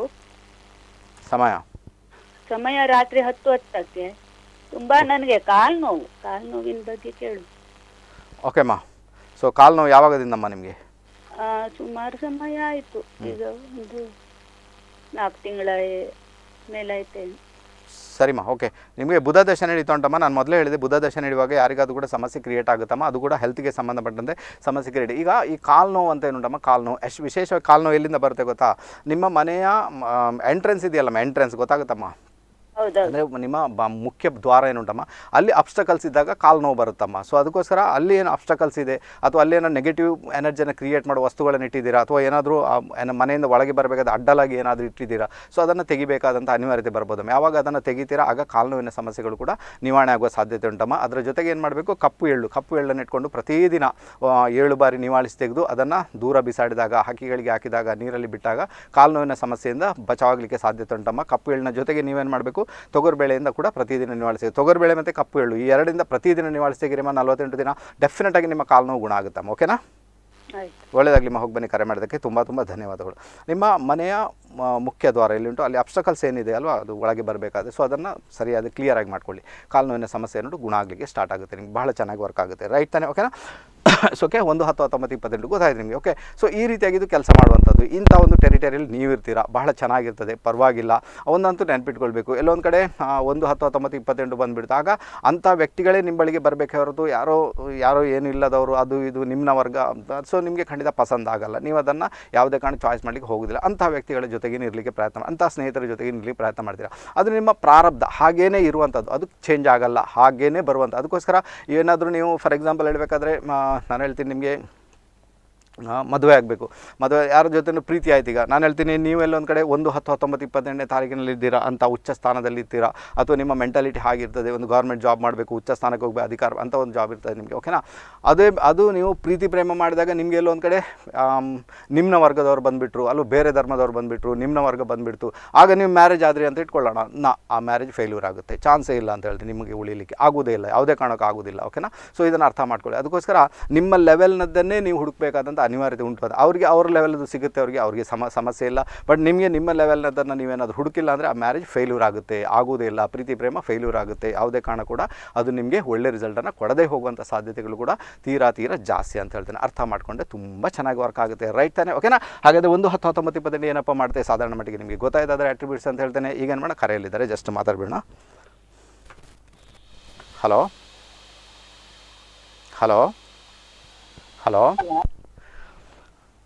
ಸಮಯ ಸಮಯ ರಾತ್ರಿ ಹತ್ತು ಹತ್ತಕ್ಕೆ ತುಂಬಾ ನನಗೆ ಕಾಲು ನೋವು ಕಾಲು ನೋವಿನ ಬಗ್ಗೆ ಕೇಳು ಓಕೆಮ್ಮ ಸೊ ಕಾಲು ನೋವು ಯಾವಾಗದಿಂದಮ್ಮ ನಿಮಗೆ ಆ, ಸುಮಾರು ಸಮಯ ಆಯ್ತು ಈಗ ಒಂದು ನಾಲ್ಕು ತಿಂಗಳ ಮೇಲಾಯ್ತೆ ಸರಿಮ್ಮ ಓಕೆ ನಿಮಗೆ ಬುಧ ದಶ ನಡೀತು ಅಂತಮ್ಮ ನಾನು ಮೊದಲೇ ಹೇಳಿದೆ ಬುಧ ದಶ ನಡೆಯುವಾಗ ಯಾರಿಗಾದ್ರೂ ಕೂಡ ಸಮಸ್ಯೆ ಕ್ರಿಯೇಟ್ ಆಗುತ್ತಮ್ಮ ಅದು ಕೂಡ ಹೆಲ್ತ್ಗೆ ಸಂಬಂಧಪಟ್ಟಂತೆ ಸಮಸ್ಯೆ ಕ್ರಿಯೇಟ್ ಈಗ ಈ ಕಾಲು ನೋವು ಅಂತ ಏನುಂಟಮ್ಮ ಕಾಲು ನೋವು ಎಷ್ಟು ವಿಶೇಷವಾಗಿ ಕಾಲು ನೋವು ಎಲ್ಲಿಂದ ಬರುತ್ತೆ ಗೊತ್ತಾ ನಿಮ್ಮ ಮನೆಯ ಎಂಟ್ರೆನ್ಸ್ ಇದೆಯಲ್ಲಮ್ಮ ಎಂಟ್ರೆನ್ಸ್ ಗೊತ್ತಾಗುತ್ತಮ್ಮ ಹೌದೌದು ಅಂದರೆ ನಿಮ್ಮ ಬ ಮುಖ್ಯ ದ್ವಾರ ಏನುಂಟಮ್ಮ ಅಲ್ಲಿ ಅಬ್ಸ್ಟಕಲ್ಸ್ ಇದ್ದಾಗ ಕಾಲು ನೋವು ಬರುತ್ತಮ್ಮ ಸೊ ಅದಕ್ಕೋಸ್ಕರ ಅಲ್ಲಿ ಏನು ಅಬ್ಸ್ಟಕಲ್ಸ್ ಇದೆ ಅಥವಾ ಅಲ್ಲಿ ಏನೋ ನೆಗೆಟಿವ್ ಎನರ್ಜಿಯನ್ನು ಕ್ರಿಯೇಟ್ ಮಾಡೋ ವಸ್ತುಗಳನ್ನು ಇಟ್ಟಿದ್ದೀರಾ ಅಥವಾ ಏನಾದರೂ ಏನು ಮನೆಯಿಂದ ಒಳಗೆ ಬರಬೇಕಾದ ಅಡ್ಡಲಾಗಿ ಏನಾದರೂ ಇಟ್ಟಿದ್ದೀರಾ ಸೊ ಅದನ್ನು ತೆಗಿಬೇಕಾದಂಥ ಅನಿವಾರ್ಯತೆ ಬರ್ಬೋದಮ್ಮ ಯಾವಾಗ ಅದನ್ನು ತೆಗಿತೀರಾ ಆಗ ಕಾಲು ನೋವಿನ ಸಮಸ್ಯೆಗಳು ಕೂಡ ನಿವಾರಣೆ ಆಗುವ ಸಾಧ್ಯತೆ ಉಂಟಮ್ಮ ಅದರ ಜೊತೆಗೆ ಏನು ಮಾಡಬೇಕು ಕಪ್ಪು ಎಳ್ಳು ಕಪ್ಪು ಎಳ್ಳನ್ನು ಇಟ್ಕೊಂಡು ಪ್ರತಿದಿನ ಆ, ಏಳು ಬಾರಿ ನಿವಾಳಿಸಿ ತೆಗೆದು ಅದನ್ನು ದೂರ ಬಿಸಾಡಿದಾಗ ಹಕ್ಕಿಗಳಿಗೆ ಹಾಕಿದಾಗ ನೀರಲ್ಲಿ ಬಿಟ್ಟಾಗ ಕಾಲು ನೋವಿನ ಸಮಸ್ಯೆಯಿಂದ ಬಚಾವಾಗಲಿಕ್ಕೆ ಸಾಧ್ಯತೆ ಉಂಟಮ್ಮ ಕಪ್ಪು ಎಳ್ಳಿನ ಜೊತೆಗೆ ನೀವೇನು ಮಾಡಬೇಕು ತೊಗರುಬೇಳೆಯಿಂದ ಕೂಡ ಪ್ರತಿದಿನ ನಿವಾಳಿಸಿ ತೊಗರುಬೇಳೆ ಮತ್ತು ಕಪ್ಪು ಎಳ್ಳು ಈ ಎರಡರಿಂದ ಪ್ರತಿದಿನ ನಿವಾಳಿಸಿ ತೆಗಿರಿಮ್ಮ ನಲವತ್ತೆಂಟು ದಿನ ಡೆಫಿನೆಟಾಗಿ ನಿಮ್ಮ ಕಾಲು ನೋವು ಗುಣ ಆಗುತ್ತಮ್ಮ ಓಕೆನಾ ಆಯ್ತು ಒಳ್ಳೆಯದಾಗಲಿ ಹೋಗಿ ಬನ್ನಿ ಕರೆ ಮಾಡೋದಕ್ಕೆ ತುಂಬ ತುಂಬ ಧನ್ಯವಾದಗಳು ನಿಮ್ಮ ಮನೆಯ ಮ, ಮುಖ್ಯ ದ್ವಾರ ಎಲ್ಲಿಂಟು ಅಲ್ಲಿ ಅಬ್ಸ್ಟಕಲ್ಸ್ ಏನಿದೆ ಅಲ್ವಾ ಅದು ಒಳಗೆ ಬರಬೇಕಾದ್ರೆ ಸೊ ಅದನ್ನು ಸರಿಯಾದ ಕ್ಲಿಯರಾಗಿ ಮಾಡ್ಕೊಳ್ಳಿ ಕಾಲು ನೋವಿನ ಸಮಸ್ಯೆ ಏನುಂಟು ಗುಣ ಆಗಲಿಕ್ಕೆ ಸ್ಟಾರ್ಟ್ ಆಗುತ್ತೆ ನಿಮ್ಗೆ ಬಹಳ ಚೆನ್ನಾಗಿ ವರ್ಕ್ ಆಗುತ್ತೆ ರೈಟ್ ತಾನೇ ಓಕೆನಾ ಸೊ ಓಕೆ ಒಂದು ಹತ್ತು ಹತ್ತೊಂಬತ್ತು ಇಪ್ಪತ್ತೆಂಟು ಗೊತ್ತಾಯ್ತು ನಿಮಗೆ ಓಕೆ ಸೊ ಈ ರೀತಿಯಾಗಿ ಇದು ಕೆಲಸ ಮಾಡುವಂಥದ್ದು ಇಂಥ ಒಂದು ಟೆರಿಟರಿಯಲ್ಲಿ ನೀವು ಇರ್ತೀರಾ ಬಹಳ ಚೆನ್ನಾಗಿರ್ತದೆ ಪರವಾಗಿಲ್ಲ ಒಂದಂತೂ ನೆನ್ಪಿಟ್ಕೊಳ್ಬೇಕು ಎಲ್ಲೊಂದು ಕಡೆ ಆ, ಒಂದು ಹತ್ತು ಹತ್ತೊಂಬತ್ತು ಇಪ್ಪತ್ತೆಂಟು ಬಂದುಬಿಡ್ತು ಆಗ ಅಂಥ ವ್ಯಕ್ತಿಗಳೇ ನಿಮ್ಮ ಬಳಿಗೆ ಬರಬೇಕೆ ಹೊರತು ಯಾರೋ ಯಾರೋ ಏನು ಇಲ್ಲದವರು ಅದು ಇದು ನಿಮ್ನ ವರ್ಗ ಅಂತ ಸೊ ನಿಮಗೆ ಖಂಡಿತ ಪಸಂದ್ ಆಗಲ್ಲ ನೀವು ಅದನ್ನು ಯಾವುದೇ ಕಾರಣ ಚಾಯ್ಸ್ ಮಾಡಲಿಕ್ಕೆ ಹೋಗೋದಿಲ್ಲ ಅಂಥ ವ್ಯಕ್ತಿಗಳ ಜೊತೆಗೆ ಇರಲಿಕ್ಕೆ ಪ್ರಯತ್ನ ಅಂಥ ಸ್ನೇಹಿತರ ಜೊತೆಗೆ ಇರಲಿಕ್ಕೆ ಪ್ರಯತ್ನ ಮಾಡ್ತೀರಾ ಅದು ನಿಮ್ಮ ಪ್ರಾರಬ್ಧ ಹಾಗೇನೇ ಇರುವಂಥದ್ದು ಅದು ಚೇಂಜ್ ಆಗಲ್ಲ ಹಾಗೇನೇ ಬರುವಂಥ ಅದಕ್ಕೋಸ್ಕರ ಏನಾದರೂ ನೀವು ಫಾರ್ ಎಕ್ಸಾಂಪಲ್ ಹೇಳಬೇಕಾದ್ರೆ ನಾನು ಹೇಳ್ತೀನಿ ನಿಮಗೆ ಮದುವೆ ಆಗಬೇಕು ಮದುವೆ ಯಾರ ಜೊತೆನೂ ಪ್ರೀತಿ ಆಯ್ತು ಈಗ ನಾನು ಹೇಳ್ತೀನಿ ನೀವೆಲ್ಲೊಂದು ಕಡೆ ಒಂದು ಹತ್ತು ಹತ್ತೊಂಬತ್ತು ಇಪ್ಪತ್ತೆಂಟನೇ ತಾರೀಕಿನಲ್ಲಿ ಇದ್ದೀರಾ ಅಂತ ಉಚ್ಚ ಸ್ಥಾನದಲ್ಲಿ ಇರ್ತೀರಾ ಅಥವಾ ನಿಮ್ಮ ಮೆಂಟಾಲಿಟಿ ಹಾಗಿರ್ತದೆ ಒಂದು ಗೌರ್ಮೆಂಟ್ ಜಾಬ್ ಮಾಡಬೇಕು ಉಚ್ಚ ಸ್ಥಾನಕ್ಕೆ ಹೋಗಬೇಕು ಅಧಿಕಾರ ಅಂತ ಒಂದು ಜಾಬ್ ಇರ್ತದೆ ನಿಮಗೆ ಓಕೆನಾ ಅದೇ ಅದು ನೀವು ಪ್ರೀತಿ ಪ್ರೇಮ ಮಾಡಿದಾಗ ನಿಮಗೆ ಎಲ್ಲೋ ಒಂದು ಕಡೆ ಆಮ್, ನಿಮ್ನ ವರ್ಗದವ್ರು ಬಂದುಬಿಟ್ರು ಅಲ್ಲೂ ಬೇರೆ ಧರ್ಮದವ್ರು ಬಂದುಬಿಟ್ರು ನಿಮ್ನ ವರ್ಗ ಬಂದುಬಿಡ್ತು ಆಗ ನೀವು ಮ್ಯಾರೇಜ್ ಆದ್ರಿ ಅಂತ ಇಟ್ಕೊಳ್ಳೋಣ ನಾ ಆ ಮ್ಯಾರೇಜ್ ಫೇಲ್ಯೂರ್ ಆಗುತ್ತೆ ಚಾನ್ಸೇ ಇಲ್ಲ ಅಂತ ಹೇಳ್ತೀನಿ ನಿಮಗೆ ಉಳಿಲಿಕ್ಕೆ ಆಗೋದೇ ಇಲ್ಲ ಯಾವುದೇ ಕಾರಣಕ್ಕೂ ಆಗೋದಿಲ್ಲ ಓಕೆನಾ ಸೊ ಇದನ್ನು ಅರ್ಥ ಮಾಡ್ಕೊಳ್ಳಿ ಅದಕ್ಕೋಸ್ಕರ ನಿಮ್ಮ ಲೆವೆಲ್ನದ್ದನ್ನೇ ನೀವು ಹುಡುಕಬೇಕಾದಂಥ ಅನಿವಾರ್ಯತೆ ಉಂಟು ಅದು ಅವರಿಗೆ ಅವ್ರ ಲೆವೆಲ್ದು ಸಿಗುತ್ತೆ ಅವರಿಗೆ ಅವರಿಗೆ ಸಮ ಸಮಸ್ಯೆ ಇಲ್ಲ ಬಟ್ ನಿಮಗೆ ನಿಮ್ಮ ಲೆವೆಲ್ನದನ್ನು ನೀವೇನಾದರೂ ಹುಡುಕಿಲ್ಲ ಅಂದರೆ ಆ ಮ್ಯಾರೇಜ್ ಫೇಲ್ಯೂರ್ ಆಗುತ್ತೆ ಆಗೋದೇ ಇಲ್ಲ ಪ್ರೀತಿ ಪ್ರೇಮ ಫೇಲ್ಯೂರ್ ಆಗುತ್ತೆ ಯಾವುದೇ ಕಾರಣ ಕೂಡ ಅದು ನಿಮಗೆ ಒಳ್ಳೆ ರಿಸಲ್ಟನ್ನು ಕೊಡದೇ ಹೋಗುವಂಥ ಸಾಧ್ಯತೆಗಳು ಕೂಡ ತೀರಾ ತೀರಾ ಜಾಸ್ತಿ ಅಂತ ಹೇಳ್ತೇನೆ ಅರ್ಥ ಮಾಡಿಕೊಂಡೆ ತುಂಬ ಚೆನ್ನಾಗಿ ವರ್ಕ್ ಆಗುತ್ತೆ ರೈಟ್ ತಾನೆ ಓಕೆನಾ ಹಾಗಾದರೆ ಒಂದು ಹತ್ತು ಹತ್ತೊಂಬತ್ತು ಇಪ್ಪತ್ತೆಂಟು ಏನಪ್ಪ ಮಾಡ್ತೆ ಸಾಧಾರಣ ಮಟ್ಟಿಗೆ ನಿಮಗೆ ಗೊತ್ತಾಯ್ತಾದ್ರೆ ಅಟ್ರಿಬ್ಯೂಟ್ಸ್ ಅಂತ ಹೇಳ್ತೇನೆ ಈಗ ಏನು ಮಾಡೋಣ ಕರೆಯಲ್ಲಿದ್ದಾರೆ ಜಸ್ಟ್ ಮಾತಾಡಬೇಡ hello hello hello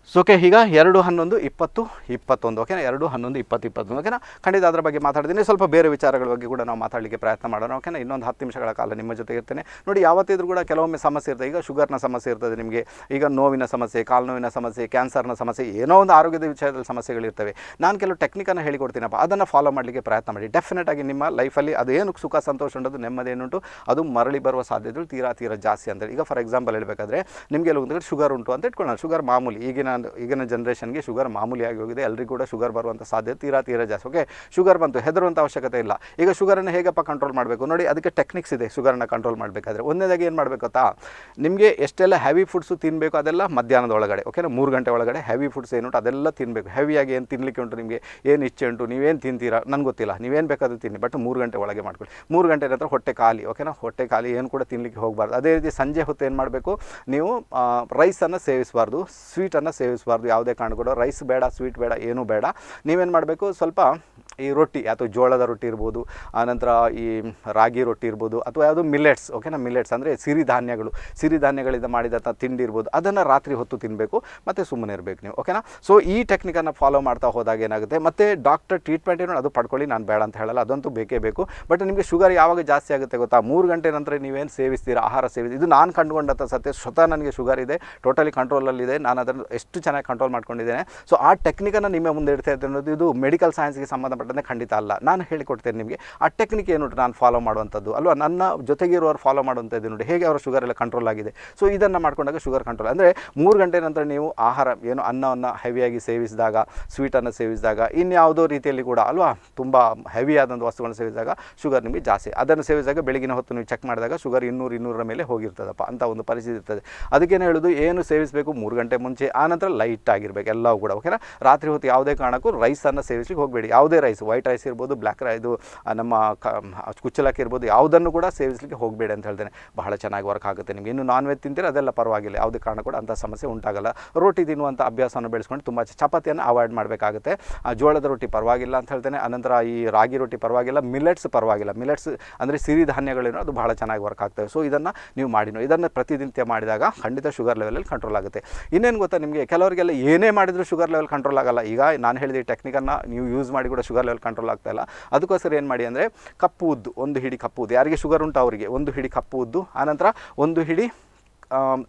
so okay ಈಗ ಎರಡು ಹನ್ನೊಂದು ಇಪ್ಪತ್ತು ಇಪ್ಪತ್ತೊಂದು ಓಕೆನಾ ಎರಡು ಹನ್ನೊಂದು ಇಪ್ಪತ್ತು ಇಪ್ಪತ್ತೊಂದು ಓಕೆನಾ ಖಂಡಿತ ಅದರ ಬಗ್ಗೆ ಮಾತಾಡ್ತೀನಿ ಸ್ವಲ್ಪ ಬೇರೆ ವಿಚಾರಗಳ ಬಗ್ಗೆ ಕೂಡ ನಾವು ಮಾತಾಡಲಿಕ್ಕೆ ಪ್ರಯತ್ನ ಮಾಡೋಣ ಓಕೆನಾ ಇನ್ನೊಂದು ಹತ್ತು ನಿಮಿಷಗಳ ಕಾಲ ನಿಮ್ಮ ಜೊತೆ ಇರ್ತೇನೆ ನೋಡಿ ಯಾವತ್ತಿದ್ರೂ ಕೂಡ ಕೆಲವೊಮ್ಮೆ ಸಮಸ್ಯೆ ಇರ್ತದೆ ಈಗ ಶುಗರ್ನ ಸಮಸ್ಯೆ ಇರ್ತದೆ ನಿಮಗೆ ಈಗ ನೋವಿನ ಸಮಸ್ಯೆ ಕಾಲು ನೋವಿನ ಸಮಸ್ಯೆ ಕ್ಯಾನ್ಸರ್ನ ಸಮಸ್ಯೆ ಏನೋ ಒಂದು ಆರೋಗ್ಯದ ವಿಷಯದಲ್ಲಿ ಸಮಸ್ಯೆಗಳಿರ್ತವೆ ನಾನು ಕೆಲವು ಟೆಕ್ನಿಕನ್ನು ಹೇಳಿಕೊಡ್ತೀನಪ್ಪ ಅದನ್ನು ಫಾಲೋ ಮಾಡಲಿಕ್ಕೆ ಪ್ರಯತ್ನ ಮಾಡಿ ಡೆಫಿನೆಟ್ ಆಗಿ ನಿಮ್ಮ ಲೈಫಲ್ಲಿ ಅದೇನು ಸುಖ ಸಂತೋಷ ಉಂಟದು ನೆಮ್ಮದಿ ಏನುಂಟು ಅದು ಮರಳಿ ಬರುವ ಸಾಧ್ಯತೆಗಳು ತೀರಾ ತೀರಾ ಜಾಸ್ತಿ ಅಂತ ಈಗ ಫಾರ್ ಎಕ್ಸಾಂಪಲ್ ಹೇಳಬೇಕಾದ್ರೆ ನಿಮಗೆ ಒಂದು ಶುಗರ್ ಉಂಟು ಅಂತ ಇಟ್ಕೊಳ್ಳೋಣ ಶುಗರ್ ಮಾಮೂಲಿ ಈಗಿನ ಈಗಿನ ಜನ್ರೇಷನ್ಗೆ ಶುಗರ್ ಮಾಮೂಲಿಯಾಗಿ ಹೋಗಿದೆ ಎಲ್ರಿಗೂ ಕೂಡ ಶುಗರ್ ಬರುವಂಥ ಸಾಧ್ಯತೆ ತೀರಾ ತೀರಾ ಜಾಸ್ತಿ ಓಕೆ ಶುಗರ್ ಬಂತು ಹೆದರುವಂಥ ಅವಶ್ಯಕತೆ ಇಲ್ಲ ಈಗ ಶುಗರನ್ನು ಹೇಗಪ್ಪ ಕಂಟ್ರೋಲ್ ಮಾಡಬೇಕು ನೋಡಿ ಅದಕ್ಕೆ ಟೆಕ್ನಿಕ್ಸ್ ಇದೆ ಶುಗರನ್ನ ಕಂಟ್ರೋಲ್ ಮಾಡಬೇಕಾದ್ರೆ ಒಂದನೇದಾಗಿ ಏನು ಮಾಡಬೇಕು ಗೊತ್ತಾ ನಿಮಗೆ ಎಷ್ಟೆಲ್ಲ ಹೆವಿ ಫುಡ್ಸು ತಿನ್ನಬೇಕು ಅದೆಲ್ಲ ಮಧ್ಯಾಹ್ನದ ಒಳಗಡೆ ಓಕೆನಾ ಮೂರು ಗಂಟೆ ಒಳಗಡೆ ಹೆವಿ ಫುಡ್ಸ್ ಏನುಂಟು ಅದೆಲ್ಲ ತಿನ್ನಬೇಕು ಹೆವಿಯಾಗಿ ಏನು ತಿನ್ನಲಿಕ್ಕೆ ಉಂಟು ನಿಮಗೆ ಏನು ಇಚ್ಛೆ ಉಂಟು ನೀವೇನು ತಿಂತೀರಾ ನನಗೆ ಗೊತ್ತಿಲ್ಲ ನೀವೇನು ಬೇಕಾದರೂ ತಿನ್ನಿ ಬಟ್ ಮೂರು ಗಂಟೆ ಒಳಗೆ ಮಾಡ್ಕೊಳ್ಳಿ ಮೂರು ಗಂಟೆ ನಂತರ ಹೊಟ್ಟೆ ಖಾಲಿ ಓಕೆನಾ ಹೊಟ್ಟೆ ಖಾಲಿ ಏನು ಕೂಡ ತಿನ್ನಲಿಕ್ಕೆ ಹೋಗಬಾರ್ದು ಅದೇ ರೀತಿ ಸಂಜೆ ಹೊತ್ತು ಏನು ಮಾಡಬೇಕು ನೀವು ರೈಸನ್ನು ಸೇವಿಸಬಾರ್ದು ಸ್ವೀಟನ್ನು ಸೇವಿಸಬಾರ್ದು ಯಾವುದೇ ಕಾರಣ ಕೂಡ ರೈಸ್ ಬೇಡ ಸ್ವೀಟ್ ಬೇಡ ಏನೂ ಬೇಡ ನೀವೇನು ಮಾಡಬೇಕು ಸ್ವಲ್ಪ ಈ ರೊಟ್ಟಿ ಅಥವಾ ಜೋಳದ ರೊಟ್ಟಿ ಇರ್ಬೋದು ಆನಂತರ ಈ ರಾಗಿ ರೊಟ್ಟಿ ಇರ್ಬೋದು ಅಥವಾ ಯಾವುದು ಮಿಲೆಟ್ಸ್ ಓಕೆನಾ ಮಿಲೆಟ್ಸ್ ಅಂದರೆ ಸಿರಿಧಾನ್ಯಗಳು ಸಿರಿಧಾನ್ಯಗಳಿಂದ ಮಾಡಿದಂಥ ತಿಂಡಿ ಇರ್ಬೋದು ಅದನ್ನು ರಾತ್ರಿ ಹೊತ್ತು ತಿನ್ನಬೇಕು ಮತ್ತು ಸುಮ್ಮನೆ ಇರಬೇಕು ನೀವು ಓಕೆನಾ ಸೊ ಈ ಟೆಕ್ನಿಕನ್ನು ಫಾಲೋ ಮಾಡ್ತಾ ಹೋದಾಗ ಏನಾಗುತ್ತೆ ಮತ್ತು ಡಾಕ್ಟರ್ ಟ್ರೀಟ್ಮೆಂಟ್ ಏನೋ ಅದು ಪಡ್ಕೊಳ್ಳಿ ನಾನು ಬೇಡ ಅಂತ ಹೇಳಲ್ಲ ಅದಂತೂ ಬೇಕೇ ಬೇಕು ಬಟ್ ನಿಮಗೆ ಶುಗರ್ ಯಾವಾಗ ಜಾಸ್ತಿ ಆಗುತ್ತೆ ಗೊತ್ತಾ ಮೂರು ಗಂಟೆ ನಂತರ ನೀವೇನು ಸೇವಿಸ್ತೀರಾ ಆಹಾರ ಸೇವಿಸಿ ಇದು ನಾನು ಕಂಡುಕೊಂಡಂಥ ಸತ್ಯ ಸ್ವತಃ ನನಗೆ ಶುಗರ್ ಇದೆ ಟೋಟಲಿ ಕಂಟ್ರೋಲಲ್ಲಿದೆ ನಾನು ಅದನ್ನು ಎಷ್ಟು ಚೆನ್ನಾಗಿ ಕಂಟ್ರೋಲ್ ಮಾಡ್ಕೊಂಡಿದ್ದೇನೆ ಸೊ ಆ ಟೆಕ್ನಿಕನ್ನು ನಿಮ್ಮ ಮುಂದೆ ಇಡ್ತಾ ಇದ್ದೆ ಅನ್ನೋದು ಇದು ಮೆಡಿಕಲ್ ಸೈನ್ಸ್ಗೆ ಸಂಬಂಧಪಟ್ಟಂತೆ ಖಂಡಿತ ಅಲ್ಲ ನಾನು ಹೇಳಿಕೊಡ್ತೇನೆ ನಿಮಗೆ ಆ ಟೆಕ್ನಿಕ್ ಏನು ನಾನು ಫಾಲೋ ಮಾಡುವಂಥದ್ದು ಅಲ್ವಾ ನನ್ನ ಜೊತೆಗಿರುವವರು ಫಾಲೋ ಮಾಡುವಂಥದ್ದು ನೋಡಿ ಹೇಗೆ ಅವರ ಶುಗರ್ ಎಲ್ಲ ಕಂಟ್ರೋಲ್ ಆಗಿದೆ ಸೊ ಇದನ್ನು ಮಾಡ್ಕೊಂಡಾಗ ಶುಗರ್ ಕಂಟ್ರೋಲ್ ಅಂದರೆ ಮೂರು ಗಂಟೆ ನಂತರ ನೀವು ಆಹಾರ ಏನು ಅನ್ನವನ್ನು ಹೆವಿಯಾಗಿ ಸೇವಿಸಿದಾಗ ಸ್ವೀಟನ್ನು ಸೇವಿಸಿದಾಗ ಇನ್ಯಾವುದೋ ರೀತಿಯಲ್ಲಿ ಕೂಡ ಅಲ್ವಾ ತುಂಬ ಹೆವಿ ಆದಂಥ ವಸ್ತುಗಳನ್ನು ಸೇವಿಸಿದಾಗ ಶುಗರ್ ನಿಮಗೆ ಜಾಸ್ತಿ ಅದನ್ನು ಸೇವಿಸಿದಾಗ ಬೆಳಗಿನ ಹೊತ್ತು ನೀವು ಚೆಕ್ ಮಾಡಿದಾಗ ಶುಗರ್ ಇನ್ನೂರು ಇನ್ನೂರರ ಮೇಲೆ ಹೋಗಿರ್ತದಪ್ಪ ಅಂತ ಒಂದು ಪರಿಸ್ಥಿತಿ ಇರ್ತದೆ ಅದಕ್ಕೇನು ಹೇಳೋದು ಏನು ಸೇವಿಸಬೇಕು ಮೂರು ಗಂಟೆ ಮುಂಚೆ ಆನಂತರ ಲೈಟ್ ಆಗಿರಬೇಕು ಎಲ್ಲವೂ ಕೂಡ ಓಕೆನಾ ರಾತ್ರಿ ಹೊತ್ತು ಯಾವುದೇ ಕಾರಣಕ್ಕೂ ರೈಸನ್ನು ಸೇವಿಸಲಿಕ್ಕೆ ಹೋಗಬೇಡಿ ಯಾವುದೇ ರೈಸ್ ವೈಟ್ ರೈಸ್ ಇರ್ಬೋದು ಬ್ಲ್ಯಾಕ್ ರೈ ಇದು ಆ, ನಮ್ಮ ಕ ಕುಚ್ಚಲಕ್ಕಿ ಇರ್ಬೋದು ಯಾವುದನ್ನು ಕೂಡ ಸೇವಿಸಲಿಕ್ಕೆ ಹೋಗಬೇಡಿ ಅಂತ ಹೇಳ್ತೇನೆ ಬಹಳ ಚೆನ್ನಾಗಿ ವರ್ಕ್ ಆಗುತ್ತೆ ನಿಮಗೆ ಇನ್ನು ನಾನ್ ವೆಜ್ ತಿಂತೀರ ಅದೆಲ್ಲ ಪರವಾಗಿಲ್ಲ ಯಾವುದೇ ಕಾರಣ ಕೂಡ ಅಂಥ ಸಮಸ್ಯೆ ಉಂಟಾಗಲ್ಲ ರೋಟಿ ತಿನ್ನುವಂಥ ಅಭ್ಯಾಸವನ್ನು ಬೆಳೆಸ್ಕೊಂಡು ತುಂಬ ಚಪಾತಿಯನ್ನು ಅವಾಯ್ಡ್ ಮಾಡಬೇಕಾಗುತ್ತೆ ಆ ಜೋಳದ ರೊಟ್ಟಿ ಪರವಾಗಿಲ್ಲ ಅಂತ ಹೇಳ್ತೇನೆ ಅನಂತರ ಈ ರಾಗಿ ರೊಟ್ಟಿ ಪರವಾಗಿಲ್ಲ ಮಿಲೆಟ್ಸ್ ಪರವಾಗಿಲ್ಲ ಮಿಲೆಟ್ಸ್ ಅಂದರೆ ಸಿರಿಧಾನ್ಯಗಳೇನೋ ಅದು ಬಹಳ ಚೆನ್ನಾಗಿ ವರ್ಕ್ ಆಗ್ತವೆ ಸೊ ಇದನ್ನು ನೀವು ಮಾಡಿನೋ ಇದನ್ನು ಪ್ರತಿನಿತ್ಯ ಮಾಡಿದಾಗ ಖಂಡಿತ ಶುಗರ್ ಲೆವೆಲಲ್ಲಿ ಕಂಟ್ರೋಲ್ ಆಗುತ್ತೆ ಇನ್ನೇನು ಗೊತ್ತಾ ನಿಮಗೆ ಕೆಲವರಿಗೆಲ್ಲ ಏನೇ ಮಾಡಿದರೂ ಶುಗರ್ ಲೆವೆಲ್ ಕಂಟ್ರೋಲ್ ಆಗಲ್ಲ ಈಗ ನಾನು ಹೇಳಿದ ಈ ಟೆಕ್ನಿಕನ್ನು ನೀವು ಯೂಸ್ ಮಾಡಿ ಕೂಡ ಶುಗರ್ ಲೆವೆಲ್ ಕಂಟ್ರೋಲ್ ಆಗ್ತಾ ಇಲ್ಲ ಅದಕ್ಕೋಸ್ಕರ ಏನು ಮಾಡಿ ಅಂದರೆ ಕಪ್ಪು ಉದ್ದು ಒಂದು ಹಿಡಿ ಕಪ್ಪು ಉದ್ದು ಯಾರಿಗೆ ಶುಗರ್ ಉಂಟು ಅವರಿಗೆ ಒಂದು ಹಿಡಿ ಕಪ್ಪು ಉದ್ದು ಆನಂತರ ಒಂದು ಹಿಡಿ ಆಮ್,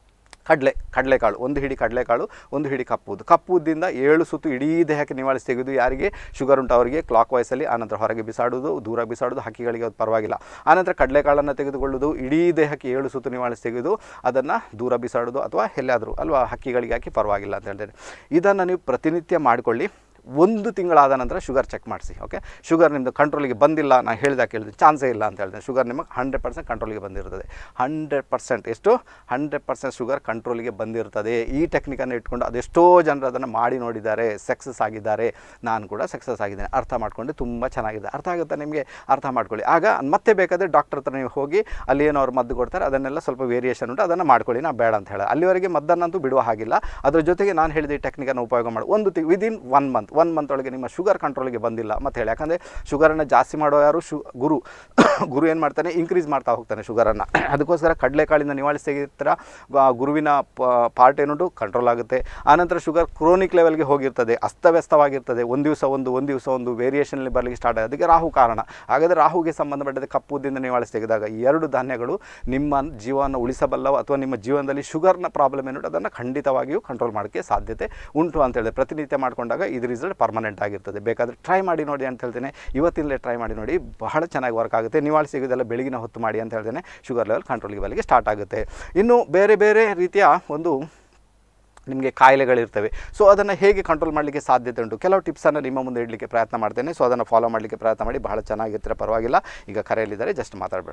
ಕಡಲೆ ಕಡಲೆಕಾಳು ಒಂದು ಹಿಡಿ ಕಡಲೆಕಾಳು ಒಂದು ಹಿಡಿ ಕಪ್ಪು ಉದ್ದು ಕಪ್ಪು ಉದ್ದಿಂದ ಏಳು ಸುತ್ತು ಇಡೀ ದೇಹಕ್ಕೆ ನಿವಾಳಿಸಿ ತೆಗೆದು ಯಾರಿಗೆ ಶುಗರ್ ಉಂಟು ಅವರಿಗೆ ಕ್ಲಾಕ್ ವೈಸಲ್ಲಿ ಆನಂತರ ಹೊರಗೆ ಬಿಸಾಡೋದು ದೂರ ಬಿಸಾಡೋದು ಹಕ್ಕಿಗಳಿಗೆ ಅದು ಪರವಾಗಿಲ್ಲ ಆನಂತರ ಕಡಲೆಕಾಳನ್ನು ತೆಗೆದುಕೊಳ್ಳೋದು ಇಡೀ ದೇಹಕ್ಕೆ ಏಳು ಸುತ್ತು ನಿವಾಳಿಸಿ ತೆಗೆದು ಅದನ್ನು ದೂರ ಬಿಸಾಡೋದು ಅಥವಾ ಎಲ್ಲಾದರೂ ಅಲ್ವಾ ಹಕ್ಕಿಗಳಿಗೆ ಹಾಕಿ ಪರವಾಗಿಲ್ಲ ಅಂತ ಹೇಳ್ತೇನೆ ಇದನ್ನು ನೀವು ಪ್ರತಿನಿತ್ಯ ಮಾಡಿಕೊಳ್ಳಿ ಒಂದು ತಿಂಗಳಾದ ನಂತರ ಶುಗರ್ ಚೆಕ್ ಮಾಡಿಸಿ ಓಕೆ ಶುಗರ್ ನಿಮ್ಮದು ಕಂಟ್ರೋಲಿಗೆ ಬಂದಿಲ್ಲ ನಾನು ಹೇಳಿದಾಗ ಕೇಳಿದೆ ಚಾನ್ಸೇ ಇಲ್ಲ ಅಂತ ಹೇಳಿದೆ ಶುಗರ್ ನಿಮಗೆ ಹಂಡ್ರೆಡ್ ಪರ್ಸೆಂಟ್ ಕಂಟ್ರೋಲಿಗೆ ಬಂದಿರ್ತದೆ ಹಂಡ್ರೆಡ್ ಪರ್ಸೆಂಟ್ ಎಷ್ಟು ಹಂಡ್ರೆಡ್ ಪರ್ಸೆಂಟ್ ಶುಗರ್ ಕಂಟ್ರೋಲಿಗೆ ಬಂದಿರ್ತದೆ ಈ ಟೆಕ್ನಿಕನ್ನು ಇಟ್ಕೊಂಡು ಅದೆಷ್ಟೋ ಜನರು ಅದನ್ನು ಮಾಡಿ ನೋಡಿದ್ದಾರೆ ಸಕ್ಸಸ್ ಆಗಿದ್ದಾರೆ ನಾನು ಕೂಡ ಸಕ್ಸಸ್ ಆಗಿದ್ದೇನೆ ಅರ್ಥ ಮಾಡ್ಕೊಂಡು ತುಂಬ ಚೆನ್ನಾಗಿದೆ ಅರ್ಥ ಆಗುತ್ತೆ ನಿಮಗೆ ಅರ್ಥ ಮಾಡ್ಕೊಳ್ಳಿ ಆಗ ಮತ್ತೆ ಬೇಕಾದರೆ ಡಾಕ್ಟರ್ ಹತ್ರ ನೀವು ಹೋಗಿ ಅಲ್ಲಿ ಏನೋ ಅವ್ರು ಮದ್ದು ಕೊಡ್ತಾರೆ ಅದನ್ನೆಲ್ಲ ಸ್ವಲ್ಪ ವೇರಿಯೇಷನ್ ಉಂಟು ಅದನ್ನು ಮಾಡ್ಕೊಳ್ಳಿ ನಾನು ಬೇಡ ಅಂತ ಹೇಳ ಅಲ್ಲಿವರೆಗೆ ಮದ್ದನ್ನಂತೂ ಬಿಡುವ ಹಾಗಿಲ್ಲ ಅದ್ರ ಜೊತೆಗೆ ನಾನು ಹೇಳಿದ ಈ ಟೆಕ್ನಿಕನ್ನು ಉಪಯೋಗ ಮಾಡಿ ಒಂದು ತಿ within one month one month ಒಳಗೆ ನಿಮ್ಮ ಶುಗರ್ ಕಂಟ್ರೋಲಿಗೆ ಬಂದಿಲ್ಲ ಅಂತ ಹೇಳಿ ಯಾಕಂದರೆ ಶುಗರನ್ನು ಜಾಸ್ತಿ ಮಾಡೋ ಯಾರು ಶು ಗುರು ಗುರು ಏನು ಮಾಡ್ತಾನೆ ಇನ್ಕ್ರೀಸ್ ಮಾಡ್ತಾ ಹೋಗ್ತಾನೆ ಶುಗರನ್ನು ಅದಕ್ಕೋಸ್ಕರ ಕಡಲೆಕಾಳಿಂದ ನಿವಾಳಿಸಿ ತೆಗಿತೀರ ಗ- ಗುರುವಿನ ಪಾರ್ಟ್ ಏನುಂಟು ಕಂಟ್ರೋಲ್ ಆಗುತ್ತೆ ಆನಂತರ ಶುಗರ್ ಕ್ರೋನಿಕ್ ಲೆವೆಲ್ಗೆ ಹೋಗಿರ್ತದೆ ಅಸ್ತವ್ಯಸ್ತವಾಗಿರ್ತದೆ ಒಂದು ದಿವಸ ಒಂದು ಒಂದು ದಿವಸ ಒಂದು ವೇರಿಯೇಷನಲ್ಲಿ ಬರಲಿಕ್ಕೆ ಸ್ಟಾರ್ಟ್ ಆಗುತ್ತೆ ಅದಕ್ಕೆ ರಾಹು ಕಾರಣ ಹಾಗಾದರೆ ರಾಹುಗೆ ಸಂಬಂಧಪಟ್ಟಂತೆ ಕಪ್ಪು ಉದ್ದಿಂದ ನಿವಾಳಿಸಿ ತೆಗೆದಾಗ ಈ ಎರಡು ಧಾನ್ಯಗಳು ನಿಮ್ಮ ಜೀವನ ಉಳಿಸಬಲ್ಲವು ಅಥವಾ ನಿಮ್ಮ ಜೀವನದಲ್ಲಿ ಶುಗರ್ನ ಪ್ರಾಬ್ಲಮ್ ಏನುಂಟು ಅದನ್ನು ಖಂಡಿತವಾಗಿಯೂ ಕಂಟ್ರೋಲ್ ಮಾಡೋಕ್ಕೆ ಸಾಧ್ಯತೆ ಉಂಟು ಅಂತ ಹೇಳಿದ್ರೆ ಪ್ರತಿನಿತ್ಯ ಮಾಡ್ಕೊಂಡಾಗ ಇದು ರಿಸಲ್ಟ್ ಪರ್ಮನೆಂಟ್ ಆಗಿರ್ತದೆ ಬೇಕಾದರೆ ಟ್ರೈ ಮಾಡಿ ನೋಡಿ ಅಂತ ಹೇಳ್ತೇನೆ ಇವತ್ತಿನಲ್ಲೇ ಟ್ರೈ ಮಾಡಿ ನೋಡಿ ಬಹಳ ಚೆನ್ನಾಗಿ ವರ್ಕ್ ಆಗುತ್ತೆ ನಿವಾಳಿಸಿ ಸಿಗೋದೆಲ್ಲ ಬೆಳಗಿನ ಹೊತ್ತು ಮಾಡಿ ಅಂತ ಹೇಳ್ತೇನೆ ಶುಗರ್ ಲೆವೆಲ್ ಕಂಟ್ರೋಲಿಗೆ ಬರಲಿಕ್ಕೆ ಸ್ಟಾರ್ಟ್ ಆಗುತ್ತೆ ಇನ್ನು ಬೇರೆ ಬೇರೆ ರೀತಿಯ ಒಂದು ನಿಮಗೆ ಕಾಯಿಲೆಗಳಿರ್ತವೆ ಸೊ ಅದನ್ನು ಹೇಗೆ ಕಂಟ್ರೋಲ್ ಮಾಡಲಿಕ್ಕೆ ಸಾಧ್ಯತೆ ಉಂಟು ಕೆಲವು ಟಿಪ್ಸನ್ನು ನಿಮ್ಮ ಮುಂದೆ ಇಡಲಿಕ್ಕೆ ಪ್ರಯತ್ನ ಮಾಡ್ತೇನೆ ಸೊ ಅದನ್ನು ಫಾಲೋ ಮಾಡಲಿಕ್ಕೆ ಪ್ರಯತ್ನ ಮಾಡಿ ಬಹಳ ಚೆನ್ನಾಗಿರ್ತಾರೆ ಪರವಾಗಿಲ್ಲ ಈಗ ಕರೆಯಲ್ಲಿದ್ದಾರೆ ಜಸ್ಟ್ ಮಾತಾಡಬೇಡ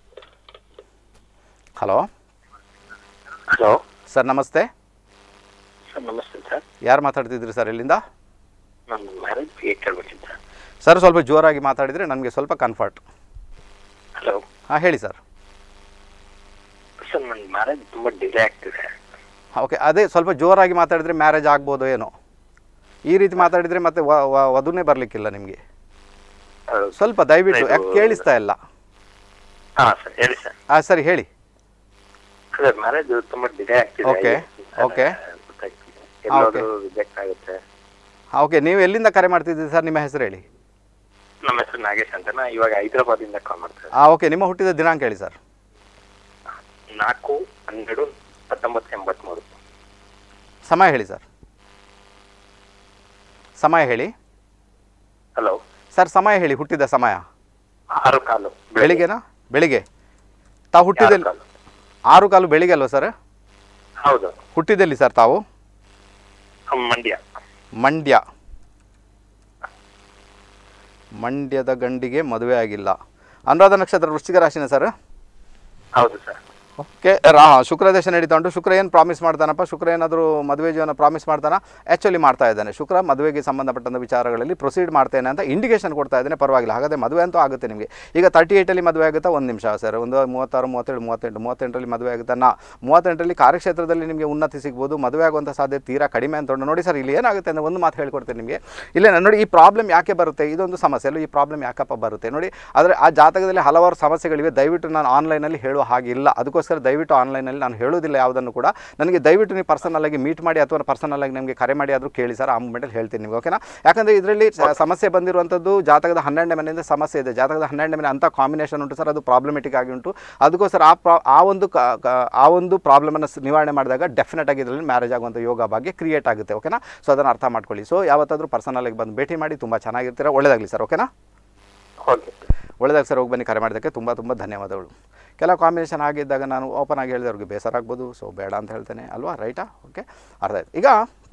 ಹಲೋ ಹಲೋ ಸರ್ ನಮಸ್ತೆ ಸರ್ ನಮಸ್ತೆ ಸರ್ ಯಾರು ಮಾತಾಡ್ತಿದ್ರಿ ಸರ್ ಇಲ್ಲಿಂದ ನಾನು ಮ್ಯಾರೇಜ್ ಬಗ್ಗೆ ಕೇಳ್ಬೇಕಿತ್ತು ಸರ್ ಸ್ವಲ್ಪ ಜೋರಾಗಿ ಮಾತಾಡಿದರೆ ನನಗೆ ಸ್ವಲ್ಪ ಕನ್ಫರ್ಟ್ ಹಲೋ ಹಾಂ ಹೇಳಿ ಸರ್ ಸರ್ ನನ್ನ ಮ್ಯಾರೇಜ್ ತುಂಬ ಡಿಲೇ ಆಗ್ತಿದೆ ಓಕೆ ಅದೇ ಸ್ವಲ್ಪ ಜೋರಾಗಿ ಮಾತಾಡಿದರೆ ಮ್ಯಾರೇಜ್ ಆಗ್ಬೋದು ಏನೋ ಈ ರೀತಿ ಮಾತಾಡಿದರೆ ಮತ್ತೆ ವ- ವ- ವಧುನೇ ಬರಲಿಕ್ಕಿಲ್ಲ ನಿಮಗೆ ಹೌದು. ಸ್ವಲ್ಪ ದಯವಿಟ್ಟು ಇದು- ಯಾಕೆ ಕೇಳಿಸ್ತಾ ಇಲ್ಲ ಹಾಂ ಸರ್ ಹೇಳಿ ಸರ್ ಹಾಂ ಸರಿ ಹೇಳಿ ಸರ್ ಮ್ಯಾರೇಜ್ ತುಂಬ ಡಿಲೇ ಆಗ್ತಿದೆ Okay, ಸರ್, okay. ಗೊತ್ತಾಗ್ತಿದೆ ಎಲ್ಲಾದ್ರೂ ರಿಜೆಕ್ಟ್ ಆಗುತ್ತೆ ಓಕೆ ನೀವು ಎಲ್ಲಿಂದ ಕರೆ ಮಾಡ್ತಿದ್ದೀರಿ ಸರ್ ನಿಮ್ಮ ಹೆಸರು ಹೇಳಿ ನಮ್ಮ ಹೆಸರು ನಾಗೇಶ್ ಅಂತ ನಾ ಇವಾಗ ಹೈದರಾಬಾದ್ ಇಂದ ಕಾಲ್ ಮಾಡ್ತೇವೆ ಹಾಂ ಓಕೆ ನಿಮ್ಮ ಹುಟ್ಟಿದ ದಿನಾಂಕ ಹೇಳಿ ಸರ್ ನಾಲ್ಕು ಹನ್ನೆರಡು ಹತ್ತೊಂಬತ್ತು ಎಂಬತ್ಮೂರು ಸಮಯ ಹೇಳಿ ಸರ್ ಸಮಯ ಹೇಳಿ ಹಲೋ ಸರ್ ಸಮಯ ಹೇಳಿ ಹುಟ್ಟಿದ ಸಮಯ ಆರು ಕಾಲು ಬೆಳಿಗ್ಗೆನಾ ಬೆಳಿಗ್ಗೆ ತಾವು ಆರು ಹುಟ್ಟಿದಲ್ಲಿ ಕಾಲು ಆರು ಕಾಲು ಬೆಳಿಗ್ಗೆ ಅಲ್ವಾ ಸರ್ ಹೌದು ಹುಟ್ಟಿದಲ್ಲಿ ಸರ್ ತಾವು ಹ್ಮ್, ಮಂಡ್ಯ ಮಂಡ್ಯ ಮಂಡ್ಯದ ಗಂಡಿಗೆ ಮದುವೆ ಆಗಿಲ್ಲ ಅನುರಾಧ ನಕ್ಷತ್ರ ವೃಶ್ಚಿಕ ರಾಶಿನ ಸರ್ ಹೌದು ಸರ್ ಓಕೆ ರಾ ಶುಕ್ರ ದೇಶ ನಡೀತಾ ಉಂಟು ಶುಕ್ರ ಏನು ಪ್ರಾಮಿಸ್ ಮಾಡ್ತಾನಪ್ಪ ಶುಕ್ರ ಏನಾದರೂ ಮದುವೆ ಜೀವನ ಪ್ರಾಮಿಸ್ ಮಾಡ್ತಾನ ಆ್ಯಕ್ಚುಲಿ ಮಾಡ್ತಾ ಇದ್ದಾನೆ ಶುಕ್ರ ಮದುವೆಗೆ ಸಂಬಂಧಪಟ್ಟಂಥ ವಿಚಾರಗಳಲ್ಲಿ ಪ್ರೊಸೀಡ್ ಮಾಡ್ತೇನೆ ಅಂತ ಇಂಡಿಕೇಶನ್ ಕೊಡ್ತಾ ಇದ್ದಾನೆ ಪರವಾಗಿಲ್ಲ ಹಾಗಾದರೆ ಮದುವೆ ಅಂತೂ ಆಗುತ್ತೆ ನಿಮಗೆ ಈಗ ತರ್ಟಿ ಏಯ್ಟಲ್ಲಿ ಮದುವೆ ಆಗುತ್ತಾ ಒಂದು ನಿಮಿಷ ಸರ್ ಒಂದು ಮೂವತ್ತಾರು ಮೂವತ್ತೇಳು ಮೂವತ್ತೆಂಟು ಮೂವತ್ತೆಂಟರಲ್ಲಿ ಮದುವೆ ಆಗುತ್ತಾ ನಾ ಮೂವತ್ತೆಂಟರಲ್ಲಿ ಕಾರ್ಯಕ್ಷೇತ್ರದಲ್ಲಿ ನಿಮಗೆ ಉನ್ನತಿ ಸಿಗ್ಬೋದು ಮದುವೆ ಆಗುವಂಥ ಸಾಧ್ಯತೆ ತೀರಾ ಕಡಿಮೆ ಅಂತ ಉಂಟು ನೋಡಿ ಸರ್ ಇಲ್ಲಿ ಏನಾಗುತ್ತೆ ಅಂದರೆ ಒಂದು ಮಾತು ಹೇಳ್ಕೊಡ್ತೇನೆ ನಿಮಗೆ ಇಲ್ಲೇ ನಾನು ನೋಡಿ ಈ ಪ್ರಾಬ್ಲಮ್ ಯಾಕೆ ಬರುತ್ತೆ ಇದೊಂದು ಸಮಸ್ಯೆ ಅಲ್ಲ ಈ ಪ್ರಾಬ್ಲಮ್ ಯಾಕಪ್ಪ ಬರುತ್ತೆ ನೋಡಿ ಆದರೆ ಆ ಜಾತಕದಲ್ಲಿ ಹಲವಾರು ಸಮಸ್ಯೆಗಳಿವೆ ದಯವಿಟ್ಟು ನಾನು ಆನ್ಲೈನಲ್ಲಿ ಹೇಳುವ ಹಾಗಿಲ್ಲ ಅದಕ್ಕೋಸ್ಕರ ದಯವಿಟ್ಟು ಆನ್ಲೈನಲ್ಲಿ ನಾನು ಹೇಳೋದಿಲ್ಲ ಯಾವುದನ್ನು ಕೂಡ ನನಗೆ ದಯವಿಟ್ಟು ನೀವು ಪರ್ಸನಲ್ ಆಗಿ ಮೀಟ್ ಮಾಡಿ ಅಥವಾ ಪರ್ಸನಲ್ ಆಗಿ ನಿಮಗೆ ಕರೆ ಮಾಡಿ ಆದರೂ ಕೇಳಿ ಸರ್ ಆ ಮೂಮೆಂಟಲ್ಲಿ ಹೇಳ್ತೀನಿ ನಿಮಗೆ ಓಕೆನಾ ಯಾಕಂದರೆ ಇದರಲ್ಲಿ ಸಮಸ್ಯೆ ಬಂದಿರುವಂಥದ್ದು ಜಾತಕದ ಹನ್ನೆರಡನೇ ಮನೆಯಿಂದ ಸಮಸ್ಯೆ ಇದೆ ಜಾತಕದ ಹನ್ನೆರಡನೇ ಮನೆ ಅಂಥ ಕಾಂಬಿನೇಷನ್ ಉಂಟು ಸರ್ ಅದು ಪ್ರಾಬ್ಲಮೆಟಿಕ್ ಆಗಿ ಉಂಟು ಅದಕ್ಕೋಸ್ಕರ ಆ ಪ್ರಾ ಆ ಒಂದು ಕ- ಕ- ಆ ಒಂದು ಪ್ರಾಬ್ಲಮನ್ನು ನಿವಾರಣೆ ಮಾಡಿದಾಗ ಡೆಫಿನೆಟ್ ಆಗಿ ಇದರಲ್ಲಿ ಮ್ಯಾರೇಜ್ ಆಗುವಂಥ ಯೋಗ ಭಾಗ್ಯ ಕ್ರಿಯೇಟ್ ಆಗುತ್ತೆ ಓಕೆನಾ ಸೊ ಅದನ್ನು ಅರ್ಥ ಮಾಡ್ಕೊಳ್ಳಿ ಸೊ ಯಾವತ್ತಾದರೂ ಪರ್ಸನಲ್ ಆಗಿ ಬಂದು ಭೇಟಿ ಮಾಡಿ ತುಂಬ ಚೆನ್ನಾಗಿರ್ತೀರ ಒಳ್ಳೆಯದಾಗಲಿ ಸರ್ ಓಕೆನಾ ಓಕೆ ಒಳ್ಳೆದಾಗ ಸರ್ ಹೋಗಿ ಬನ್ನಿ ಕರೆ ಮಾಡೋದಕ್ಕೆ ತುಂಬ ತುಂಬ ಧನ್ಯವಾದಗಳು ಕೆಲವು ಕಾಂಬಿನೇಷನ್ ಆಗಿದ್ದಾಗ ನಾನು ಓಪನ್ ಆಗಿ ಹೇಳಿದೆ ಅವ್ರಿಗೆ ಬೇಸರ ಆಗ್ಬೋದು ಸೊ ಬೇಡ ಅಂತ ಹೇಳ್ತೇನೆ ಅಲ್ವಾ ರೈಟಾ ಓಕೆ ಅರ್ಥ ಆಯ್ತು ಈಗ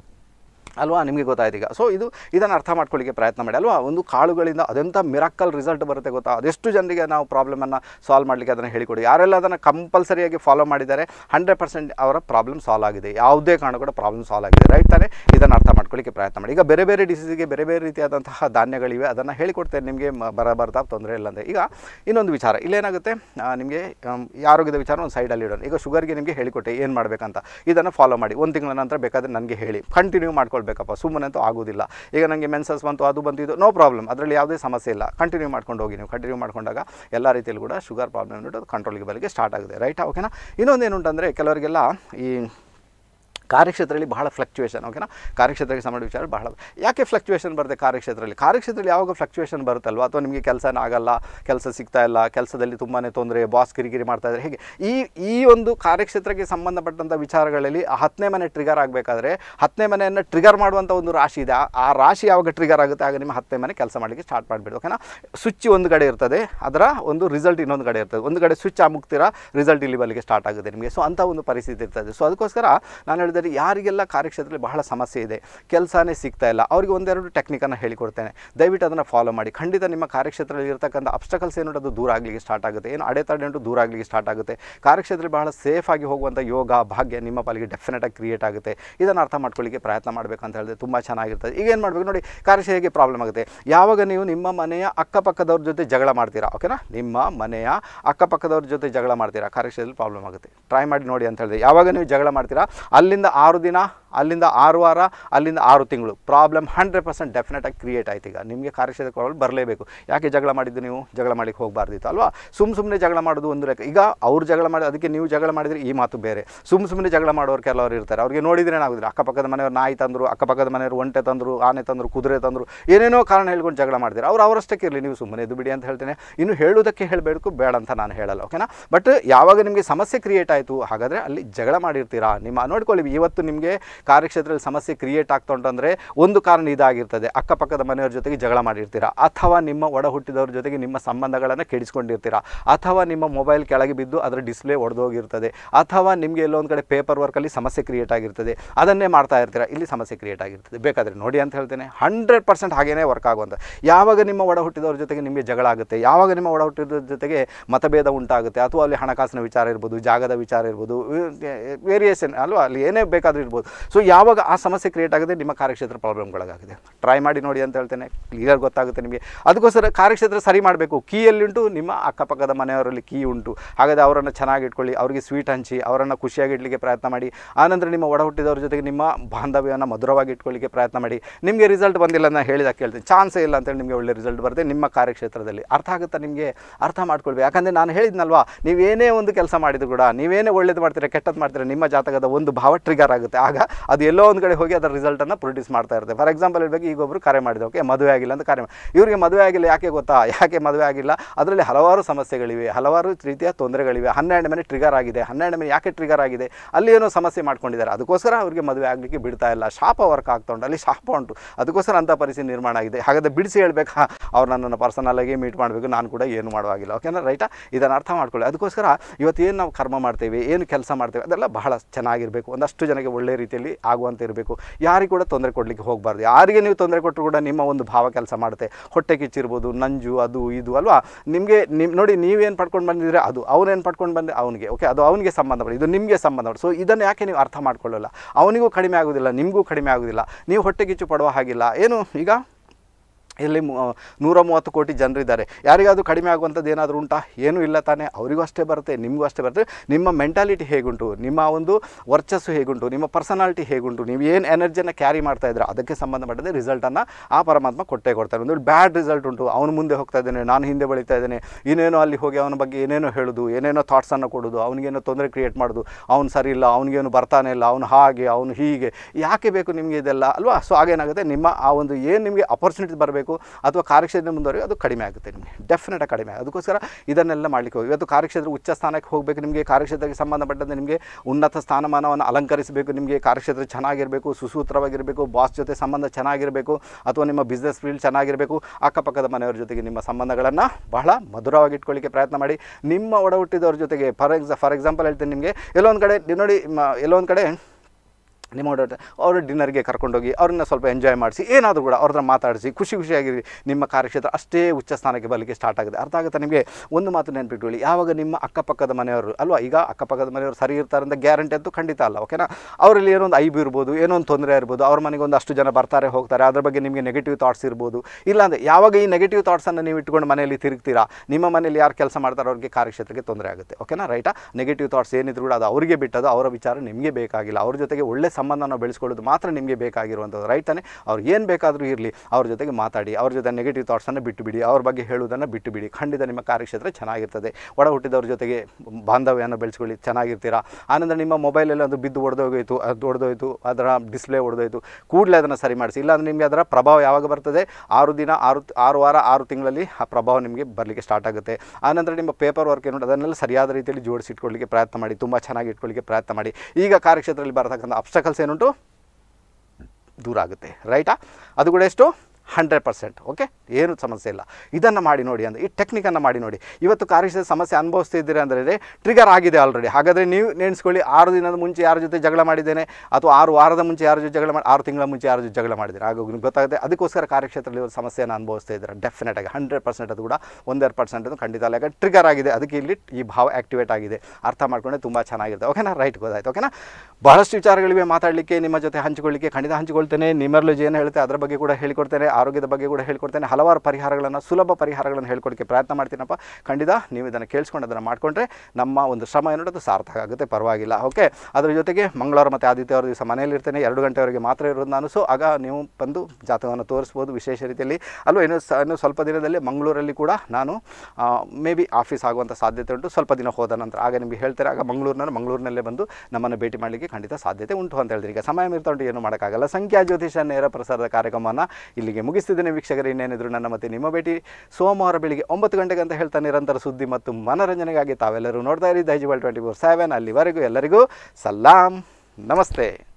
ಅಲ್ವಾ ನಿಮಗೆ ಗೊತ್ತಾಯ್ತು ಈಗ ಸೊ ಇದು ಇದನ್ನು ಅರ್ಥ ಮಾಡ್ಕೊಳ್ಳಿಕ್ಕೆ ಪ್ರಯತ್ನ ಮಾಡಿ ಅಲ್ವಾ ಒಂದು ಕಾಳುಗಳಿಂದ ಅದೆಂಥ ಮಿರಾಕಲ್ ರಿಸಲ್ಟ್ ಬರುತ್ತೆ ಗೊತ್ತಾ ಅದೆಷ್ಟು ಜನರಿಗೆ ನಾವು ಪ್ರಾಬ್ಲಮನ್ನು ಸಾಲ್ವ್ ಮಾಡಲಿಕ್ಕೆ ಅದನ್ನು ಹೇಳಿಕೊಡಿ ಯಾರೆಲ್ಲ ಅದನ್ನು ಕಂಪಲ್ಸರಿಯಾಗಿ ಫಾಲೋ ಮಾಡಿದ್ದಾರೆ ಹಂಡ್ರೆಡ್ ಪರ್ಸೆಂಟ್ ಅವರ ಪ್ರಾಬ್ಲಮ್ ಸಾಲ್ವ್ ಆಗಿದೆ ಯಾವುದೇ ಕಾರಣ ಕೂಡ ಪ್ರಾಬ್ಲಮ್ ಸಾಲ್ವ್ ಆಗಿದೆ ರೈಟ್ ತಾನೇ ಇದನ್ನು ಅರ್ಥ ಮಾಡ್ಕೊಳ್ಳಿಕ್ಕೆ ಪ್ರಯತ್ನ ಮಾಡಿ ಈಗ ಬೇರೆ ಬೇರೆ ಡಿಸೀಸಿಗೆ ಬೇರೆ ಬೇರೆ ರೀತಿಯಾದಂತಹ ಧಾನ್ಯಗಳಿವೆ ಅದನ್ನು ಹೇಳಿಕೊಡ್ತೇನೆ ನಿಮಗೆ ಮ- ಬರ ಬರ್ತಾ ತೊಂದರೆ ಇಲ್ಲ ಅಂದರೆ ಈಗ ಇನ್ನೊಂದು ವಿಚಾರ ಇಲ್ಲೇನಾಗುತ್ತೆ ಆ, ನಿಮಗೆ ಆಮ್, ಈ ಆರೋಗ್ಯದ ವಿಚಾರ ಒಂದು ಸೈಡಲ್ಲಿ ಇಡೋಣ ಈಗ ಶುಗರ್ಗೆ ನಿಮಗೆ ಹೇಳಿಕೊಟ್ಟೆ ಏನು ಮಾಡಬೇಕಂತ ಇದನ್ನು ಫಾಲೋ ಮಾಡಿ ಒಂದು ತಿಂಗಳ ನಂತರ ಬೇಕಾದರೆ ನನಗೆ ಹೇಳಿ ಕಂಟಿನ್ಯೂ ಮಾಡ್ಕೊಳ್ಬೇಕಪ್ಪ ಸುಮ್ಮನೆ ಅಂತೂ ಆಗೋದಿಲ್ಲ ಈಗ ನನಗೆ ಮೆನ್ಸಸ್ ಬಂತು ಅದು ಬಂತು ಇದು ನೋ ಪ್ರಾಬ್ಲಮ್ ಅದರಲ್ಲಿ ಯಾವುದೇ ಸಮಸ್ಯೆ ಇಲ್ಲ ಕಂಟಿನ್ಯೂ ಮಾಡ್ಕೊಂಡು ಹೋಗಿ ನೀವು ಕಂಟಿನ್ಯೂ ಮಾಡ್ಕೊಂಡಾಗ ಎಲ್ಲ ರೀತಿಯಲ್ಲಿ ಕೂಡ ಶುಗರ್ ಪ್ರಾಬ್ಲಮ್ ಉಂಟು ಅದು ಕಂಟ್ರೋಲ್ಗೆ ಬರಲಿಕ್ಕೆ ಸ್ಟಾರ್ಟ್ ಆಗುತ್ತೆ ರೈಟ್ ಓಕೆನಾ ಇನ್ನೊಂದು ಏನುಂಟಂದರೆ ಕೆಲವರಿಗೆಲ್ಲ ಈ ಕಾರ್ಯಕ್ಷೇತ್ರದಲ್ಲಿ ಬಹಳ ಫ್ಲಕ್ಚುಯೇಷನ್ ಓಕೆನಾ ಕಾರ್ಯಕ್ಷೇತ್ರಕ್ಕೆ ಸಂಬಂಧ ವಿಚಾರ ಬಹಳ ಯಾಕೆ ಫ್ಲಕ್ಚುಯೇಷನ್ ಬರುತ್ತೆ ಕಾರ್ಯಕ್ಷೇತ್ರದಲ್ಲಿ ಕಾರ್ಯಕ್ಷೇತ್ರದಲ್ಲಿ ಯಾವಾಗ ಫ್ಲಕ್ಚುಯೇಷನ್ ಬರುತ್ತಲ್ವ ಅಥವಾ ನಿಮಗೆ ಕೆಲಸನ ಆಗಲ್ಲ ಕೆಲಸ ಸಿಗ್ತಾ ಇಲ್ಲ ಕೆಲಸದಲ್ಲಿ ತುಂಬಾ ತೊಂದರೆ ಬಾಸ್ ಕಿರಿಕಿರಿ ಮಾಡ್ತಾ ಇದ್ದಾರೆ ಹೀಗೆ ಈ ಈ ಒಂದು ಕಾರ್ಯಕ್ಷೇತ್ರಕ್ಕೆ ಸಂಬಂಧಪಟ್ಟಂಥ ವಿಚಾರಗಳಲ್ಲಿ ಆ ಹತ್ತನೇ ಮನೆ ಟ್ರಿಗರ್ ಆಗಬೇಕಾದ್ರೆ ಹತ್ತನೇ ಮನೆಯನ್ನು ಟ್ರಿಗರ್ ಮಾಡುವಂಥ ಒಂದು ರಾಶಿ ಇದೆ ಆ- ಆ ರಾಶಿ ಯಾವಾಗ ಟ್ರಿಗರ್ ಆಗುತ್ತೆ ಆಗ ನಿಮ್ಮ ಹತ್ತನೇ ಮನೆ ಕೆಲಸ ಮಾಡಲಿಕ್ಕೆ ಸ್ಟಾರ್ಟ್ ಮಾಡಿಬಿಡು ಓಕೆನಾ ಸ್ವಿಚ್ ಒಂದು ಕಡೆ ಇರ್ತದೆ ಅದರ ಒಂದು ರಿಸಲ್ಟ್ ಇನ್ನೊಂದು ಕಡೆ ಇರ್ತದೆ ಒಂದು ಕಡೆ ಸ್ವಿಚ್ ಅಮುಕ್ತೀರಾ ರಿಸಲ್ಟ್ ಇಲ್ಲಿ ಬರಲಿಕ್ಕೆ ಸ್ಟಾರ್ಟ್ ಆಗುತ್ತೆ ನಿಮಗೆ ಸೊ ಅಂಥ ಒಂದು ಪರಿಸ್ಥಿತಿ ಇರ್ತದೆ ಸೊ ಅದಕ್ಕೋಸ್ಕರ ನಾನು ಹೇಳಿದರೆ ಯಾರಿಗೆಲ್ಲ ಕಾರ್ಯಕ್ಷೇತ್ರದಲ್ಲಿ ಬಹಳ ಸಮಸ್ಯೆ ಇದೆ ಕೆಲಸನೇ ಸಿಗ್ತಾ ಇಲ್ಲ ಅವರಿಗೆ ಒಂದೆರಡು ಟೆಕ್ನಿಕನ್ನು ಹೇಳಿಕೊಡ್ತೇನೆ ದಯವಿಟ್ಟು ಅದನ್ನು ಫಾಲೋ ಮಾಡಿ ಖಂಡಿತ ನಿಮ್ಮ ಕಾರ್ಯಕ್ಷೇತ್ರದಲ್ಲಿ ಇರತಕ್ಕಂಥ ಅಬ್ಸ್ಟಕಲ್ಸ್ ಏನು ಅದು ದೂರ ಆಗಲಿಕ್ಕೆ ಸ್ಟಾರ್ಟ್ ಆಗುತ್ತೆ ಏನು ಅಡೆತಡೆ ಉಂಟು ದೂರ ಆಗಲಿಕ್ಕೆ ಸ್ಟಾರ್ಟ್ ಆಗುತ್ತೆ ಕಾರ್ಯಕ್ಷೇತ್ರದಲ್ಲಿ ಬಹಳ ಸೇಫ್ ಆಗಿ ಹೋಗುವಂಥ ಯೋಗ ಭಾಗ್ಯ ನಿಮ್ಮ ಪಾಲಿಗೆ ಡೆಫಿನೆಟಾಗಿ ಕ್ರಿಯೇಟ್ ಆಗುತ್ತೆ ಇದನ್ನು ಅರ್ಥ ಮಾಡ್ಕೊಳ್ಳಿಕ್ಕೆ ಪ್ರಯತ್ನ ಮಾಡಬೇಕಂತ ಹೇಳಿದ್ರೆ ತುಂಬ ಚೆನ್ನಾಗಿರ್ತದೆ ಈಗ ಏನು ಮಾಡಬೇಕು ನೋಡಿ ಕಾರ್ಯಕ್ಷೇತ್ರ ಹೇಗೆ ಪ್ರಾಬ್ಲಮ್ ಆಗುತ್ತೆ ಯಾವಾಗ ನೀವು ನಿಮ್ಮ ಮನೆಯ ಅಕ್ಕಪಕ್ಕದವ್ರ ಜೊತೆ ಜಗಳ ಮಾಡ್ತೀರಾ ಓಕೆನಾ ನಿಮ್ಮ ಮನೆಯ ಅಕ್ಕಪಕ್ಕದವ್ರ ಜೊತೆ ಜಗಳ ಮಾಡ್ತೀರಾ ಕಾರ್ಯಕ್ಷೇತ್ರದಲ್ಲಿ ಪ್ರಾಬ್ಲಮ್ ಆಗುತ್ತೆ ಟ್ರೈ ಮಾಡಿ ನೋಡಿ ಅಂತ ಹೇಳಿದೆ ಯಾವಾಗ ನೀವು ಜಗಳ ಮಾಡ್ತೀರಾ ಅಲ್ಲಿಂದ ಆರು ದಿನ ಅಲ್ಲಿಂದ ಆರು ವಾರ ಅಲ್ಲಿಂದ ಆರು ತಿಂಗಳು ಪ್ರಾಬ್ಲಮ್ ಹಂಡ್ರೆಡ್ ಪರ್ಸೆಂಟ್ ಡೆಫಿನೆಟಾಗಿ ಕ್ರಿಯೇಟ್ ಆಯ್ತು ಈಗ ನಿಮಗೆ ಕಾರ್ಯಕ್ಷೇತ್ರ ಪ್ರಾಬ್ಲಮ್ ಬರಲೇಬೇಕು ಯಾಕೆ ಜಗಳ ಮಾಡಿದ್ದು ನೀವು ಜಗಳ ಮಾಡಲಿಕ್ಕೆ ಹೋಗಬಾರ್ದಿತ್ತು ಅಲ್ವಾ ಸುಮ್ಮ ಸುಮ್ಮನೆ ಜಗಳ ಮಾಡೋದು ಒಂದು ಲೆಕ್ಕ ಈಗ ಅವ್ರು ಜಗಳ ಮಾಡಿ ಅದಕ್ಕೆ ನೀವು ಜಗಳ ಮಾಡಿದರೆ ಈ ಮಾತು ಬೇರೆ ಸುಮ್ಮ ಸುಮ್ಮನೆ ಜಗಳ ಮಾಡೋರು ಕೆಲವರು ಇರ್ತಾರೆ ಅವ್ರಿಗೆ ನೋಡಿದ್ರೆ ಏನಾಗೋದಿಲ್ಲ ಅಕ್ಕಪಕ್ಕದ ಮನೆಯವ್ರು ನಾಯಿ ತಂದರು ಅಕ್ಕಪಕ್ಕದ ಮನೆಯವರು ಒಂಟೆ ತಂದರು ಆನೆ ತಂದರು ಕುದುರೆ ತಂದರು ಏನೇನೋ ಕಾರಣ ಹೇಳ್ಕೊಂಡು ಜಗಳ ಮಾಡ್ತಾರೆ ಅವ್ರು ಅವರಷ್ಟಕ್ಕೆ ಇರಲಿ ನೀವು ಸುಮ್ಮನೆ ಇದು ಬಿಡಿ ಅಂತ ಹೇಳ್ತೇನೆ ಇನ್ನು ಹೇಳುವುದಕ್ಕೆ ಹೇಳಬೇಕು ಬೇಡ ಅಂತ ನಾನು ಹೇಳಲ್ಲ ಓಕೆನಾ ಬಟ್ ಯಾವಾಗ ನಿಮಗೆ ಸಮಸ್ಯೆ ಕ್ರಿಯೇಟ್ ಆಯಿತು ಹಾಗಾದರೆ ಅಲ್ಲಿ ಜಗಳ ಮಾಡಿರ್ತೀರಾ ನಿಮ್ಮ ನೋಡ್ಕೊಳ್ಳಿ ಇವತ್ತು ನಿಮಗೆ ಕಾರ್ಯಕ್ಷೇತ್ರದಲ್ಲಿ ಸಮಸ್ಯೆ ಕ್ರಿಯೇಟ್ ಆಗ್ತಾ ಉಂಟಂದರೆ ಒಂದು ಕಾರಣ ಇದಾಗಿರ್ತದೆ ಅಕ್ಕಪಕ್ಕದ ಮನೆಯವ್ರ ಜೊತೆಗೆ ಜಗಳ ಮಾಡಿರ್ತೀರಾ ಅಥವಾ ನಿಮ್ಮ ಒಡ ಹುಟ್ಟಿದವ್ರ ಜೊತೆಗೆ ನಿಮ್ಮ ಸಂಬಂಧಗಳನ್ನು ಕೆಡಿಸ್ಕೊಂಡಿರ್ತೀರಾ ಅಥವಾ ನಿಮ್ಮ ಮೊಬೈಲ್ ಕೆಳಗೆ ಬಿದ್ದು ಅದರ ಡಿಸ್ಪ್ಲೇ ಒಡೆದೋಗಿರ್ತದೆ ಅಥವಾ ನಿಮಗೆ ಎಲ್ಲೊಂದು ಕಡೆ ಪೇಪರ್ ವರ್ಕಲ್ಲಿ ಸಮಸ್ಯೆ ಕ್ರಿಯೇಟ್ ಆಗಿರ್ತದೆ ಅದನ್ನೇ ಮಾಡ್ತಾ ಇರ್ತೀರಾ ಇಲ್ಲಿ ಸಮಸ್ಯೆ ಕ್ರಿಯೇಟ್ ಆಗಿರ್ತದೆ ಬೇಕಾದರೆ ನೋಡಿ ಅಂತ ಹೇಳ್ತೇನೆ ಹಂಡ್ರೆಡ್ ಪರ್ಸೆಂಟ್ ಹಾಗೇನೇ ವರ್ಕ್ ಆಗುವಂಥ ಯಾವಾಗ ನಿಮ್ಮ ಒಡ ಹುಟ್ಟಿದವ್ರ ಜೊತೆಗೆ ನಿಮಗೆ ಜಗಳ ಆಗುತ್ತೆ ಯಾವಾಗ ನಿಮ್ಮ ಒಡ ಹುಟ್ಟಿದವ್ರ ಜೊತೆಗೆ ಮತಭೇದ ಉಂಟಾಗುತ್ತೆ ಅಥವಾ ಅಲ್ಲಿ ಹಣಕಾಸಿನ ವಿಚಾರ ಇರ್ಬೋದು ಜಾಗದ ವಿಚಾರ ಇರ್ಬೋದು ವೇರಿಯೇಷನ್ ಅಲ್ವಾ ಅಲ್ಲಿ ಏನೇ ಬೇಕಾದರೂ ಇರ್ಬೋದು ಸೊ ಯಾವಾಗ ಆ ಸಮಸ್ಯೆ ಕ್ರಿಯೇಟ್ ಆಗುತ್ತೆ ನಿಮ್ಮ ಕಾರ್ಯಕ್ಷೇತ್ರ ಪ್ರಾಬ್ಲಮ್ಗಳಾಗಿದೆ ಟ್ರೈ ಮಾಡಿ ನೋಡಿ ಅಂತ ಹೇಳ್ತೇನೆ ಕ್ಲಿಯರ್ ಗೊತ್ತಾಗುತ್ತೆ ನಿಮಗೆ ಅದಕ್ಕೋಸ್ಕರ ಕಾರ್ಯಕ್ಷೇತ್ರ ಸರಿ ಮಾಡಬೇಕು ಕೀ ಎಲ್ಲಿಂಟು ನಿಮ್ಮ ಅಕ್ಕಪಕ್ಕದ ಮನೆಯವರಲ್ಲಿ ಕೀ ಉಂಟು ಹಾಗಾದರೆ ಅವರನ್ನು ಚೆನ್ನಾಗಿ ಇಟ್ಕೊಳ್ಳಿ ಅವರಿಗೆ ಸ್ವೀಟ್ ಹಂಚಿ ಅವರನ್ನು ಖುಷಿಯಾಗಿ ಇಡಲಿಕ್ಕೆ ಪ್ರಯತ್ನ ಮಾಡಿ ಆನಂತರ ನಿಮ್ಮ ಒಡ ಹುಟ್ಟಿದವ್ರ ಜೊತೆಗೆ ನಿಮ್ಮ ಬಾಂಧವ್ಯವನ್ನು ಮಧುರವಾಗಿ ಇಟ್ಕೊಳ್ಳಿಕ್ಕೆ ಪ್ರಯತ್ನ ಮಾಡಿ ನಿಮಗೆ ರಿಸಲ್ಟ್ ಬಂದಿಲ್ಲ ನಾನು ಹೇಳಿದಾಗ ಕೇಳ್ತೀನಿ ಚಾನ್ಸೇ ಇಲ್ಲ ಅಂತೇಳಿ ನಿಮಗೆ ಒಳ್ಳೆ ರಿಸಲ್ಟ್ ಬರುತ್ತೆ ನಿಮ್ಮ ಕಾರ್ಯಕ್ಷೇತ್ರದಲ್ಲಿ ಅರ್ಥ ಆಗುತ್ತಾ ನಿಮಗೆ ಅರ್ಥ ಮಾಡ್ಕೊಳ್ಬೇಕು ಯಾಕಂದರೆ ನಾನು ಹೇಳಿದ್ನಲ್ವಾ ನೀವೇನೇ ಒಂದು ಕೆಲಸ ಮಾಡಿದ್ರು ಕೂಡ ನೀವೇನೇ ಒಳ್ಳೇದು ಮಾಡ್ತೀರಾ ಕೆಟ್ಟದ್ದು ಮಾಡ್ತೀರಾ ನಿಮ್ಮ ಜಾತಕದ ಒಂದು ಭಾವ ಟ್ರಿಗರ್ ಆಗುತ್ತೆ ಆಗ ಅದು ಎಲ್ಲೋ ಒಂದು ಕಡೆ ಹೋಗಿ ಅದರ ರಿಸಲ್ಟನ್ನು ಪ್ರೊಡ್ಯೂಸ್ ಮಾಡ್ತಾ ಇರುತ್ತೆ ಫಾರ್ ಎಕ್ಸಾಂಪಲ್ ಹೇಳ್ಬೇಕು ಈಗ ಒಬ್ಬರು ಕರೆ ಮಾಡಿದೆ ಓಕೆ ಮದುವೆ ಆಗಿಲ್ಲ ಅಂತ ಕರೆ ಮಾಡಿ ಇವರಿಗೆ ಮದುವೆ ಆಗಿಲ್ಲ ಯಾಕೆ ಗೊತ್ತಾ ಯಾಕೆ ಮದುವೆ ಆಗಿಲ್ಲ ಅದರಲ್ಲಿ ಹಲವಾರು ಸಮಸ್ಯೆಗಳಿವೆ ಹಲವಾರು ರೀತಿಯ ತೊಂದರೆಗಳಿವೆ ಹನ್ನೆರಡು ಮನೆ ಟ್ರಿಗರ್ ಆಗಿದೆ ಹನ್ನೆರಡು ಮನೆ ಯಾಕೆ ಟ್ರಿಗರ್ ಆಗಿದೆ ಅಲ್ಲಿ ಏನೋ ಸಮಸ್ಯೆ ಮಾಡ್ಕೊಂಡಿದ್ದಾರೆ ಅದಕ್ಕೋಸ್ಕರ ಅವರಿಗೆ ಮದುವೆ ಆಗಲಿಕ್ಕೆ ಬಿಡ್ತಾ ಇಲ್ಲ ಶಾಪ ವರ್ಕ್ ಆಗ್ತಾ ಉಂಟು ಅಲ್ಲಿ ಶಾಪ ಉಂಟು ಅದಕ್ಕೋಸ್ಕರ ಅಂಥ ಪರಿಸ್ಥಿತಿ ನಿರ್ಮಾಣ ಆಗಿದೆ ಹಾಗಾದ್ರೆ ಬಿಡಿಸಿ ಹೇಳ್ಬೇಕಾ ಅವ್ರು ನನ್ನನ್ನು ಪರ್ಸನಲ್ ಆಗಿ ಮೀಟ್ ಮಾಡಬೇಕು ನಾನು ಕೂಡ ಏನು ಮಾಡುವಾಗಿಲ್ಲ ಓಕೆನಾ ರೈಟಾ ಇದನ್ನು ಅರ್ಥ ಮಾಡ್ಕೊಳ್ಳಿ ಅದಕ್ಕೋಸ್ಕರ ಇವತ್ತು ಏನು ನಾವು ಕರ್ಮ ಮಾಡ್ತೇವೆ ಏನು ಕೆಲಸ ಮಾಡ್ತೇವೆ ಅದೆಲ್ಲ ಬಹಳ ಚೆನ್ನಾಗಿರಬೇಕು ಒಂದಷ್ಟು ಜನಕ್ಕೆ ಒಳ್ಳೆ ರೀತಿಯಲ್ಲಿ ಆಗುವಂತೆ ಇರಬೇಕು ಯಾರಿಗೂ ಕೂಡ ತೊಂದರೆ ಕೊಡಲಿಕ್ಕೆ ಹೋಗಬಾರ್ದು ಯಾರಿಗೆ ನೀವು ತೊಂದರೆ ಕೊಟ್ಟರು ಕೂಡ ನಿಮ್ಮ ಒಂದು ಭಾವ ಕೆಲಸ ಮಾಡುತ್ತೆ ಹೊಟ್ಟೆ ಕಿಚ್ಚಿರ್ಬೋದು ನಂಜು ಅದು ಇದು ಅಲ್ವಾ ನಿಮಗೆ ನಿಮ್ ನೋಡಿ ನೀವೇನು ಪಡ್ಕೊಂಡು ಬಂದಿದ್ರೆ ಅದು ಅವನೇನು ಪಡ್ಕೊಂಡು ಬಂದೆ ಅವನಿಗೆ ಓಕೆ ಅದು ಅವನಿಗೆ ಸಂಬಂಧಪಟ್ಟ ಇದು ನಿಮಗೆ ಸಂಬಂಧಪಟ್ಟ ಸೊ ಇದನ್ನು ಯಾಕೆ ನೀವು ಅರ್ಥ ಮಾಡ್ಕೊಳ್ಳಲ್ಲ ಅವನಿಗೂ ಕಡಿಮೆ ಆಗೋದಿಲ್ಲ ನಿಮಗೂ ಕಡಿಮೆ ಆಗೋದಿಲ್ಲ ನೀವು ಹೊಟ್ಟೆ ಕಿಚ್ಚು ಪಡುವ ಹಾಗಿಲ್ಲ ಏನು ಈಗ ಇಲ್ಲಿ ಮು- ನೂರ ಮೂವತ್ತು ಕೋಟಿ ಜನರಿದ್ದಾರೆ ಯಾರಿಗಾದ್ರೂ ಕಡಿಮೆ ಆಗುವಂಥದ್ದು ಏನಾದರೂ ಉಂಟಾ ಏನೂ ಇಲ್ಲ ತಾನೇ ಅವರಿಗೂ ಅಷ್ಟೇ ಬರುತ್ತೆ ನಿಮಗೂ ಅಷ್ಟೇ ಬರುತ್ತೆ ನಿಮ್ಮ ಮೆಂಟಾಲಿಟಿ ಹೇಗುಂಟು ನಿಮ್ಮ ಒಂದು ವರ್ಚಸ್ಸು ಹೇಗುಂಟು ನಿಮ್ಮ ಪರ್ಸನಾಲಿಟಿ ಹೇಗುಂಟು ನೀವು ಏನು ಎನರ್ಜಿಯನ್ನು ಕ್ಯಾರಿ ಮಾಡ್ತಾ ಇದ್ರೆ ಅದಕ್ಕೆ ಸಂಬಂಧಪಟ್ಟಂತೆ ರಿಸಲ್ಟನ್ನು ಆ ಪರಮಾತ್ಮ ಕೊಟ್ಟೇ ಕೊಡ್ತಾರೆ ಒಂದು ಬ್ಯಾಡ್ ರಿಸಲ್ಟ್ ಉಂಟು ಅವನು ಮುಂದೆ ಹೋಗ್ತಾ ಇದ್ದಾನೆ ನಾನು ಹಿಂದೆ ಬೆಳೀತಾ ಇದ್ದೇನೆ ಇನ್ನೇನೋ ಅಲ್ಲಿ ಹೋಗಿ ಅವನ ಬಗ್ಗೆ ಏನೇನೋ ಹೇಳೋದು ಏನೇನೋ ಥಾಟ್ಸನ್ನು ಕೊಡೋದು ಅವನಿಗೇನೋ ತೊಂದರೆ ಕ್ರಿಯೇಟ್ ಮಾಡೋದು ಅವ್ನು ಸರಿ ಇಲ್ಲ ಅವನಿಗೇನು ಬರ್ತಾನೆ ಇಲ್ಲ ಅವನು ಹಾಗೆ ಅವನು ಹೀಗೆ ಯಾಕೆ ಬೇಕು ನಿಮಗೆ ಇದೆಲ್ಲ ಅಲ್ವಾ ಸೊ ಆಗೇನಾಗುತ್ತೆ ನಿಮ್ಮ ಆ ಒಂದು ಏನು ನಿಮಗೆ ಅಪರ್ಚುನಿಟಿ ಬರಬೇಕು ಅಥವಾ ಕಾರ್ಯಕ್ಷೇತ್ರ ಮುಂದುವರಿ ಅದು ಕಡಿಮೆ ಆಗುತ್ತೆ ನಿಮಗೆ ಡೆಫಿನೆಟಾಗಿ ಕಡಿಮೆ ಅದಕ್ಕೋಸ್ಕರ ಇದನ್ನೆಲ್ಲ ಮಾಡಲಿಕ್ಕೆ ಹೋಗಿ ಇವತ್ತು ಕಾರ್ಯಕ್ಷೇತ್ರ ಉಚ್ಚ ಸ್ಥಾನಕ್ಕೆ ಹೋಗಬೇಕು ನಿಮಗೆ ಕಾರ್ಯಕ್ಷೇತ್ರಕ್ಕೆ ಸಂಬಂಧಪಟ್ಟಂತೆ ನಿಮಗೆ ಉನ್ನತ ಸ್ಥಾನಮಾನವನ್ನು ಅಲಂಕರಿಸಬೇಕು ನಿಮಗೆ ಕಾರ್ಯಕ್ಷೇತ್ರ ಚೆನ್ನಾಗಿರಬೇಕು ಸುಸೂತ್ರವಾಗಿರಬೇಕು ಬಾಸ್ ಜೊತೆ ಸಂಬಂಧ ಚೆನ್ನಾಗಿರಬೇಕು ಅಥವಾ ನಿಮ್ಮ ಬಿಸ್ನೆಸ್ ಫೀಲ್ಡ್ ಚೆನ್ನಾಗಿರಬೇಕು ಅಕ್ಕಪಕ್ಕದ ಮನೆಯವ್ರ ಜೊತೆಗೆ ನಿಮ್ಮ ಸಂಬಂಧಗಳನ್ನು ಬಹಳ ಮಧುರವಾಗಿ ಇಟ್ಕೊಳ್ಳಿಕ್ಕೆ ಪ್ರಯತ್ನ ಮಾಡಿ ನಿಮ್ಮ ಒಡ ಹುಟ್ಟಿದವ್ರ ಜೊತೆಗೆ ಫಾರ್ ಎಕ್ಸಾ ಫಾರ್ ಎಕ್ಸಾಂಪಲ್ ಹೇಳ್ತೀನಿ ನಿಮಗೆ ಎಲ್ಲೊಂದು ಕಡೆ ನೀವು ನೋಡಿ ಮ- ಎಲ್ಲೊಂದು ಕಡೆ ನಿಮ್ಮ ಒಡ ಅವರು ಡಿನ್ನರ್ಗೆ ಕರ್ಕೊಂಡೋಗಿ ಅವ್ರನ್ನ ಸ್ವಲ್ಪ ಎಂಜಾಯ್ ಮಾಡಿಸಿ ಏನಾದರೂ ಕೂಡ ಅವ್ರನ್ನ ಮಾತಾಡಿಸಿ ಖುಷಿ ಖುಷಿಯಾಗಿರಿ ನಿಮ್ಮ ಕಾರ್ಯಕ್ಷೇತ್ರ ಅಷ್ಟೇ ಉಚ್ಚ ಸ್ಥಾನಕ್ಕೆ ಬರಲಿಕ್ಕೆ ಸ್ಟಾರ್ಟ್ ಆಗುತ್ತೆ ಅರ್ಥ ಆಗುತ್ತೆ ನಿಮಗೆ ಒಂದು ಮಾತು ನೆನಪಿಟ್ಕೊಳ್ಳಿ ಯಾವಾಗ ನಿಮ್ಮ ಅಕ್ಕಪಕ್ಕದ ಮನೆಯವರು ಅಲ್ವಾ ಈಗ ಅಕ್ಕಪಕ್ಕದ ಮನೆಯವರು ಸರಿ ಇರ್ತಾರೆ ಅಂತ ಗ್ಯಾರಂಟಿ ಅಂತೂ ಖಂಡಿತ ಅಲ್ಲ ಓಕೆನಾ ಅವರಲ್ಲಿ ಏನೋ ಒಂದು ಐಬು ಇರ್ಬೋದು ಏನೋ ಒಂದು ತೊಂದರೆ ಇರ್ಬೋದು ಅವ್ರ ಮನೆಗೆ ಒಂದು ಅಷ್ಟು ಜನ ಬರ್ತಾರೆ ಹೋಗ್ತಾರೆ ಅದ್ರ ಬಗ್ಗೆ ನಿಮಗೆ ನೆಗೆಟಿವ್ ಥಾಟ್ಸ್ ಇರ್ಬೋದು ಇಲ್ಲಾಂದರೆ ಯಾವಾಗ ಈ ನೆಗೆಟಿವ್ ಥಾಟ್ಸನ್ನು ನೀವು ಇಟ್ಕೊಂಡು ಮನೆಯಲ್ಲಿ ತಿರುಗ್ತೀರಾ ನಿಮ್ಮ ಮನೆಯಲ್ಲಿ ಯಾರು ಕೆಲಸ ಮಾಡ್ತಾರೋ ಅವ್ರಿಗೆ ಕಾರ್ಯಕ್ಷೇತ್ರಕ್ಕೆ ತೊಂದರೆ ಆಗುತ್ತೆ ಓಕೆನಾ ರೈಟಾ ನೆಗೆಟಿವ್ ಥಾಟ್ಸ್ ಏನಿದ್ರು ಕೂಡ ಅದು ಅವರಿಗೆ ಬಿಟ್ಟದು ಅವರ ವಿಚಾರ ನಿಮಗೆ ಬೇಕಾಗಿಲ್ಲ ಅವ್ರ ಜೊತೆಗೆ ಒಳ್ಳೆ ಸಂಬಂಧನ ಬೆಳೆಸ್ಕೊಳ್ಳೋದು ಮಾತ್ರ ನಿಮಗೆ ಬೇಕಾಗಿರುವಂಥದ್ದು ರೈಟ್ ತಾನೆ ಅವ್ರು ಏನು ಬೇಕಾದರೂ ಇರಲಿ ಅವ್ರ ಜೊತೆಗೆ ಮಾತಾಡಿ ಅವ್ರ ಜೊತೆ ನೆಗೆಟಿವ್ ಥಾಟ್ಸನ್ನು ಬಿಟ್ಟು ಬಿಡಿ ಅವ್ರ ಬಗ್ಗೆ ಹೇಳುವುದನ್ನು ಬಿಟ್ಟು ಬಿಡಿ ಖಂಡಿತ ನಿಮ್ಮ ಕಾರ್ಯಕ್ಷೇತ್ರ ಚೆನ್ನಾಗಿರ್ತದೆ ಒಡ ಹುಟ್ಟಿದವ್ರ ಜೊತೆಗೆ ಬಾಂಧವ್ಯನ ಬೆಳೆಸ್ಕೊಳ್ಳಿ ಚೆನ್ನಾಗಿರ್ತೀರಾ ಆನಂತರ ನಿಮ್ಮ ಮೊಬೈಲಲ್ಲಿ ಅದು ಬಿದ್ದು ಒಡೆದೋಗೋಯ್ತು ಅದು ಒಡೆದೋಯ್ತು ಅದರ ಡಿಸ್ಪ್ಲೇ ಒಡೆದೋಯ್ತು ಕೂಡಲೇ ಅದನ್ನು ಸರಿ ಮಾಡಿಸಿ ಇಲ್ಲಾಂದರೆ ನಿಮಗೆ ಅದರ ಪ್ರಭಾವ ಯಾವಾಗ ಬರ್ತದೆ ಆರು ದಿನ ಆರು ಆರು ವಾರ ಆರು ತಿಂಗಳಲ್ಲಿ ಆ ಪ್ರಭಾವ ನಿಮಗೆ ಬರಲಿಕ್ಕೆ ಸ್ಟಾರ್ಟ್ ಆಗುತ್ತೆ ಆನಂತರ ನಿಮ್ಮ ಪೇಪರ್ ವರ್ಕ್ ಏನು ಅದನ್ನೆಲ್ಲ ಸರಿಯಾದ ರೀತಿಯಲ್ಲಿ ಜೋಡಿಸಿಟ್ಕೊಳ್ಳಿಕ್ಕೆ ಪ್ರಯತ್ನ ಮಾಡಿ ತುಂಬ ಚೆನ್ನಾಗಿ ಇಟ್ಕೊಳ್ಳಿಕ್ಕೆ ಪ್ರಯತ್ನ ಮಾಡಿ ಈಗ ಕಾರ್ಯಕ್ಷೇತ್ರದಲ್ಲಿ ಬರತಕ್ಕಂಥ ಅಬ್ಸ್ಟಕಲ್ಸ್ ಏನುಂಟು ದೂರ ಆಗುತ್ತೆ ರೈಟಾ ಅದು ಕೂಡ ಎಷ್ಟು ಹಂಡ್ರೆಡ್ ಪರ್ಸೆಂಟ್ ಓಕೆ ಏನು ಸಮಸ್ಯೆ ಇಲ್ಲ ಇದನ್ನು ಮಾಡಿ ನೋಡಿ ಅಂದರೆ ಈ ಟೆಕ್ನಿಕನ್ನು ಮಾಡಿ ನೋಡಿ ಇವತ್ತು ಕಾರ್ಯಕ್ಷೇತ್ರ ಸಮಸ್ಯೆ ಅನುಭವಿಸ್ತಿದ್ದೀರಿ ಅಂದರೆ ಟ್ರಿಗರ್ ಆಗಿದೆ ಆಲ್ರೆಡಿ ಹಾಗಾದರೆ ನೀವು ನೆನೆಸ್ಕೊಳ್ಳಿ ಆರು ದಿನದ ಮುಂಚೆ ಯಾರ ಜೊತೆ ಜಗಳ ಮಾಡಿದ್ದೇನೆ ಅಥವಾ ಆರು ವಾರದ ಮುಂಚೆ ಯಾರ ಜೊತೆ ಜಗಳ ಮಾಡಿ ಆರು ತಿಂಗಳ ಮುಂಚೆ ಯಾರ ಜೊತೆ ಜಗಳ ಮಾಡಿದ್ದೀರಿ ಆಗ ನಿಮ್ಗೆ ಗೊತ್ತಾಗುತ್ತೆ ಅದಕ್ಕೋಸ್ಕರ ಕಾರ್ಯಕ್ಷೇತ್ರದಲ್ಲಿ ಒಂದು ಸಮಸ್ಯೆಯನ್ನು ಅನುಭವಿಸ್ತಾ ಇದ್ದಾರೆ ಡೆಫಿನೆಟ್ ಆಗಿ ಹಂಡ್ರೆಡ್ ಪರ್ಸೆಂಟ್ ಅದು ಕೂಡ ಒಂದೆರಡು ಪರ್ಸೆಂಟ್ ಅದು ಖಂಡಿತ ಅಲ್ಲ ಯಾಕಂದ್ರೆ ಟ್ರಿಗರ್ ಆಗಿದೆ ಅದಕ್ಕೆ ಇಲ್ಲಿ ಈ ಭಾವ ಆ್ಯಕ್ಟಿವೇಟ್ ಆಗಿದೆ ಅರ್ಥ ಮಾಡ್ಕೊಂಡೆ ತುಂಬ ಚೆನ್ನಾಗಿರುತ್ತೆ ಓಕೆನಾ ರೈಟ್ ಗೊತ್ತಾಯ್ತು ಓಕೆನಾ ಬಹಳಷ್ಟು ವಿಚಾರಗಳಿವೆ ಮಾತಾಡಲಿಕ್ಕೆ ನಿಮ್ಮ ಜೊತೆ ಹಂಚಿಕೊಳ್ಳಿಕ್ಕೆ ಖಂಡಿತ ಹಂಚಿಕೊಳ್ತೇನೆ ನಿಮ್ಮಲ್ಲಿ ಏನು ಹೇಳುತ್ತೆ ಅದರ ಬಗ್ಗೆ ಕೂಡ ಹೇಳಿಕೊಡ್ತೇನೆ ಆರೋಗ್ಯದ ಬಗ್ಗೆ ಕೂಡ ಹೇಳ್ಕೊಡ್ತೇನೆ ಹಲವಾರು ಪರಿಹಾರಗಳನ್ನು ಸುಲಭ ಪರಿಹಾರಗಳನ್ನು ಹೇಳ್ಕೊಡಕ್ಕೆ ಪ್ರಯತ್ನ ಮಾಡ್ತೀನಪ್ಪ ಖಂಡಿತ ನೀವು ಇದನ್ನು ಕೇಳಿಸ್ಕೊಂಡು ಅದನ್ನು ಮಾಡಿಕೊಂಡ್ರೆ ನಮ್ಮ ಒಂದು ಶ್ರಮ ಏನೋ ಅದು ಸಾರ್ಥಕ ಆಗುತ್ತೆ ಪರವಾಗಿಲ್ಲ ಓಕೆ ಅದರ ಜೊತೆಗೆ ಮಂಗಳವಾರ ಮತ್ತು ಆದಿತ್ಯವಾರ ದಿವಸ ಮನೆಯಲ್ಲಿ ಇರ್ತೇನೆ ಎರಡು ಗಂಟೆವರೆಗೆ ಮಾತ್ರ ಇರೋದು ನಾನು ಸೊ ಆಗ ನೀವು ಬಂದು ಜಾತಕವನ್ನು ತೋರಿಸ್ಬೋದು ವಿಶೇಷ ರೀತಿಯಲ್ಲಿ ಅಲ್ಲೂ ಇನ್ನು ಸ ಇನ್ನು ಸ್ವಲ್ಪ ದಿನದಲ್ಲಿ ಮಂಗಳೂರಲ್ಲಿ ಕೂಡ ನಾನು ಮೇ ಬಿ ಆಫೀಸ್ ಆಗುವಂಥ ಸಾಧ್ಯತೆ ಉಂಟು ಸ್ವಲ್ಪ ದಿನ ಹೋದ ನಂತರ ಆಗ ನಿಮಗೆ ಹೇಳ್ತಾರೆ ಆಗ ಮಂಗಳೂರಿನ ಮಂಗಳೂರಿನಲ್ಲೇ ಬಂದು ನಮ್ಮನ್ನು ಭೇಟಿ ಮಾಡಲಿಕ್ಕೆ ಖಂಡಿತ ಸಾಧ್ಯತೆ ಉಂಟು ಅಂತ ಹೇಳ್ತೀನಿ ಈಗ ಸಮಯ ಮೀರ್ತಾ ಉಂಟು ಏನು ಮಾಡೋಕ್ಕಾಗಲ್ಲ ಸಂಖ್ಯಾ ಜ್ಯೋತಿಷ ನೇರ ಪ್ರಸಾರದ ಕಾರ್ಯಕ್ರಮವನ್ನು ಇಲ್ಲಿಗೆ ಮುಗಿಸ್ತಿದ್ದೇನೆ ವೀಕ್ಷಕರು ಇನ್ನೇನಿದ್ರು ನನ್ನ ಮತ್ತೆ ನಿಮ್ಮ ಭೇಟಿ ಸೋಮವಾರ ಬೆಳಿಗ್ಗೆ ಒಂಬತ್ತು ಗಂಟೆಗೆ ಅಂತ ಹೇಳ್ತಾ ನಿರಂತರ ಸುದ್ದಿ ಮತ್ತು ಮನೋರಂಜನೆಗಾಗಿ ತಾವೆಲ್ಲರೂ ನೋಡ್ತಾ ಇರಿ ದೈಜಿವಲ್ ಟ್ವೆಂಟಿ ಫೋರ್ ಸೆವೆನ್ ಅಲ್ಲಿವರೆಗೂ ಎಲ್ಲರಿಗೂ ಸಲಾಂ ನಮಸ್ತೆ